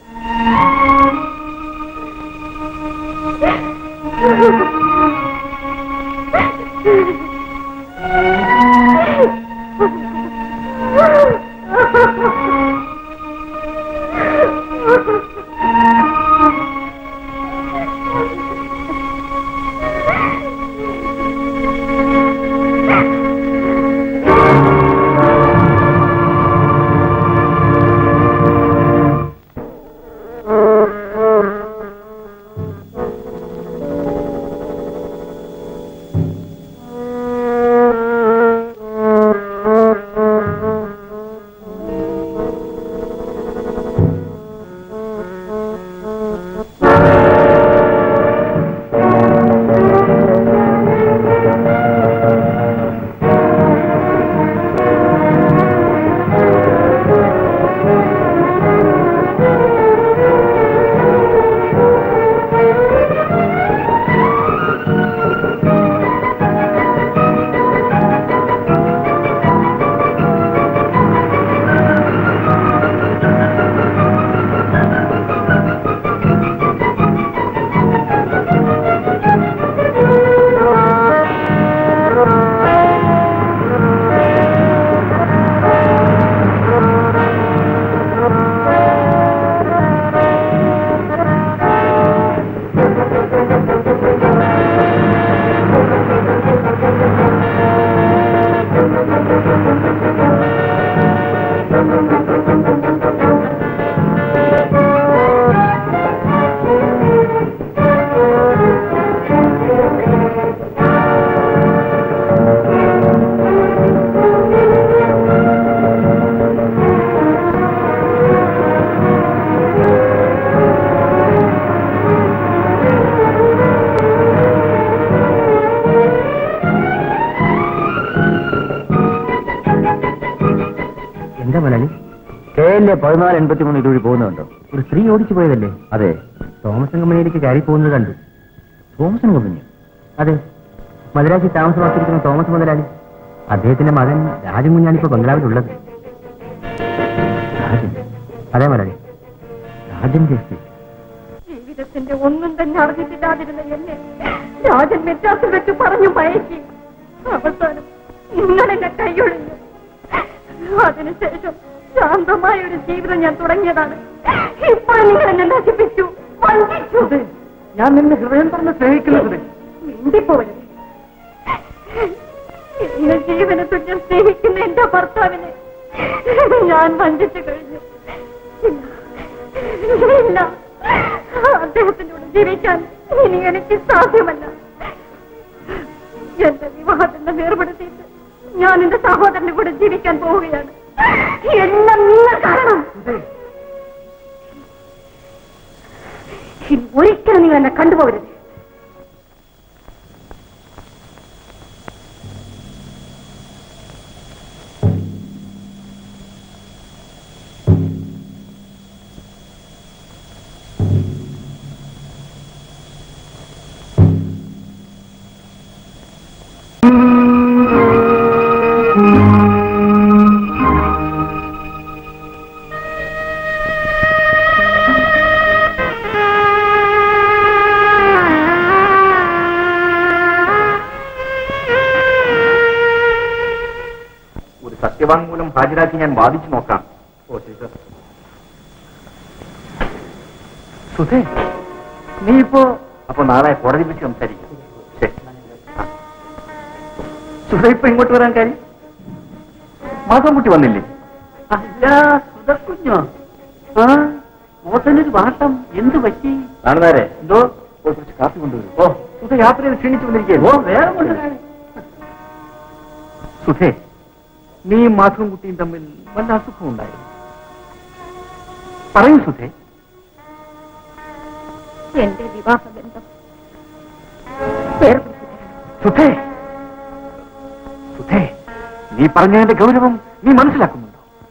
എന്താ മലയാളി കെ എൽ എ പതിനാല് എൺപത്തി മൂന്ന് ഇതുവഴി പോകുന്നുണ്ടോ ഒരു സ്ത്രീ ഓടിച്ചു പോയതല്ലേ അതെ തോമസൻ കമ്പനിയിലേക്ക് കയറി പോകുന്നത് കണ്ടു തോമസൻ കമ്പനി അതെ മദ്രാശി താമസമാക്കിയിരിക്കുന്ന തോമസ് മുതലാളി അദ്ദേഹത്തിന്റെ മകൻ രാജൻ കുഞ്ഞാണ് ഇപ്പൊ ബംഗ്ലാവിലുള്ളത് രാജൻ അതെ മലയാളി രാജന്റെ estate. ജീവിതത്തിന്റെ ഒന്നും തന്നെ അറിഞ്ഞിട്ടില്ലാതിരുന്ന എന്നെ രാജൻ വ്യത്യാസം വെച്ച് പറഞ്ഞു മയക്കി അവസാനം നിങ്ങൾ എന്നെ കൈയൊഴിഞ്ഞു അതിനുശേഷം ശാന്തമായ ഒരു ജീവിതം ഞാൻ തുടങ്ങിയതാണ് ഇപ്പോൾ നിങ്ങൾ എന്നെ നശിപ്പിച്ചു വഞ്ചിച്ചു ഞാൻ നിന്നെ ഹൃദയം തുറന്ന് സ്നേഹിക്കുന്നത് മിണ്ടിപ്പോവരുത് എന്നെ ജീവനെ തുല്യം സ്നേഹിക്കുന്ന എന്റെ ഭർത്താവിനെ ഞാൻ വഞ്ചിച്ചു കഴിഞ്ഞു ഇല്ല ഇല്ല അദ്ദേഹത്തിനോട് ജീവിക്കാൻ ഇനി എനിക്ക് സാധ്യമല്ല എന്റെ വിവാഹത്തിന്റെ വേർപെടുത്തിയിട്ട് ഞാൻ എന്റെ സഹോദരന്റെ കൂടെ ജീവിക്കാൻ പോവുകയാണ് എല്ലാം നിങ്ങൾ കാരണം ഇനി ഒരിക്കലും നിങ്ങൾ എന്നെ കണ്ടുപോകരുത് ഒരു സത്യവാങ്മൂലം ഹാജരാക്കി ഞാൻ വാദിച്ചു നോക്കാം ഓ ശരി സർ സുധേ നീ ഇപ്പോ അപ്പൊ നാളെ കോടതി വെച്ച് സംസാരിക്കാം ശരി ആ. സുധ ഇപ്പൊ ഇങ്ങോട്ട് വരാൻ കാര്യം മാധവൻകുട്ടി വന്നില്ലേ അല്ല സുധക്കുഞ്ഞോ ആ മോത്തനൊരു വാട്ടം എന്ത് പറ്റി കാണുന്നാരെ എന്തോ പോയി കുറച്ച് കാപ്പി കൊണ്ടുവരും ഓ സുധ യാത്ര ചെയ്ത് ക്ഷീണിച്ചു വന്നിരിക്കുകയാണ് ഓ വേറെ കൊണ്ടുവരാൻ സുധേ നീയും മാധവൻകുട്ടിയും തമ്മിൽ വല്ല അസുഖം ഉണ്ടായി പറയൂ സുധേ എന്റെ വിവാഹബന്ധം വേർപെടുത്തിത്തരണം സുധേ സുധേ നീ പറഞ്ഞതിന്റെ ഗൗരവം നീ മനസ്സിലാക്കുന്നുണ്ടോ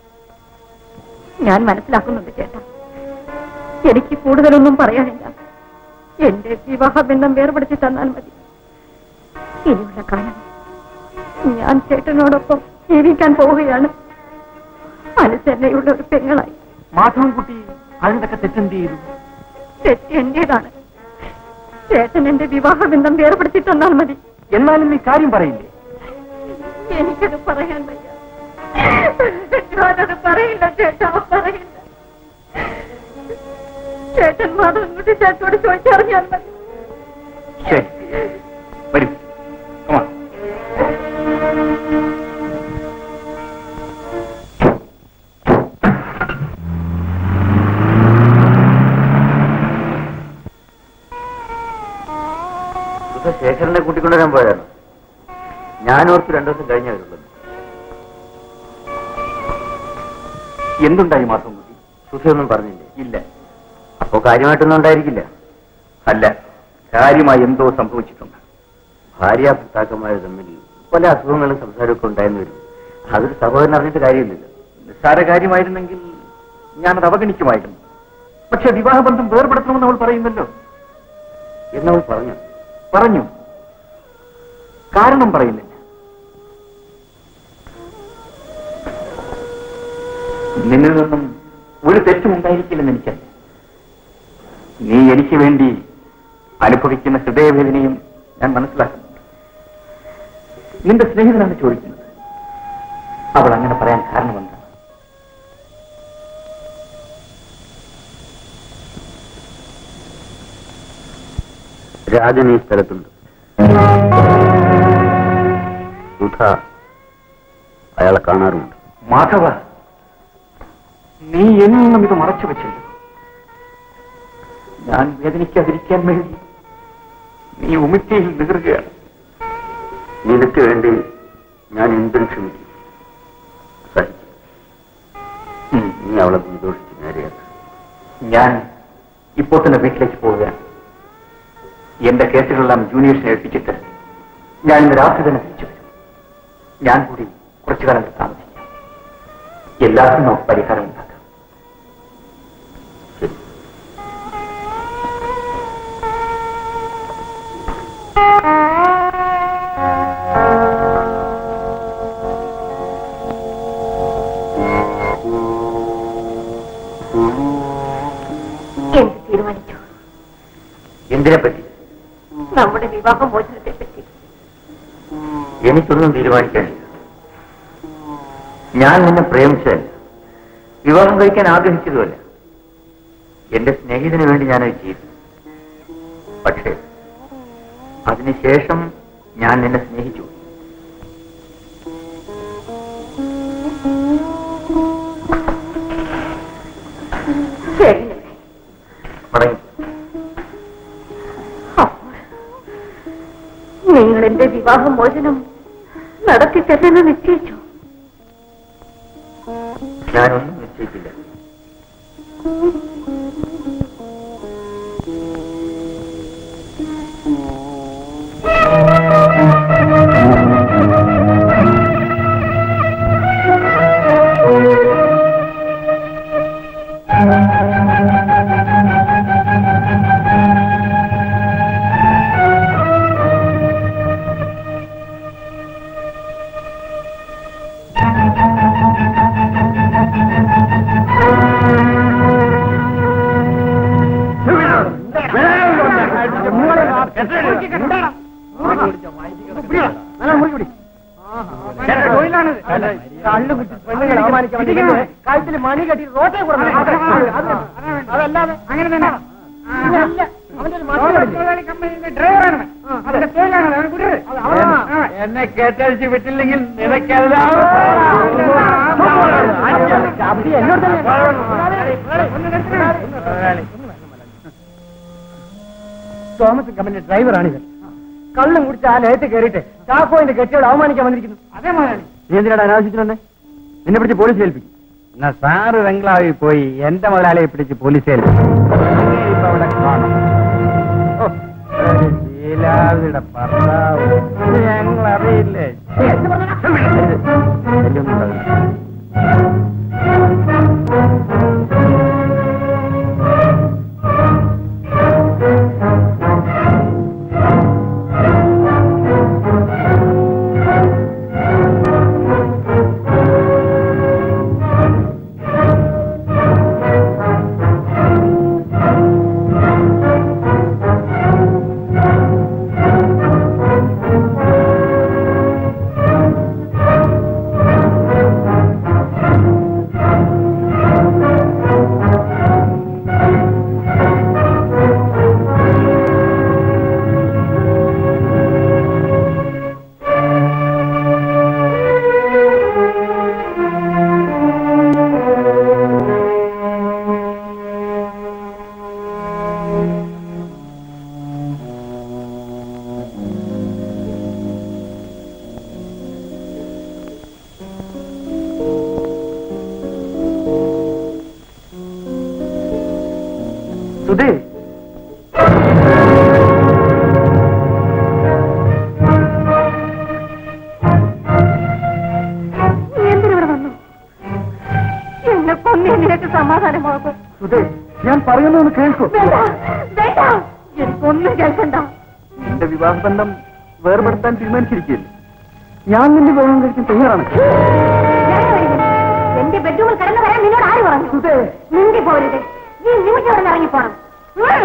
ഞാൻ മനസ്സിലാക്കുന്നുണ്ട് ചേട്ടാ എനിക്ക് കൂടുതലൊന്നും പറയാനില്ല എന്റെ വിവാഹബന്ധം വേർപെടുത്തി തന്നാൽ മതി ഇനിയുള്ള കാലം ഞാൻ ചേട്ടനോടൊപ്പം ജീവിക്കാൻ പോവുകയാണ് അനുസരണയുള്ള ഒരു പെങ്ങളായി മാധവൻകുട്ടി അതിനൊക്കെ തെറ്റെന്ത് ചെയ്തു തെറ്റ് എന്റേതാണ് ചേട്ടൻ എന്റെ വിവാഹബന്ധം വേർപെടുത്തി തന്നാൽ മതി എന്നാലും നീ കാര്യം പറയില്ലേ എനിക്കത് പറയാൻ വയ്യ ഞാനത് പറയില്ല ചേട്ടാ പറയില്ല ചേട്ടൻ മാധവൻകുട്ടി ചേട്ടനോട് ചോദിച്ചറിഞ്ഞാൽ മതി ശരി വരൂ Come on. സുധ ശേഖരനെ കൂട്ടിക്കൊണ്ടുവരാൻ പോയതാണ് ഞാൻ ഓർത്ത് രണ്ടു ദിവസം കഴിഞ്ഞേ വരുള്ളൂ എന്തുണ്ടായി മാധവൻകുട്ടി സുധയൊന്നും പറഞ്ഞില്ലേ ഇല്ല അപ്പോ കാര്യമായിട്ടൊന്നും ഉണ്ടായിരിക്കില്ല അല്ല കാര്യമായി എന്തോ സംഭവിച്ചിട്ടുണ്ട് ഭാര്യ ഭർത്താക്കന്മാർ തമ്മിൽ പല അസുഖങ്ങളും സംസാരമൊക്കെ ഉണ്ടായെന്ന് വരും അതൊരു സഹോദരൻ അറിഞ്ഞിട്ട് കാര്യമില്ലല്ലോ നിസ്സാര കാര്യമായിരുന്നെങ്കിൽ ഞാനത് അവഗണിക്കുമായിരുന്നു പക്ഷെ വിവാഹബന്ധം വേർപെടുത്തണമെന്ന് അവൾ പറയുന്നല്ലോ എന്നവൾ പറഞ്ഞു പറഞ്ഞു കാരണം പറയുന്നില്ല നിന്നിൽ നിന്നും ഒരു തെറ്റും ഉണ്ടായിരിക്കില്ലെന്ന് എനിക്കറിയാം നീ എനിക്ക് വേണ്ടി അനുഭവിക്കുന്ന ഹൃദയവേദനയും ഞാൻ മനസ്സിലാക്കുന്നുണ്ട് നിന്റെ സ്നേഹിതനാണ് ചോദിക്കുന്നത് അവൾ അങ്ങനെ പറയാൻ കാരണമെന്താണ് രാജൻ ഈ സ്ഥലത്തുണ്ട് സുധ അയാളെ കാണാറുണ്ട് മാധവ നീ എന്നും ഇത് മറച്ചു വെച്ചല്ലോ ഞാൻ വേദനിക്കാതിരിക്കാൻ വേണ്ടി നീ ഉമിത്തിയിൽ നികറുകയാണ് നിനക്ക് വേണ്ടി ഞാൻ എന്തും ക്ഷമിക്കും സഹിക്കും ഉം. നീ അവളെ സന്തോഷിച്ച് നേരെയാക്ക ഞാൻ ഇപ്പോൾ തന്നെ വീട്ടിലേക്ക് പോവുകയാണ് എന്റെ കേസുകളെല്ലാം ജൂനിയേഴ്സിനെ ഏൽപ്പിച്ചിട്ട് ഞാൻ ഇന്ന് രാത്രി തന്നെ തിരിച്ചു വരും ഞാൻ കൂടി കുറച്ചു കാലം ഇവിടെ താമസിക്കാം എല്ലാത്തിനും നമുക്ക് പരിഹാരം ഉണ്ടാക്കാം ശരി എന്ത് തീരുമാനിച്ചു എന്തിനെ പറ്റി നമ്മുടെ വിവാഹ മോചനത്തെ പറ്റി എനിക്കൊന്നും തീരുമാനിക്കാനില്ല ഞാൻ നിന്നെ പ്രേമിച്ചതല്ല വിവാഹം കഴിക്കാൻ ആഗ്രഹിച്ചതുമല്ല എന്റെ സ്നേഹിതന് വേണ്ടി ഞാനത് ചെയ്തു പക്ഷേ അതിനുശേഷം ഞാൻ നിന്നെ സ്നേഹിച്ചു ശരി മടങ്ങി നിങ്ങൾ എന്റെ വിവാഹമോചനം നടത്തി തരുമെന്ന് നിശ്ചയിച്ചു ഞാനൊന്നും നിശ്ചയിച്ചില്ല കള്ളു കുറ്റി പെണ്ണുങ്ങളെ അവമാനിക്കാൻ വേണ്ടി കഴുത്തിൽ മണി കെട്ടി റോട്ടെ അതല്ലാതെ അങ്ങനെ തന്നെ ഇതല്ല. അവന്റെ ഒരു മറുപടി ഡ്രൈവറാണ് അതിന്റെ പേരാണ് അവൻ വിടരുത്. അത് അവനാ. എന്നെ കേട്ടഴിച്ച് വിട്ടില്ലെങ്കിൽ നിനക്കെല്ലാം അബ്ദി എന്നോട് തന്നെ തോമസ് കമ്പനി ഡ്രൈവറാണിത് കള്ളും കുടിച്ച് ആ ലയത്ത് കയറിയിട്ട് ചാക്കോന്റെ കെട്ടിയോട് അവമാനിക്കാൻ വന്നിരിക്കുന്നു അതേ മുതലാളി നീ എന്തിനാണ് അനാവശ്യത്തിന് വന്നേ നിന്നെ പിടിച്ച് പോലീസ് ഏൽപ്പിക്കും എന്നാ സാറ് ബംഗ്ലാവിൽ പോയി എന്റെ മുതലാളിയെ പിടിച്ച് പോലീസ് ഏൽപ്പിക്കും അങ്ങേ ഇപ്പൊ അവിടെ കാണും ഓ, ഒരു ശീലാവതിയുടെ ഭർത്താവ് ഇത് ഞങ്ങൾ അറിയില്ലേ ശല്യമൊന്നും ഉണ്ടാവില്ല. സുധേ നീ എന്തിനിവിടെ വന്നു എന്നെ കൊന്നേ നിനക്ക് സമാധാനമാകും സുധേ ഞാൻ പറയുന്നൊന്ന് കേൾക്കൂ വേണ്ട വേണ്ട എനിക്കൊന്നും കേൾക്കണ്ട എന്റെ വിവാഹബന്ധം വേർപെടുത്താൻ തീരുമാനിച്ചിരിക്കുകയല്ലേ ഞാൻ നിന്റെ വിവാഹം കഴിക്കാൻ തയ്യാറാണ് ഞാൻ വരുന്നു. എന്റെ ബെഡ്റൂമിൽ കടന്നു വരാൻ നിന്നോട് ആര് പറഞ്ഞു നിന്റെ പോരുത് നീ നിമിഷം അവിടെ ഇറങ്ങിപ്പോണം ഉം.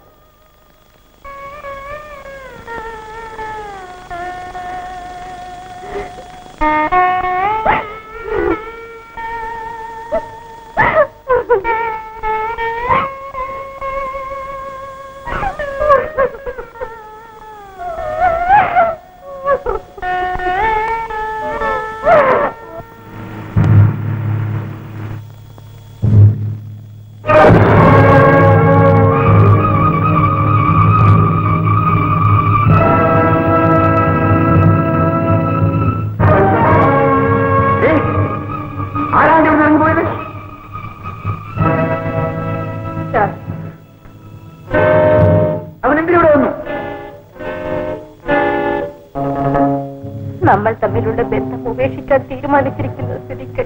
ആരാണ്ട് ഇവിടെ ഇറങ്ങി പോയത് സാർ, അവൻ എന്തിനിവിടെ വന്നു നമ്മൾ തമ്മിലുള്ള ബന്ധം ഉപേക്ഷിക്കാൻ തീരുമാനിച്ചിരിക്കുന്ന സ്ഥിതിക്ക്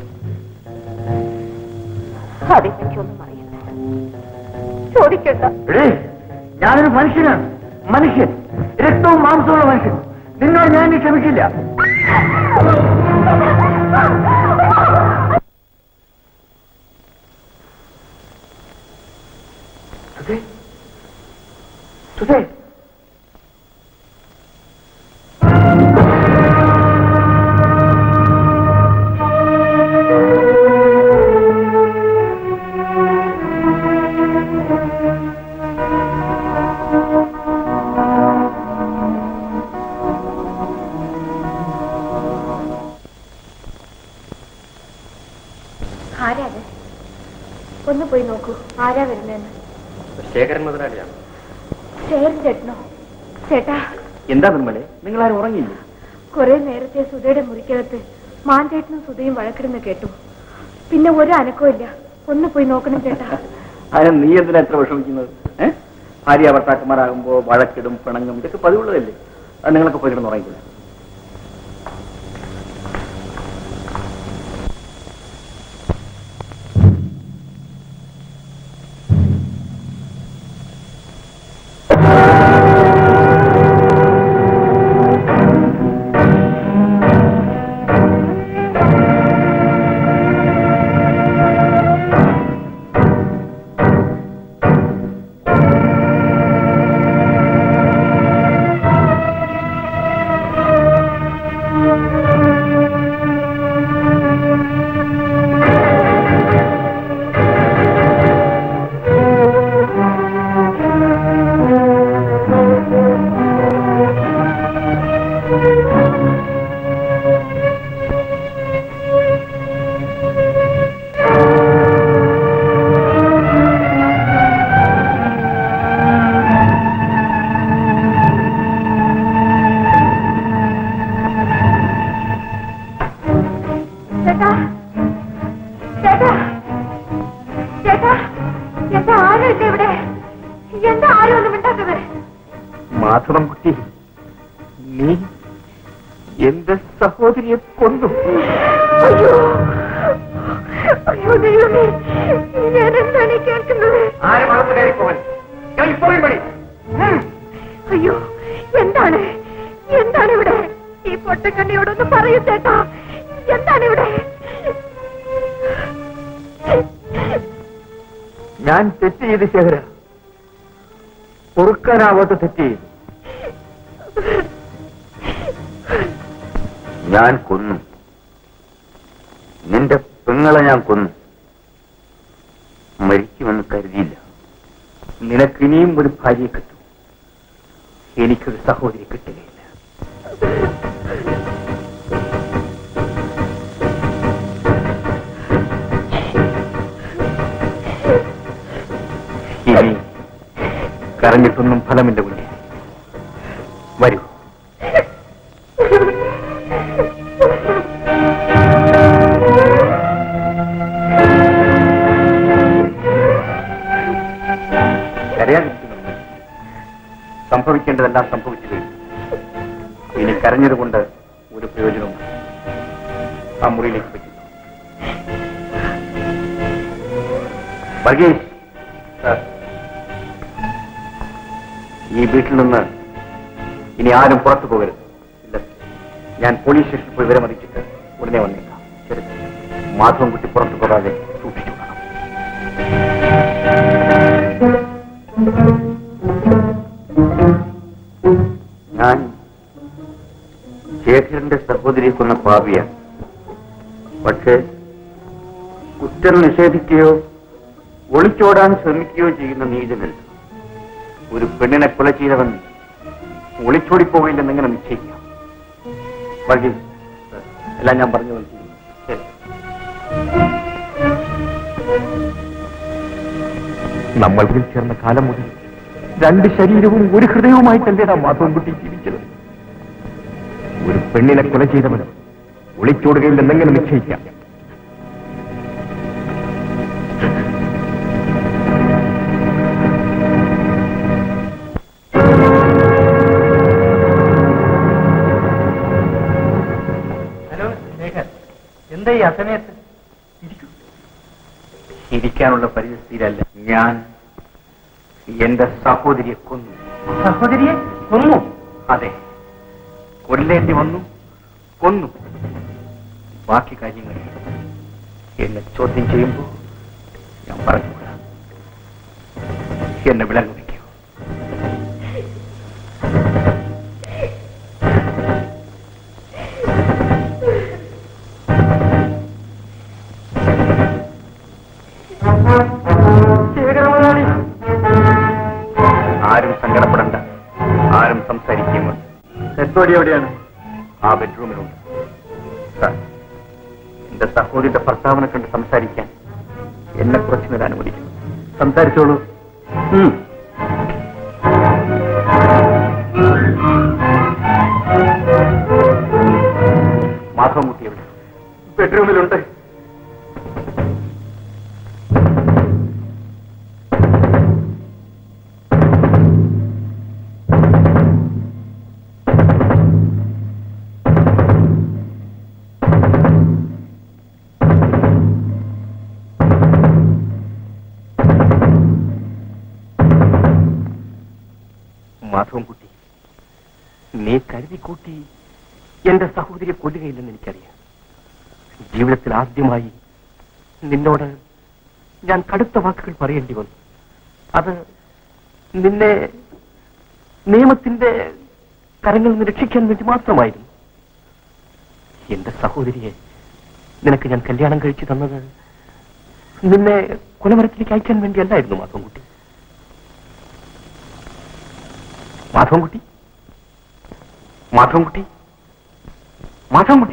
അതേപ്പറ്റിയൊന്നും അറിയില്ല ചോദിക്കണ്ട എടേ ഞാനൊരു മനുഷ്യനാണ് മനുഷ്യൻ രക്തവും മാംസമുള്ള മനുഷ്യൻ നിന്നോട് ഞാൻ ഇനി ക്ഷമിക്കില്ല സുധേ സുധേ ആരാ അത് ഒന്ന് പോയി നോക്കൂ ആരാ വരുന്നതെന്ന് ശേഖരൻ മുതലാളിയാണ് ശേഖരൻ ചേട്ടനോ ചേട്ടാ എന്താ നിർമ്മലെ നിങ്ങൾ ആരും ഉറങ്ങിയില്ലേ കുറെ നേരത്തെ സുധയുടെ മുറിക്കകത്ത് മാൻചേട്ടനും സുധയും വഴക്കിടുന്ന കേട്ടു പിന്നെ ഒരു അനക്കവും ഇല്ല ഒന്ന് പോയി നോക്കണം ചേട്ടാ അതിന് നീ എന്തിനാ എത്ര വിഷമിക്കുന്നത് ഏഹ് ഭാര്യ ഭർത്താക്കന്മാരാകുമ്പോ വഴക്കിടും പിണങ്ങും ഇതൊക്കെ പതിവുള്ളതല്ലേ അത് നിങ്ങളൊക്കെ പോയി കിടന്ന് ഉറങ്ങിക്കില്ല ചേട്ടാ ചേട്ടാ ചേട്ടാ എന്താ ആരും ഇല്ല ഇവിടെ എന്താ ആരും ഒന്നും മിണ്ടാത്തത് മാധവൻ കുട്ടി നീ എന്റെ സഹോദരിയെ കൊന്നു അയ്യോ അയ്യോ ദൈവമേ ഞാൻ എന്താണ് ഈ കേൾക്കുന്നത് ആരും അകത്ത് കയറിപ്പോവൻ ഇപ്പോഴും പണി അയ്യോ എന്താണ് എന്താണ് ഇവിടെ ഈ പൊട്ടക്കണ്ണിയോടൊന്ന് പറയൂ ചേട്ടാ എന്താണ് ഇവിടെ ഞാൻ തെറ്റ് ചെയ്ത് ശേഖര പൊറുക്കാനാവാത്ത തെറ്റ് ചെയ്തു ഞാൻ കൊന്നു നിന്റെ പെങ്ങളെ ഞാൻ കൊന്നു മരിക്കുമെന്ന് കരുതിയില്ല നിനക്ക് ഇനിയും ഒരു ഭാര്യയെ കിട്ടും എനിക്കൊരു സഹോദരി കിട്ടുകയില്ല ഇനി കരഞ്ഞിട്ടൊന്നും ഫലമില്ല കുഞ്ഞെ വരൂ കരയാതിരിക്കുന്നു സംഭവിക്കേണ്ടതെല്ലാം സംഭവിച്ചു കഴിഞ്ഞു ഇനി കരഞ്ഞതുകൊണ്ട് ഒരു പ്രയോജനവും ആ മുറിയിലേക്ക് പറ്റുന്നു വർഗീസ് സർ, ഈ വീട്ടിൽ നിന്ന് ഇനി ആരും പുറത്തു പോകരുത് ഇല്ല ഞാൻ പോലീസ് സ്റ്റേഷനിൽ പോയി വിവരം അറിയിച്ചിട്ട് ഉടനെ വന്നേക്കാം ശരി മാധവൻകുട്ടി പുറത്തു പോകാതെ സൂക്ഷിച്ചു കാണാം ഞാൻ ശേഖരന്റെ സഹോദരിയെ കൊന്ന പാപിയാണ് പക്ഷേ കുറ്റം നിഷേധിക്കുകയോ ഒളിച്ചോടാൻ ശ്രമിക്കുകയോ ചെയ്യുന്ന നീചനല്ല ഒരു പെണ്ണിനെ കൊല ചെയ്തവൻ ഒളിച്ചോടിപ്പോകില്ലെന്ന് എങ്ങനെ നിശ്ചയിക്കാം വർഗീസ് എല്ലാം ഞാൻ പറഞ്ഞു മനസ്സിലാക്കുന്നു ശരി നമ്മൾ ഇതിൽ ചേർന്ന കാലം മുതൽ രണ്ട് ശരീരവും ഒരു ഹൃദയവുമായിട്ടല്ലേടാ മാധവൻകുട്ടി ജീവിച്ചത് ഒരു പെണ്ണിനെ കൊല ചെയ്തവന് ഒളിച്ചോടുകയില്ലെന്നെങ്ങനെ നിശ്ചയിക്കാം ഹലോ ശേഖർ എന്താ ഈ അസമയത്ത് ഇരിക്കാനുള്ള പരിസ്ഥിതിയിലല്ല ഞാൻ എന്റെ സഹോദരിയെ കൊന്നു സഹോദരിയെ കൊന്നു അതെ കൊല്ലേണ്ടി വന്നു കൊന്നു ബാക്കി കാര്യങ്ങൾ എന്നെ ചോദ്യം ചെയ്യുമ്പോൾ ഞാൻ പറഞ്ഞുകൊള്ളാം എന്നെ വിലങ്ങ് വയ്ക്കൂ ആരും സങ്കടപ്പെടണ്ട ആരും സംസാരിക്കുമ്പോൾ ഡെഡ് ബോഡി എവിടെയാണ് ആ ബെഡ്റൂമിലുണ്ട് സാർ എന്റെ സഹോദരിയുടെ ഭർത്താവിനെ കണ്ട് സംസാരിക്കാൻ എന്നെ കുറച്ചു നേരം അനുവദിക്കണം സംസാരിച്ചോളൂ ഉം. മാധവൻകുട്ടി എവിടെ ബെഡ്റൂമിലുണ്ട് മാധവൻകുട്ടി നീ കരുതി കൂട്ടി എന്റെ സഹോദരിയെ കൊല്ലുകയില്ലെന്ന് എനിക്കറിയാം ജീവിതത്തിൽ ആദ്യമായി നിന്നോട് ഞാൻ കടുത്ത വാക്കുകൾ പറയേണ്ടി വന്നു അത് നിന്നെ നിയമത്തിന്റെ കരങ്ങളിൽ നിന്ന് രക്ഷിക്കാൻ വേണ്ടി മാത്രമായിരുന്നു എന്റെ സഹോദരിയെ നിനക്ക് ഞാൻ കല്യാണം കഴിച്ചു തന്നത് നിന്നെ കൊലമരത്തിലേക്ക് അയക്കാൻ വേണ്ടിയല്ലായിരുന്നു മാധവൻകുട്ടി മാധവൻകുട്ടി മാധവൻകുട്ടി മാധവൻകുട്ടി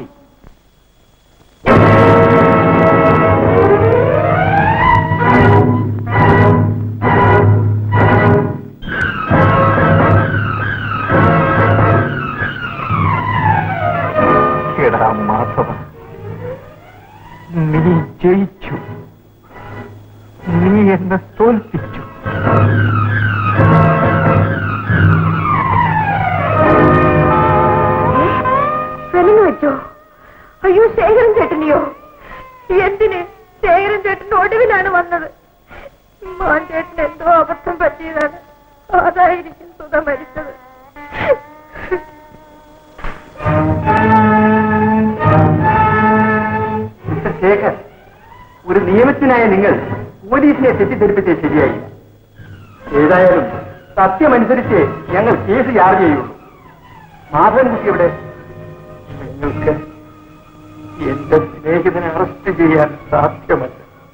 എടാ മാധവ നീ ജയിച്ചു നീ എന്നെ തോൽപ്പിച്ചു വെളിഞ്ഞു വെച്ചോ അയ്യോ ശേഖരൻ ചേട്ടനെയോ എന്തിന് ശേഖരൻ ചേട്ടന്റെ ഒടുവിലാണ് വന്നത് മാൻ ചേട്ടന് എന്തോ അബദ്ധം പറ്റിയതാണ് അതായിരിക്കും സുഖ മരിച്ചത് മിസ്റ്റർ ശേഖർ ഒരു നിയമത്തിനായ നിങ്ങൾ പോലീസിനെ തെറ്റിദ്ധരിപ്പിച്ചേ ശരിയായില്ല ഏതായാലും സത്യമനുസരിച്ച് ഞങ്ങൾ കേസ് ചാർജ് ചെയ്യുള്ളൂ മാധവൻകുട്ടി ഇവിടെ നിങ്ങൾക്ക് എന്റെ സ്നേഹിതനെ അറസ്റ്റ് ചെയ്യാൻ സാധ്യമല്ല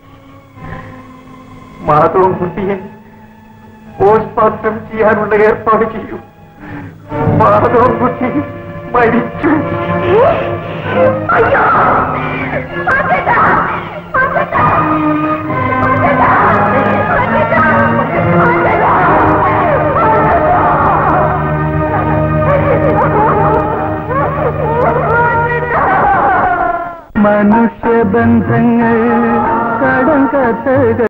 മാധവൻകുട്ടിയെ പോസ്റ്റ്മോർട്ടം ചെയ്യാനുള്ള ഏർപ്പാട് ചെയ്യൂ മാധവൻകുട്ടി മരിച്ചു അയ്യോ മാറ്റേട്ടാ മാറ്റേട്ടാ മാറ്റേട്ടാ മാറ്റേട്ടാ മനുഷ്യബന്ധങ്ങൾ കടം കഥകൾ